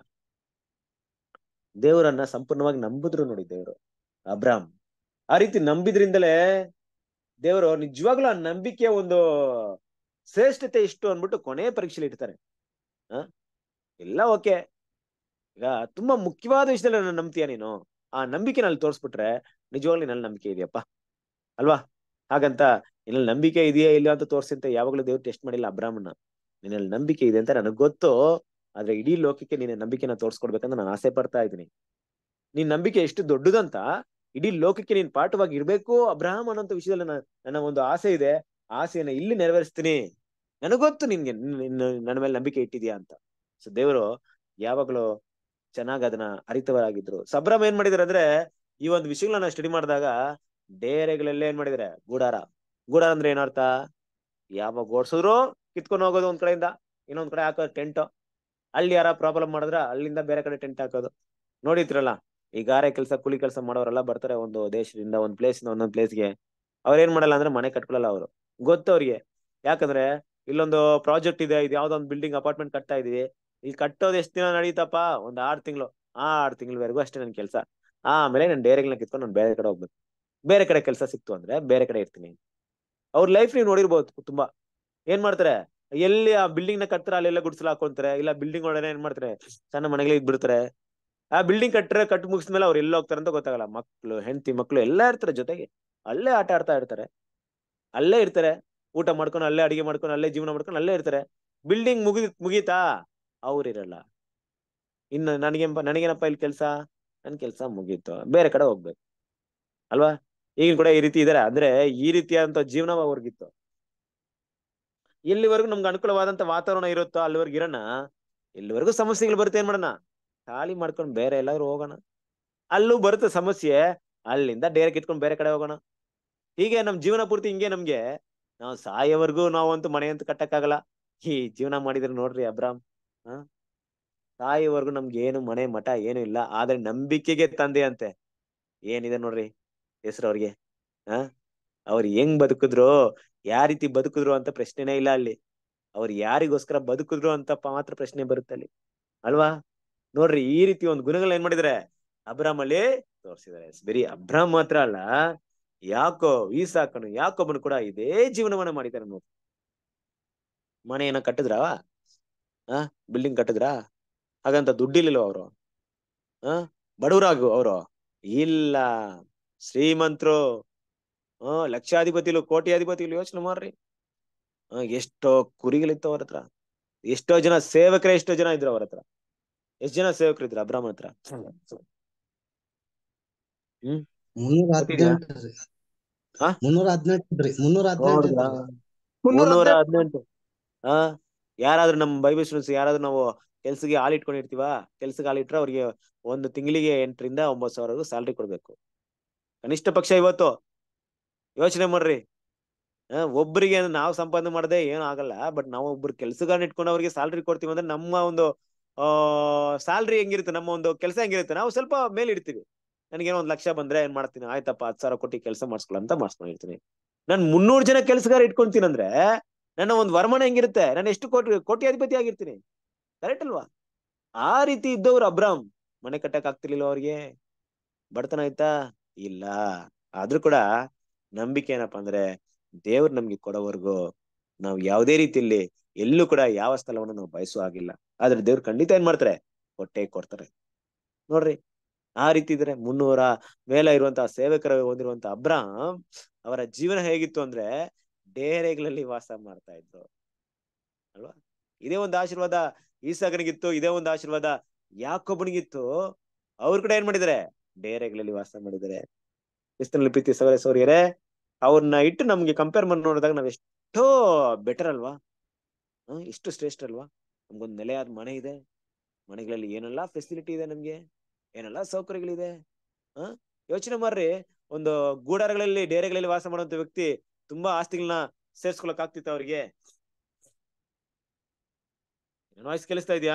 ದೇವರನ್ನ ಸಂಪೂರ್ಣವಾಗಿ ನಂಬಿದ್ರು ನೋಡಿ ದೇವರು ಅಬ್ರಾಮ್ ಆ ರೀತಿ ನಂಬಿದ್ರಿಂದಲೇ ದೇವರು ನಿಜವಾಗ್ಲೂ ಆ ನಂಬಿಕೆಯ ಒಂದು ಶ್ರೇಷ್ಠತೆ ಇಷ್ಟು ಅನ್ಬಿಟ್ಟು ಕೊನೆ ಪರೀಕ್ಷೆಲಿ ಇಡ್ತಾರೆ ಆ ಎಲ್ಲ ಓಕೆ ಈಗ ತುಂಬಾ ಮುಖ್ಯವಾದ ವಿಷಯದಲ್ಲಿ ನನ್ನ ನಂಬ್ತೀಯ ನೀನು ಆ ನಂಬಿಕೆ ನಲ್ಲಿ ತೋರಿಸ್ಬಿಟ್ರೆ ನಿಜವಾಗ್ಲೂ ನಲ್ಲಿ ನಂಬಿಕೆ ಇದೆಯಪ್ಪ ಅಲ್ವಾ ಹಾಗಂತ ನಿನ್ನಲ್ಲಿ ನಂಬಿಕೆ ಇದೆಯಾ ಇಲ್ಲ ಅಂತ ತೋರಿಸಿ ಅಂತ ಯಾವಾಗ್ಲೂ ದೇವ್ರು ಟೆಸ್ಟ್ ಮಾಡಿಲ್ಲ ಅಬ್ರಾಹ್ಮಣ ನಿನ್ನಲ್ಲಿ ನಂಬಿಕೆ ಇದೆ ಅಂತ ನನಗ್ ಗೊತ್ತು ಆದ್ರೆ ಇಡೀ ಲೋಕಕ್ಕೆ ನಿನ್ನ ನಂಬಿಕೆನ ತೋರಿಸ್ಕೊಡ್ಬೇಕಂತ ನಾನು ಆಸೆ ಪಡ್ತಾ ಇದ್ದೀನಿ ನಿನ್ ನಂಬಿಕೆ ಎಷ್ಟು ದೊಡ್ಡದಂತ ಇಡೀ ಲೋಕಕ್ಕೆ ನೀನ್ ಪಾಠವಾಗಿ ಇರ್ಬೇಕು ಅಬ್ರಾಹಂ ಅನ್ನೋಂಥ ವಿಷಯದಲ್ಲಿ ನನ್ನ ನನ್ನ ಒಂದು ಆಸೆ ಇದೆ ಆಸೆಯನ್ನ ಇಲ್ಲಿ ನೆರವೇರಿಸ್ತೀನಿ ನನಗೊತ್ತು ನಿನ್ಗೆ ನಿನ್- ನಿನ್- ನನ್ನ ಮೇಲೆ ನಂಬಿಕೆ ಇಟ್ಟಿದ್ಯಾ ಅಂತ ಸೊ ದೇವರು ಯಾವಾಗ್ಲೂ ಚೆನ್ನಾಗ್ ಅದನ್ನ ಅರಿತವರಾಗಿದ್ರು ಸಬ್ರಾಮ್ ಏನ್ ಮಾಡಿದಾರೆ ಅಂದ್ರೆ ಈ ಒಂದು ವಿಷಯಗಳನ್ನ ಸ್ಟಡಿ ಮಾಡಿದಾಗ ಡೇರೆಗಳೆಲ್ಲ ಏನ್ ಮಾಡಿದಾರೆ ಗೂಡಾರ ಗೂಡಾರ ಅಂದ್ರೆ ಏನರ್ಥ ಯಾವಾಗ ಓಡ್ಸಿದ್ರು ಕಿತ್ಕೊಂಡು ಹೋಗೋದು ಒಂದ್ ಕಡೆಯಿಂದ ಇನ್ನೊಂದ್ ಕಡೆ ಹಾಕೋದು ಟೆಂಟ್ ಅಲ್ಲಿ ಯಾರ ಪ್ರಾಬ್ಲಮ್ ಮಾಡಿದ್ರ ಅಲ್ಲಿಂದ ಬೇರೆ ಕಡೆ ಟೆಂಟ್ ಹಾಕೋದು ನೋಡಿದ್ರಲ್ಲ ಈ ಗಾರೆ ಕೆಲಸ ಕೂಲಿ ಕೆಲಸ ಮಾಡೋರೆಲ್ಲ ಬರ್ತಾರೆ ಒಂದು ದೇಶದಿಂದ ಒಂದ್ ಪ್ಲೇಸ್ ಇಂದ ಒಂದೊಂದ್ ಪ್ಲೇಸ್ಗೆ ಅವ್ರ ಏನ್ ಮಾಡಲ್ಲ ಅಂದ್ರೆ ಮನೆ ಕಟ್ಕೊಳಲ್ಲ ಅವರು ಗೊತ್ತು ಅವ್ರಿಗೆ ಯಾಕಂದ್ರೆ ಇಲ್ಲೊಂದು ಪ್ರಾಜೆಕ್ಟ್ ಇದೆ ಇದು ಯಾವ್ದೋ ಒಂದು ಬಿಲ್ಡಿಂಗ್ ಅಪಾರ್ಟ್ಮೆಂಟ್ ಕಟ್ತಾ ಇದೀವಿ ಇಲ್ಲಿ ಕಟ್ಟೋದು ಎಷ್ಟ್ ದಿನ ನಡೀತಪ್ಪ ಒಂದ್ ಆರ್ ತಿಂಗಳು ಆ ಆರ್ ತಿಂಗಳವರೆಗೂ ಅಷ್ಟೇ ನನ್ ಕೆಲಸ ಆಮೇಲೆ ನಾನು ಡೇರೆಗಳನ್ನ ಕಿತ್ಕೊಂಡು ನಾನು ಬೇರೆ ಕಡೆ ಹೋಗ್ಬೇಕು ಬೇರೆ ಕಡೆ ಕೆಲಸ ಸಿಕ್ತು ಅಂದ್ರೆ ಬೇರೆ ಕಡೆ ಇರ್ತೀನಿ ಅವ್ರ ಲೈಫ್ ನೀವು ನೋಡಿರ್ಬೋದು ತುಂಬಾ ಏನ್ ಮಾಡ್ತಾರೆ ಎಲ್ಲಿ ಆ ಬಿಲ್ಡಿಂಗ್ ನ ಕಟ್ತಾರೆ ಅಲ್ಲೆಲ್ಲ ಗುಡ್ಸಲ್ ಹಾಕೊಂತಾರೆ ಇಲ್ಲ ಬಿಲ್ಡಿಂಗ್ ಒಳಗಡೆ ಏನ್ ಮಾಡ್ತಾರೆ ಸಣ್ಣ ಮನೆಗಳಿಗೆ ಇದ್ಬಿಡ್ತಾರೆ ಆ ಬಿಲ್ಡಿಂಗ್ ಕಟ್ಟರೆ ಕಟ್ ಮುಗಿಸ್ಮೇಲೆ ಅವ್ರು ಎಲ್ಲಿ ಹೋಗ್ತಾರೆ ಅಂತ ಗೊತ್ತಾಗಲ್ಲ ಮಕ್ಳು ಹೆಂಡತಿ ಮಕ್ಳು ಎಲ್ಲಾ ಇರ್ತಾರೆ ಜೊತೆಗೆ ಅಲ್ಲೇ ಆಟ ಆಡ್ತಾ ಇರ್ತಾರೆ ಅಲ್ಲೇ ಇರ್ತಾರೆ ಊಟ ಮಾಡ್ಕೊಂಡು ಅಲ್ಲೇ ಅಡಿಗೆ ಮಾಡ್ಕೊಂಡು ಅಲ್ಲೇ ಜೀವನ ಮಾಡ್ಕೊಂಡು ಅಲ್ಲೇ ಇರ್ತಾರೆ ಬಿಲ್ಡಿಂಗ್ ಮುಗಿ ಮುಗೀತಾ ಅವ್ರಿರಲ್ಲ ಇನ್ನು ನನಗೆ ನನಗೇನಪ್ಪ ಇಲ್ಲಿ ಕೆಲ್ಸ ನನ್ ಕೆಲ್ಸ ಮುಗೀತು ಬೇರೆ ಕಡೆ ಹೋಗ್ಬೇಕು ಅಲ್ವಾ ಈಗಿನ ಕೂಡ ಈ ರೀತಿ ಇದಾರೆ ಅಂದ್ರೆ ಈ ರೀತಿಯಾದಂತ ಜೀವನ ಅವ್ರಿಗಿತ್ತು ಎಲ್ಲಿವರೆಗೂ ನಮ್ಗೆ ಅನುಕೂಲವಾದಂತ ವಾತಾವರಣ ಇರುತ್ತೋ ಅಲ್ಲಿವರೆಗೂ ಇರೋಣ ಎಲ್ಲಿವರೆಗೂ ಸಮಸ್ಯೆಗಳು ಬರುತ್ತೆ ಏನ್ ಮಾಡೋಣ ಖಾಲಿ ಮಾಡ್ಕೊಂಡು ಬೇರೆ ಎಲ್ಲಾದ್ರೂ ಹೋಗೋಣ ಅಲ್ಲೂ ಬರುತ್ತೆ ಸಮಸ್ಯೆ ಅಲ್ಲಿಂದ ಡೈರೆಕ್ಟ್ ಇಟ್ಕೊಂಡು ಬೇರೆ ಕಡೆ ಹೋಗೋಣ ಹೀಗೆ ನಮ್ ಜೀವನ ಪೂರ್ತಿ ಹಿಂಗೆ ನಮ್ಗೆ ನಾವು ಸಾಯೋವರೆಗೂ ನಾವಂತೂ ಮನೆ ಅಂತ ಕಟ್ಟಕ್ಕಾಗಲ್ಲ ಈ ಜೀವನ ಮಾಡಿದ್ರೆ ನೋಡ್ರಿ ಅಬ್ರಾಮ್ ಹ ಸಾಯೋವರೆಗೂ ನಮ್ಗೆ ಏನು ಮನೆ ಮಠ ಏನು ಇಲ್ಲ ಆದ್ರೆ ನಂಬಿಕೆಗೆ ತಂದೆ ಅಂತೆ ಏನಿದೆ ನೋಡ್ರಿ ಹೆಸರು ಅವ್ರಿಗೆ ಹ ಅವ್ರು ಹೆಂಗ್ ಬದುಕಿದ್ರು ಯಾವ ರೀತಿ ಬದುಕಿದ್ರು ಅಂತ ಪ್ರಶ್ನೆನೇ ಇಲ್ಲ ಅಲ್ಲಿ ಅವ್ರು ಯಾರಿಗೋಸ್ಕರ ಬದುಕಿದ್ರು ಅಂತ ಪ- ಮಾತ್ರ ಪ್ರಶ್ನೆ ಬರುತ್ತೆ ಅಲ್ಲಿ ಅಲ್ವಾ ನೋಡ್ರಿ ಈ ರೀತಿ ಒಂದು ಗುಣಗಳನ್ನ ಏನ್ ಮಾಡಿದಾರೆ ಅಬ್ರಾಮ್ ಅಲ್ಲಿ ತೋರಿಸಿದ್ದಾರೆ ಬರೀ ಅಬ್ರಾಮ್ ಮಾತ್ರ ಅಲ್ಲ ಯಾಕೋ ಈಸಾಕನು ಯಾಕೊಬ್ಬನು ಕೂಡ ಇದೇ ಜೀವನವನ್ನ ಮಾಡಿದ್ದಾರೆ ನೋಡಿ ಮನೆಯನ್ನ ಕಟ್ಟಿದ್ರ ಆ ಬಿಲ್ಡಿಂಗ್ ಕಟ್ಟಿದ್ರಾ ಹಾಗಂತ ದುಡ್ಡಿರ್ಲಿಲ್ವ ಅವರು ಆ ಬಡವರಾಗು ಅವರು ಇಲ್ಲ ಶ್ರೀಮಂತರು ಹ್ಮ್ ಲಕ್ಷಾಧಿಪತಿಲು ಕೋಟ್ಯಾಧಿಪತಿಗಳು ಯೋಚನೆ ಮಾಡ್ರಿ ಆ, ಎಷ್ಟೋ ಕುರಿಗಳಿತ್ತು ಅವ್ರ ಹತ್ರ ಎಷ್ಟೋ ಜನ ಸೇವಕರೇ ಎಷ್ಟೋ ಜನ ಇದ್ರು ಅವ್ರ ಹತ್ರ ಎಷ್ಟ್ ಜನ ಸೇವಕರು ಇದ್ರು ಅಬ್ರಾಮ್ ಹತ್ರ ಹ್ಮ್ ಮುನ್ನೂರ ಗೊತ್ತಿದ್ಯಾ? ಹದಿನೆಂಟು ರೀ ಹಾ? ಮುನ್ನೂರ ಹದಿನೆಂಟು ರೀ ಮುನ್ನೂರ ಹದಿನೆಂಟು ನೋಡಿದ್ರಾ? ಐತ್ರಿ. ಮುನ್ನೂರ ಮುನ್ನೂರ ಹದಿನೆಂಟು. ಹದಿನೆಂಟು ಆ ಯಾರಾದ್ರೂ ನಮ್ ಬೈಬಲ್ ಸ್ಟೂಡೆಂಟ್ಸ್ ಯಾರಾದ್ರೂ ನಾವು ಕೆಲ್ಸಕ್ಕೆ ಹಾಲ್ ಇಟ್ಕೊಂಡಿರ್ತೀವ ಕೆಲ್ಸಕ್ಕೆ ಹಾಲ್ ಇಟ್ರೆ ಅವ್ರಿಗೆ ಒಂದು ತಿಂಗಳಿಗೆ ಎಂಟರಿಂದ ಒಂಬತ್ತು ಸಾವಿರ ಸ್ಯಾಲ್ರಿ ಕೊಡ್ಬೇಕು ಕನಿಷ್ಠ ಪಕ್ಷ ಇವತ್ತು ಯೋಚನೆ ಮಾಡ್ರಿ ಆ, ಒಬ್ರಿಗೆ ನಾವು ಸಂಪಾದನೆ ಮಾಡದೆ ಏನು ಆಗಲ್ಲ ಬಟ್ ನಾವು ಒಬ್ರು ಕೆಲ್ಸಗಾರನ ಇಟ್ಕೊಂಡು ಅವ್ರಿಗೆ ಸ್ಯಾಲ್ರಿ ಕೊಡ್ತೀವಿ ಅಂದ್ರೆ ನಮ್ಮ ಒಂದು ಆ ಸ್ಯಾಲ್ರಿ ಹೆಂಗಿರುತ್ತೆ ನಮ್ಮ ಒಂದು ಕೆಲಸ ಹೆಂಗಿರುತ್ತೆ ನಾವು ಸ್ವಲ್ಪ ಮೇಲೆ ಇಡ್ತೀವಿ ನನಗೇನೋ ಒಂದ್ ಲಕ್ಷ ಬಂದ್ರೆ ಏನ್ ಮಾಡ್ತೀನಿ ಆಯ್ತಪ್ಪ ಹತ್ತು ಸಾವಿರ ಕೊಟ್ಟು ಕೆಲಸ ಮಾಡಿಸ್ಕೊಳ್ಳ ಅಂತ ಮಾಡಿಸ್ಕೊಂಡಿರ್ತೀನಿ ನಾನು ಮುನ್ನೂರು ಜನ ಕೆಲಸಗಾರ ಇಟ್ಕೊಂತೀನಿ ಅಂದ್ರೆ ನನ್ನ ಒಂದು ವರಮಾನ ಹೆಂಗಿರುತ್ತೆ ನಾನು ಎಷ್ಟು ಕೋಟಿ ಕೋಟ್ಯಾಧಿಪತಿ ಆಗಿರ್ತೀನಿ ಕರೆಕ್ಟ್ ಅಲ್ವಾ ಆ ರೀತಿ ಇದ್ದವ್ರು ಅಬ್ರಾಮ್ ಮನೆ ಕಟ್ಟಕ್ ಆಗ್ತಿರ್ಲಿಲ್ಲ ಅವ್ರಿಗೆ ಬಡತನ ಆಯ್ತಾ ಇಲ್ಲ ಆದ್ರೂ ಕೂಡ ನಂಬಿಕೆ ಏನಪ್ಪಾ ಅಂದ್ರೆ ದೇವ್ರು ನಮ್ಗೆ ಕೊಡೋವರೆಗೂ ನಾವು ಯಾವುದೇ ರೀತಿಯಲ್ಲಿ ಎಲ್ಲೂ ಕೂಡ ಯಾವ ಸ್ಥಳವನ್ನು ನಾವು ಬಯಸುವ ಆಗಿಲ್ಲ ಆದ್ರೆ ದೇವ್ರು ಖಂಡಿತ ಏನ್ ಮಾಡ್ತಾರೆ ಕೊಟ್ಟೆ ಕೊಡ್ತಾರೆ ನೋಡ್ರಿ ಆ ರೀತಿ ಇದ್ರೆ ಮುನ್ನೂರ ಮೇಲ ಇರುವಂತಹ ಸೇವಕರ ಹೊಂದಿರುವಂತ ಅಬ್ರಾಮ್ ಅವರ ಜೀವನ ಹೇಗಿತ್ತು ಅಂದ್ರೆ ಡೇರೆಗಳಲ್ಲಿ ವಾಸ ಮಾಡ್ತಾ ಇದ್ರು ಅಲ್ವಾ ಇದೇ ಒಂದು ಆಶೀರ್ವಾದ ಈಸಾಕನಿಗಿತ್ತು ಇದೇ ಒಂದು ಆಶೀರ್ವಾದ ಯಾಕೊಬ್ಬನಿಗಿತ್ತು ಅವ್ರ ಕೂಡ ಏನ್ ಮಾಡಿದಾರೆ ಡೇರೆಗಳಲ್ಲಿ ವಾಸ ಮಾಡಿದ್ದಾರೆ ಕ್ರಿಸ್ತನಲ್ಲಿ ಪ್ರೀತಿ ಸೌರ ಸೌರ್ಯರೇ ಅವ್ರನ್ನ ಇಟ್ಟು ನಮ್ಗೆ ಕಂಪೇರ್ ಮಾಡಿ ನೋಡಿದಾಗ ನಾವ್ ಎಷ್ಟೋ ಬೆಟರ್ ಅಲ್ವಾ ಹ್ಮ್ ಎಷ್ಟು ಶ್ರೇಷ್ಠ ಅಲ್ವಾ ನಮ್ಗೊಂದ್ ನೆಲೆಯಾದ ಮನೆ ಇದೆ ಮನೆಗಳಲ್ಲಿ ಏನೆಲ್ಲಾ ಫೆಸಿಲಿಟಿ ಇದೆ ನಮ್ಗೆ ಏನೆಲ್ಲಾ ಸೌಕರ್ಯಗಳಿದೆ ಹ ಯೋಚನೆ ಮಾಡ್ರಿ ಒಂದು ಗೂಡಾರಗಳಲ್ಲಿ ಡೇರೆಗಳಲ್ಲಿ ವಾಸ ಮಾಡುವಂತ ವ್ಯಕ್ತಿ ತುಂಬಾ ಆಸ್ತಿಗಳನ್ನ ಸೇರ್ಸ್ಕೊಳಕ್ ಆಗ್ತಿತ್ತ ಅವ್ರಿಗೆ ವಾಯ್ಸ್ ಕೇಳಿಸ್ತಾ ಇದೆಯಾ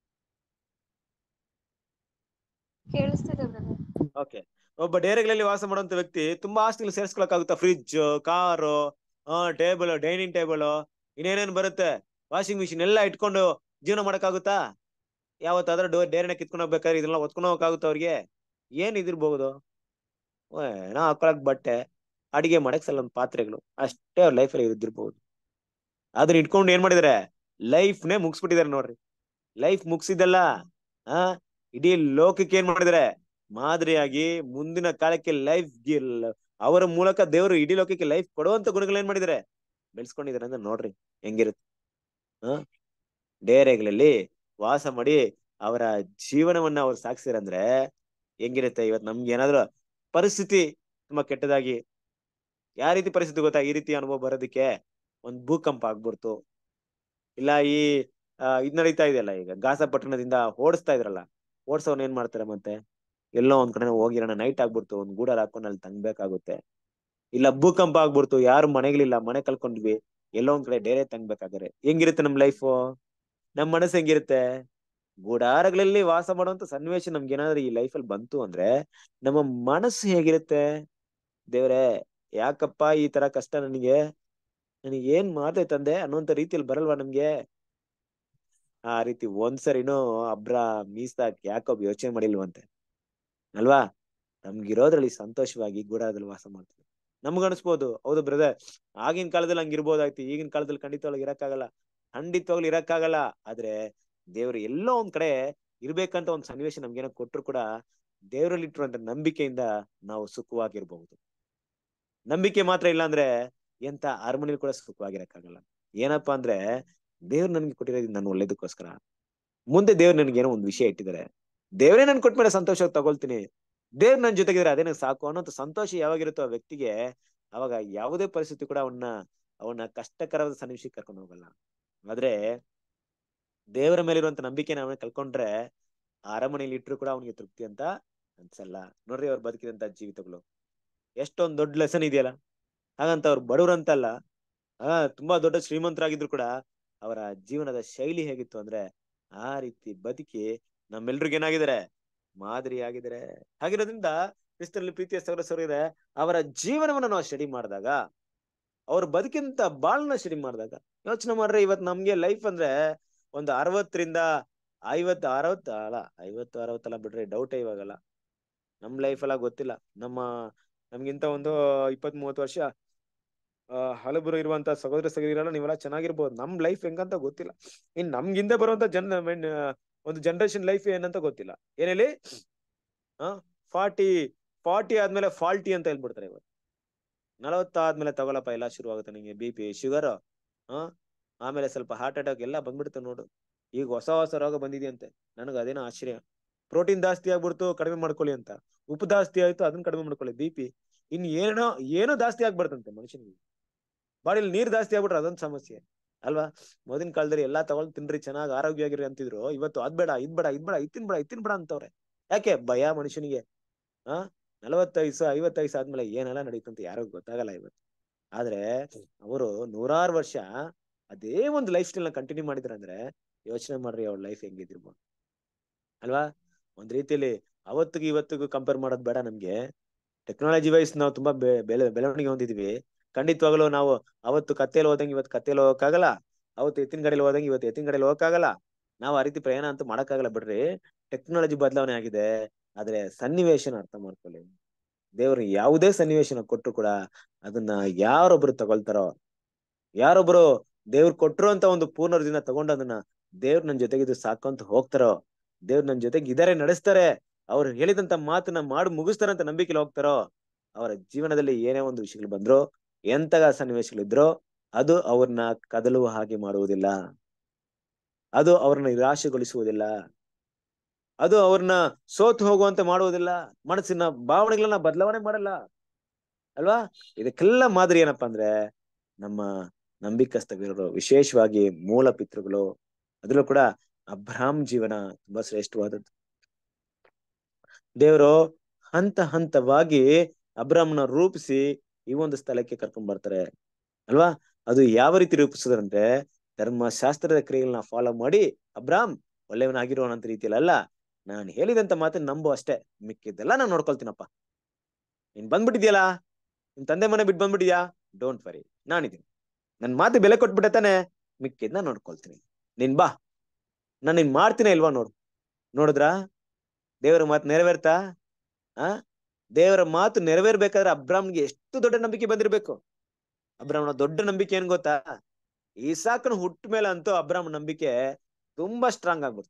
ಕೇಳಿಸ್ತಿದೆ ಬ್ರದರ್ ಓಕೆ ಒಬ್ಬ ಡೇರೆಗಳಲ್ಲಿ ವಾಸ ಮಾಡುವಂತ ವ್ಯಕ್ತಿ ತುಂಬಾ ಆಸ್ತಿಗಳು ಸೇರ್ಸ್ಕೊಳಕ್ ಆಗುತ್ತಾ fridge car table dining table ಇನ್ನೇನೇನ್ ಬರುತ್ತೆ ವಾಷಿಂಗ್ ಮಿಷಿನ್ ಎಲ್ಲ ಇಟ್ಕೊಂಡು ಜೀವನ ಮಾಡಕ್ಕಾಗುತ್ತಾ ಯಾವತ್ತಾದ್ರೂ ಡೋ ಡೇರಿನ ಕಿತ್ಕೊಂಡು ಹೋಗ್ಬೇಕಾದ್ರೆ ಇದೆಲ್ಲ ಹೊತ್ಕೊಂಡು ಹೋಗಕ್ಕಾಗುತ್ತಾ ಅವ್ರಿಗೆ ಏನ್ ಇದಿರ್ಬಹುದು ಏನೋ ಹಾಕೊಳಕ್ ಬಟ್ಟೆ ಅಡಿಗೆ ಮಾಡಕ್ ಸ್ವಲ್ಪ ಪಾತ್ರೆಗಳು ಅಷ್ಟೇ ಅವ್ರ ಲೈಫಲ್ಲಿ ಇದ್ದಿರ್ಬಹುದು ಅದನ್ನ ಇಟ್ಕೊಂಡು ಏನ್ ಮಾಡಿದಾರೆ ಲೈಫ್ನೇ ಮುಗಿಸ್ಬಿಟ್ಟಿದಾರೆ ನೋಡ್ರಿ ಲೈಫ್ ಮುಗಿಸಿದ್ದಲ್ಲ ಆ ಇಡೀ ಲೋಕಕ್ಕೆ ಏನ್ ಮಾಡಿದಾರೆ ಮಾದರಿಯಾಗಿ ಮುಂದಿನ ಕಾಲಕ್ಕೆ ಲೈಫ್ ಅವರ ಮೂಲಕ ದೇವರು ಇಡೀ ಲೋಕಕ್ಕೆ ಲೈಫ್ ಕೊಡುವಂತ ಗುಣಗಳು ಏನ್ ಮಾಡಿದಾರೆ ಬೆಳೆಸ್ಕೊಂಡಿದಾರೆ ಅಂದ್ರೆ ನೋಡ್ರಿ ಹೆಂಗಿರುತ್ತೆ ಹ ಡೇರೆಗಳಲ್ಲಿ ವಾಸ ಮಾಡಿ ಅವರ ಜೀವನವನ್ನ ಅವ್ರು ಸಾಗಿಸಿರಂದ್ರೆ ಹೆಂಗಿರುತ್ತೆ ಇವತ್ ನಮ್ಗೆ ಏನಾದ್ರು ಪರಿಸ್ಥಿತಿ ತುಂಬಾ ಕೆಟ್ಟದಾಗಿ ಯಾವ ರೀತಿ ಪರಿಸ್ಥಿತಿ ಗೊತ್ತಾ ಈ ರೀತಿ ಅನುಭವ ಬರೋದಕ್ಕೆ ಒಂದ್ ಭೂಕಂಪ ಆಗ್ಬಿಡ್ತು ಇಲ್ಲ ಈ ಆ, ಇದ್ ನಡೀತಾ ಇದೆಯಲ್ಲ ಈಗ ಗಾಸ ಪಟ್ಟಣದಿಂದ ಓಡಿಸ್ತಾ ಇದ್ರಲ್ಲ ಓಡ್ಸೋನ್ ಏನ್ ಮಾಡ್ತಾರೆ ಮತ್ತೆ ಎಲ್ಲೋ ಒಂದ್ ಕಡೆ ಹೋಗಿರೋಣ ನೈಟ್ ಆಗ್ಬಿಡ್ತು ಒಂದ್ ಗೂಡರ್ ಹಾಕೊಂಡು ಅಲ್ಲಿ ತಂಗ್ಬೇಕಾಗುತ್ತೆ ಇಲ್ಲ ಭೂಕಂಪ ಆಗ್ಬಿಡ್ತು ಯಾರು ಮನೆಗಳಿಲ್ಲ ಮನೆ ಕಳ್ಕೊಂಡ್ವಿ ಎಲ್ಲೋ ಒಂದ್ ಕಡೆ ಡೇರೆ ತಂಗ್ಬೇಕಾದ್ರೆ ಹೆಂಗಿರುತ್ತೆ ನಮ್ ಲೈಫು ನಮ್ ಮನಸ್ಸು ಹೆಂಗಿರುತ್ತೆ ಗೂಡಾರಗಳಲ್ಲಿ ವಾಸ ಮಾಡುವಂತ ಸನ್ನಿವೇಶ ನಮ್ಗೆ ಏನಾದ್ರು ಈ ಲೈಫಲ್ಲಿ ಬಂತು ಅಂದ್ರೆ ನಮ್ಮ ಮನಸ್ಸು ಹೇಗಿರುತ್ತೆ ದೇವ್ರೆ ಯಾಕಪ್ಪ ಈ ತರ ಕಷ್ಟ ನನಗೆ ನನಗೆ ಏನ್ ಮಾಡ್ದೆ ತಂದೆ ಅನ್ನುವಂತ ರೀತಿಯಲ್ಲಿ ಬರಲ್ವಾ ನಮ್ಗೆ ಆ ರೀತಿ ಒಂದ್ಸರಿನೂ ಅಬ್ರ ಮೀಸಾಕ್ ಯಾಕೊಬ್ಬ ಯೋಚನೆ ಮಾಡಿಲ್ವಂತೆ ಅಲ್ವಾ ನಮ್ಗಿರೋದ್ರಲ್ಲಿ ಸಂತೋಷವಾಗಿ ಗೂಡಾರದಲ್ಲಿ ವಾಸ ಮಾಡ್ತೀವಿ ನಮ್ಗ್ ಅನ್ಸ್ಬೋದು ಹೌದು ಬ್ರದರ್ ಆಗಿನ ಕಾಲದಲ್ಲಿ ಹಂಗಿರ್ಬೋದಾಯ್ತು ಈಗಿನ ಕಾಲದಲ್ಲಿ ಖಂಡಿತವಾಗ್ಲು ಇರಕ್ಕಾಗಲ್ಲ ಖಂಡಿತವಾಗ್ಲು ಇರಕ್ಕಾಗಲ್ಲ ಆದ್ರೆ ದೇವ್ರು ಎಲ್ಲೋ ಒಂದ್ ಕಡೆ ಇರ್ಬೇಕಂತ ಒಂದ್ ಸನ್ನಿವೇಶ ನಮ್ಗೇನೋ ಕೊಟ್ರು ಕೂಡ ದೇವರಲ್ಲಿ ಇಟ್ಟಿರುವಂತ ನಂಬಿಕೆಯಿಂದ ನಾವು ಸುಖವಾಗಿರ್ಬಹುದು ನಂಬಿಕೆ ಮಾತ್ರ ಇಲ್ಲ ಅಂದ್ರೆ ಎಂತ ಅರಮನೆಯಲ್ಲಿ ಕೂಡ ಸುಖವಾಗಿರಕ್ಕಾಗಲ್ಲ ಏನಪ್ಪಾ ಅಂದ್ರೆ ದೇವ್ರು ನನ್ಗೆ ಕೊಟ್ಟಿರೋದು ನನ್ನ ಒಳ್ಳೇದಕ್ಕೋಸ್ಕರ ಮುಂದೆ ದೇವ್ರು ನನಗೇನೋ ಒಂದು ವಿಷಯ ಇಟ್ಟಿದ್ದಾರೆ ದೇವರೇ ನನ್ ಕೊಟ್ಮೇಲೆ ಸಂತೋಷವಾಗಿ ತಗೊಳ್ತೀನಿ ದೇವ್ರು ನನ್ ಜೊತೆಗಿದ್ರೆ ಅದೇ ನಂಗೆ ಸಾಕು ಅನ್ನೋಂಥ ಸಂತೋಷ ಯಾವಾಗಿರುತ್ತೋ ಆ ವ್ಯಕ್ತಿಗೆ ಅವಾಗ ಯಾವುದೇ ಪರಿಸ್ಥಿತಿ ಕೂಡ ಅವನ್ನ ಅವನ್ನ ಕಷ್ಟಕರವಾದ ಸನ್ನಿವೇಶಕ್ಕೆ ಕರ್ಕೊಂಡು ಹೋಗಲ್ಲ ಆದ್ರೆ ದೇವರ ಮೇಲಿರುವಂತ ನಂಬಿಕೆನ ಅವನ ಕಳ್ಕೊಂಡ್ರೆ ಆ ಅರಮನೆಯಲ್ಲಿ ಇಟ್ರು ಕೂಡ ಅವನಿಗೆ ತೃಪ್ತಿ ಅಂತ ಅನ್ಸಲ್ಲ ನೋಡ್ರಿ ಅವ್ರು ಬದುಕಿದಂತ ಜೀವಿತಗಳು ಎಷ್ಟೊಂದ್ ದೊಡ್ಡ ಲೆಸನ್ ಇದೆಯಲ್ಲ ಹಾಗಂತ ಅವ್ರು ಬಡವ್ರಂತಲ್ಲ ಆ ತುಂಬಾ ದೊಡ್ಡ ಶ್ರೀಮಂತರಾಗಿದ್ರು ಕೂಡ ಅವರ ಜೀವನದ ಶೈಲಿ ಹೇಗಿತ್ತು ಅಂದ್ರೆ ಆ ರೀತಿ ಬದುಕಿ ನಮ್ಮೆಲ್ರಿಗೂ ಏನಾಗಿದ್ದಾರೆ ಮಾದರಿ ಆಗಿದ್ದಾರೆ ಹಾಗಿರೋದ್ರಿಂದ ಕ್ರಿಸ್ತನಲ್ಲಿ ಪ್ರೀತಿಯ ಸೌರ ಸೌರಿದೆ ಅವರ ಜೀವನವನ್ನ ನಾವು ಸ್ಟಡಿ ಮಾಡಿದಾಗ ಅವ್ರ ಬದುಕಿಂತ ಬಾಳ್ನ ಸ್ಟಡಿ ಮಾಡಿದಾಗ ಯೋಚನೆ ಮಾಡ್ರೆ ಇವತ್ ನಮ್ಗೆ ಲೈಫ್ ಅಂದ್ರೆ ಒಂದು ಅರವತ್ತರಿಂದ ಐವತ್ತು ಅರವತ್ತು ಅಲ್ಲ ಐವತ್ತು ಅರವತ್ತಲ್ಲ ಬಿಡ್ರಿ ಡೌಟೇ ಇವಾಗಲ್ಲ ನಮ್ ಲೈಫ್ ಎಲ್ಲ ಗೊತ್ತಿಲ್ಲ ನಮ್ಮ ನಮ್ಗಿಂತ ಒಂದು ಇಪ್ಪತ್ ಮೂವತ್ತು ವರ್ಷ ಆ ಹಲಬರು ಇರುವಂತ ಸಹೋದರ ಸಹೋದರಿಯರೆಲ್ಲ ನೀವೆಲ್ಲ ಚೆನ್ನಾಗಿರ್ಬೋದು ನಮ್ ಲೈಫ್ ಹೆಂಗಂತ ಗೊತ್ತಿಲ್ಲ ಇನ್ ನಮ್ಗಿಂದ ಬರುವಂತ ಜನ್ ಒಂದು ಜನರೇಷನ್ ಲೈಫ್ ಏನಂತ ಗೊತ್ತಿಲ್ಲ ಏನ್ ಹೇಳಿ ಆ ಫಾರ್ಟಿ ಫಾರ್ಟಿ ಆದ್ಮೇಲೆ ಫಾಲ್ಟಿ ಅಂತ ಹೇಳ್ಬಿಡ್ತಾರೆ ಇವತ್ತು ನಲವತ್ತಾದ್ಮೇಲೆ ತಗೊಳಪ್ಪ ಎಲ್ಲ ಶುರು ಆಗುತ್ತೆ ನಿಂಗೆ ಬಿ ಪಿ ಶುಗರ್ ಆ ಆಮೇಲೆ ಸ್ವಲ್ಪ ಹಾರ್ಟ್ ಅಟ್ಯಾಕ್ ಎಲ್ಲ ಬಂದ್ಬಿಡುತ್ತೆ ನೋಡು ಈಗ ಹೊಸ ಹೊಸ ರೋಗ ಬಂದಿದೆಯಂತೆ ನನಗೆ ಅದೇನೋ ಆಶ್ಚರ್ಯ ಪ್ರೋಟೀನ್ ಜಾಸ್ತಿ ಆಗ್ಬಿಡ್ತು ಕಡಿಮೆ ಮಾಡ್ಕೊಳ್ಳಿ ಅಂತ ಉಪ್ಪು ಜಾಸ್ತಿ ಆಯ್ತು ಅದನ್ನ ಕಡಿಮೆ ಮಾಡ್ಕೊಳ್ಳಿ ಬಿ ಪಿ ಇನ್ ಏನೋ ಏನೋ ಜಾಸ್ತಿ ಆಗ್ಬಾರ್ದಂತೆ ಮನುಷ್ಯನಿಗೆ ಬಾಡಿಲಿ ನೀರ್ ಜಾಸ್ತಿ ಆಗ್ಬಿಟ್ರೆ ಅದೊಂದು ಸಮಸ್ಯೆ ಅಲ್ವಾ ಮೊದಲಿನ ಕಾಲದಲ್ಲಿ ಎಲ್ಲಾ ತಗೊಂಡ್ ತಿನ್ರಿ ಚೆನ್ನಾಗಿ ಆರೋಗ್ಯವಾಗಿರಿ ಅಂತಿದ್ರು ಇವತ್ತು ಅದ್ ಬೇಡ ಇದ್ ಬೇಡ ಇದ್ ಬೇಡ ಇದ್ ತಿನ್ಬೇಡ ಇದ್ ತಿನ್ಬೇಡ ಅಂತವ್ರೆ ಯಾಕೆ ಭಯ ಮನುಷ್ಯನಿಗೆ ಆ ನಲವತ್ತೈದು ಐವತ್ತೈದು ಆದ್ಮೇಲೆ ಏನೆಲ್ಲ ನಡೀತಂತ ಯಾರಿಗೂ ಗೊತ್ತಾಗಲ್ಲ ಇವತ್ತು ಆದ್ರೆ ಅವರು ನೂರಾರು ವರ್ಷ ಅದೇ ಒಂದು ಲೈಫ್ ಸ್ಟೈಲ್ ನ ಕಂಟಿನ್ಯೂ ಮಾಡಿದ್ರ ಅಂದ್ರೆ ಯೋಚನೆ ಮಾಡ್ರಿ ಅವ್ರ ಲೈಫ್ ಹೆಂಗಿದಿರ್ಬೋದು ಅಲ್ವಾ ಒಂದ್ ರೀತಿಯಲ್ಲಿ ಅವತ್ತಿಗೂ ಇವತ್ತಿಗೂ ಕಂಪೇರ್ ಮಾಡೋದ್ ಬೇಡ ನಮ್ಗೆ ಟೆಕ್ನಾಲಜಿ ವೈಸ್ ನಾವು ತುಂಬಾ ಬೆ- ಬೆಳೆ ಬೆಳವಣಿಗೆ ಹೊಂದಿದೀವಿ ಖಂಡಿತವಾಗ್ಲೂ ನಾವು ಅವತ್ತು ಕತ್ತೇಲಿ ಹೋದಂಗೆ ಇವತ್ತು ಕತ್ತೇಲಿ ಹೋಗಕ್ಕಾಗಲ್ಲ ಅವತ್ತು ಎತ್ತಿನ ಗಾಡಿಯಲ್ಲಿ ಹೋದಂಗೆ ಇವತ್ತು ಎತ್ತಿನ ಗಾಡಿಯಲ್ಲಿ ಹೋಗಕ್ಕಾಗಲ್ಲ ನಾವು ಆ ರೀತಿ ಪ್ರಯಾಣ ಅಂತೂ ಮಾಡಕ್ಕಾಗಲ್ಲ ಬಿಡ್ರಿ ಟೆಕ್ನಾಲಜಿ ಬದಲಾವಣೆ ಆಗಿದೆ ಆದ್ರೆ ಸನ್ನಿವೇಶನ ಅರ್ಥ ಮಾಡ್ಕೊಳ್ಳಿ ದೇವ್ರು ಯಾವುದೇ ಸನ್ನಿವೇಶನ ಕೊಟ್ಟರು ಕೂಡ ಅದನ್ನ ಯಾರೊಬ್ರು ತಗೊಳ್ತಾರೋ ಯಾರೊಬ್ರು ದೇವ್ರು ಕೊಟ್ರು ಅಂತ ಒಂದು ಪೂರ್ಣ ದಿನ ತಗೊಂಡು ಅದನ್ನ ದೇವ್ರು ನನ್ ಜೊತೆಗಿದ್ದು ಸಾಕು ಅಂತ ಹೋಗ್ತಾರೋ ದೇವ್ರು ನನ್ ಜೊತೆಗೆ ಇದಾರೆ ನಡೆಸ್ತಾರೆ ಅವ್ರು ಹೇಳಿದಂತ ಮಾತನ್ನ ಮಾಡಿ ಮುಗಿಸ್ತಾರೆ ಅಂತ ನಂಬಿಕೆಲಿ ಹೋಗ್ತಾರೋ ಅವರ ಜೀವನದಲ್ಲಿ ಏನೇ ಒಂದು ವಿಷಯಗಳು ಬಂದ್ರು ಎಂತ ಸನ್ನಿವೇಶಗಳಿದ್ರೋ ಅದು ಅವ್ರನ್ನ ಕದಲುವ ಹಾಗೆ ಮಾಡುವುದಿಲ್ಲ ಅದು ಅವ್ರನ್ನ ನಿರಾಶೆಗೊಳಿಸುವುದಿಲ್ಲ ಅದು ಅವ್ರನ್ನ ಸೋತು ಹೋಗುವಂತೆ ಮಾಡುವುದಿಲ್ಲ ಮನಸ್ಸಿನ ಭಾವನೆಗಳನ್ನ ಬದಲಾವಣೆ ಮಾಡಲ್ಲ ಅಲ್ವಾ ಇದಕ್ಕೆಲ್ಲ ಮಾದರಿ ಏನಪ್ಪಾ ಅಂದ್ರೆ ನಮ್ಮ ನಂಬಿಕಸ್ತ ವೀರರು ವಿಶೇಷವಾಗಿ ಮೂಲ ಪಿತೃಗಳು ಅದ್ರಲ್ಲೂ ಕೂಡ ಅಬ್ರಾಮ್ ಜೀವನ ತುಂಬಾ ಶ್ರೇಷ್ಠವಾದದ್ದು ದೇವರು ಹಂತ ಹಂತವಾಗಿ ಅಬ್ರಾಮ್ನ ರೂಪಿಸಿ ಈ ಒಂದು ಸ್ಥಳಕ್ಕೆ ಕರ್ಕೊಂಡ್ ಬರ್ತಾರೆ ಅಲ್ವಾ ಅದು ಯಾವ ರೀತಿ ರೂಪಿಸಿದ್ರಂದ್ರೆ ಧರ್ಮಶಾಸ್ತ್ರದ ಕ್ರಿಯೆಗಳನ್ನ ಫಾಲೋ ಮಾಡಿ ಅಬ್ರಾಮ್ ಒಳ್ಳೆಯವನಾಗಿರೋನಂತ ರೀತಿಯಲ್ಲಿ ಅಲ್ಲ ನಾನು ಹೇಳಿದಂತ ಮಾತನ್ನ ನಂಬು ಅಷ್ಟೇ ಮಿಕ್ಕಿದ್ದೆಲ್ಲ ನಾನು ನೋಡ್ಕೊಳ್ತೀನಪ್ಪ ನೀನ್ ಬಂದ್ಬಿಟ್ಟಿದ್ಯಲ್ಲ ನಿನ್ ತಂದೆ ಮನೆ ಬಿಟ್ಟು ಬಂದ್ಬಿಟ್ಟಿದ್ಯಾ ಡೋಂಟ್ ವರಿ ನಾನಿದ್ದೀನಿ ನನ್ ಮಾತು ಬೆಲೆ ಕೊಟ್ಬಿಟ್ಟೆ ತಾನೆ ಮಿಕ್ಕಿದ್ನ ನೋಡ್ಕೊಳ್ತೀನಿ ನೀನ್ ಬಾ ನಾನು ನಿನ್ ಮಾಡ್ತೀನ ಇಲ್ವಾ ನೋಡು ನೋಡಿದ್ರಾ ದೇವರ ಮಾತು ನೆರವೇರ್ತಾ ಆ ದೇವರ ಮಾತು ನೆರವೇರ್ಬೇಕಾದ್ರೆ ಅಬ್ರಾಮ್ಗೆ ಎಷ್ಟು ದೊಡ್ಡ ನಂಬಿಕೆ ಬಂದಿರ್ಬೇಕು ಅಬ್ರಾಮ್ನ ದೊಡ್ಡ ನಂಬಿಕೆ ಏನ್ ಗೊತ್ತಾ ಈಸಾಕನ ಹುಟ್ಟ ಮೇಲೆ ಅಂತೂ ಅಬ್ರಾಮ್ ನಂಬಿಕೆ ತುಂಬಾ ಸ್ಟ್ರಾಂಗ್ ಆಗ್ಬಿಡ್ತು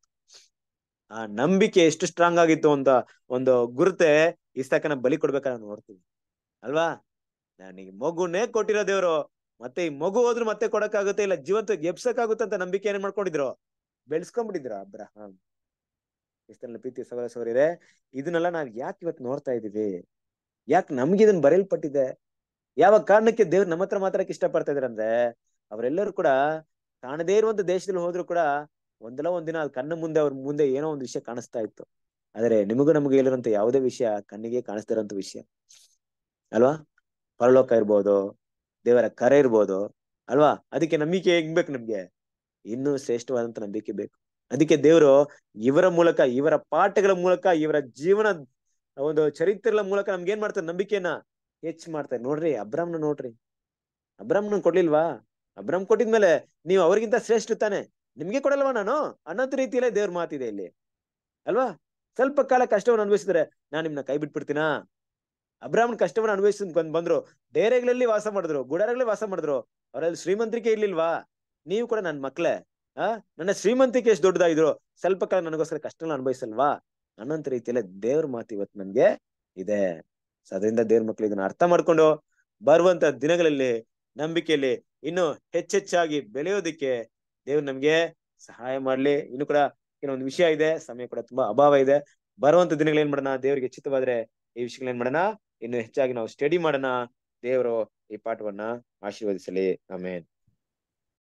ಆ ನಂಬಿಕೆ ಎಷ್ಟು ಸ್ಟ್ರಾಂಗ್ ಆಗಿತ್ತು ಅಂತ ಒಂದು ಗುರುತೆ ಇಸಾಕನ ಬಲಿ ಕೊಡ್ಬೇಕಾದ್ರೆ ನಾವು ನೋಡ್ತೀವಿ ಅಲ್ವಾ ನನಗೆ ಮಗುನೇ ಕೊಟ್ಟಿರೋ ದೇವ್ರು ಮತ್ತೆ ಈ ಮಗು ಹೋದ್ರು ಮತ್ತೆ ಕೊಡಕ್ಕಾಗುತ್ತೆ ಇಲ್ಲ ಜೀವಂತ ಎಬ್ಸಕ್ಕಾಗುತ್ತೆ ಅಂತ ನಂಬಿಕೆ ಏನ್ ಮಾಡ್ಕೊಂಡಿದ್ರು ಬೆಳೆಸ್ಕೊಂಡ್ಬಿಟ್ಟಿದ್ರ ಅಬ್ರಹಾಂ ಇಷ್ಟೆಲ್ಲ ಪ್ರೀತಿ ಸಹೋದರ ಸಹೋದರಿಯರೇ ಇದನ್ನೆಲ್ಲ ನಾವ್ ಯಾಕೆ ಇವತ್ತು ನೋಡ್ತಾ ಇದೀವಿ ಯಾಕೆ ನಮ್ಗೆ ಇದನ್ನ ಬರೆಯಲ್ಪಟ್ಟಿದೆ ಯಾವ ಕಾರಣಕ್ಕೆ ದೇವ್ರು ನಮ್ಮ ಹತ್ರ ಮಾತಾಡಕ್ಕೆ ಇಷ್ಟಪಡ್ತಾ ಇದಾರೆ ಅಂದ್ರೆ ಅವರೆಲ್ಲರೂ ಕೂಡ ಕಾಣದೇ ಇರುವಂತ ದೇಶದಲ್ಲಿ ಹೋದ್ರು ಕೂಡ ಒಂದಲ್ಲ ಒಂದಿನ ಅದ್ ಕಣ್ಣ ಮುಂದೆ ಅವ್ರ ಮುಂದೆ ಏನೋ ಒಂದು ವಿಷಯ ಕಾಣಿಸ್ತಾ ಇತ್ತು ಆದ್ರೆ ನಿಮಗೂ ನಮಗೂ ಹೇಳಿರಂತ ಯಾವುದೇ ವಿಷಯ ಕಣ್ಣಿಗೆ ಕಾಣಿಸ್ತಾ ಇರೋಂತ ವಿಷಯ ಅಲ್ವಾ ಪರಲೋಕ ಇರ್ಬೋದು ದೇವರ ಕರೆ ಇರ್ಬೋದು ಅಲ್ವಾ ಅದಕ್ಕೆ ನಂಬಿಕೆ ಹೆಂಗ್ ಬೇಕು ನಮ್ಗೆ ಇನ್ನೂ ಶ್ರೇಷ್ಠವಾದಂತ ನಂಬಿಕೆ ಬೇಕು ಅದಕ್ಕೆ ದೇವರು ಇವರ ಮೂಲಕ ಇವರ ಪಾಠಗಳ ಮೂಲಕ ಇವರ ಜೀವನ ಒಂದು ಚರಿತ್ರೆಗಳ ಮೂಲಕ ನಮ್ಗೆ ಏನ್ ಮಾಡ್ತಾರೆ ನಂಬಿಕೆನ ಹೆಚ್ಚು ಮಾಡ್ತಾರೆ ನೋಡ್ರಿ ಅಬ್ರಾಮ್ನ ನೋಡ್ರಿ ಅಬ್ರಾಮ್ನ ಕೊಡ್ಲಿಲ್ವಾ ಅಬ್ರಾಮ್ ಕೊಟ್ಟಿದ್ಮೇಲೆ ನೀವು ಅವ್ರಿಗಿಂತ ಶ್ರೇಷ್ಠ ತಾನೆ ನಿಮ್ಗೆ ಕೊಡಲ್ವಾ ನಾನು ಅನ್ನೋಂತ ರೀತಿಯಲ್ಲೇ ದೇವ್ರ ಮಾತಿದೆ ಇಲ್ಲಿ ಅಲ್ವಾ ಸ್ವಲ್ಪ ಕಾಲ ಕಷ್ಟವನ್ನು ಅನುಭವಿಸಿದ್ರೆ ನಾನ್ ನಿಮ್ನ ಕೈ ಬಿಟ್ಬಿಡ್ತೀನಾ ಅಬ್ರಾಮ್ನ ಕಷ್ಟವನ್ನು ಅನುಭವಿಸ್ ಬಂದ್ ಬಂದ್ರು ಡೇರೆಗಳಲ್ಲಿ ವಾಸ ಮಾಡಿದ್ರು ಗುಡಾರಗಳಲ್ಲಿ ವಾಸ ಮಾಡಿದ್ರು ಅವರಲ್ಲಿ ಶ್ರೀಮಂತಿಕೆ ಇರ್ಲಿಲ್ವಾ ನೀವು ಕೂಡ ನನ್ ಮಕ್ಳೇ ಆ ನನ್ನ ಶ್ರೀಮಂತಿಕೆ ಎಷ್ಟು ದೊಡ್ಡದಾಗಿದ್ರು ಸ್ವಲ್ಪ ಕಾಲ ನನಗೋಸ್ಕರ ಕಷ್ಟನ ಅನುಭವಿಸಲ್ವಾ ಅನ್ನೋಂತ ರೀತಿಯಲ್ಲೇ ದೇವ್ರ ಮಾತು ಇವತ್ತು ನಮ್ಗೆ ಇದೆ ಸೊ ಅದರಿಂದ ದೇವ್ರ ಮಕ್ಳು ಇದನ್ನ ಅರ್ಥ ಮಾಡ್ಕೊಂಡು ಬರುವಂತ ದಿನಗಳಲ್ಲಿ ನಂಬಿಕೆಯಲ್ಲಿ ಇನ್ನು ಹೆಚ್ಚೆಚ್ಚಾಗಿ ಬೆಳೆಯೋದಿಕ್ಕೆ ದೇವ್ರು ನಮ್ಗೆ ಸಹಾಯ ಮಾಡ್ಲಿ ಇನ್ನು ಕೂಡ ಇನ್ನೊಂದು ವಿಷಯ ಇದೆ ಸಮಯ ಕೂಡ ತುಂಬಾ ಅಭಾವ ಇದೆ ಬರುವಂತ ದಿನಗಳು ಏನ್ ಮಾಡೋಣ ದೇವರಿಗೆ ಚಿತ್ತವಾದ್ರೆ ಈ ವಿಷಯಗಳು ಏನ್ ಮಾಡೋಣ ಇನ್ನು ಹೆಚ್ಚಾಗಿ ನಾವು ಸ್ಟಡಿ ಮಾಡೋಣ ದೇವರು ಈ ಪಾಠವನ್ನ ಆಶೀರ್ವದಿಸಲಿ ಆಮೇನ್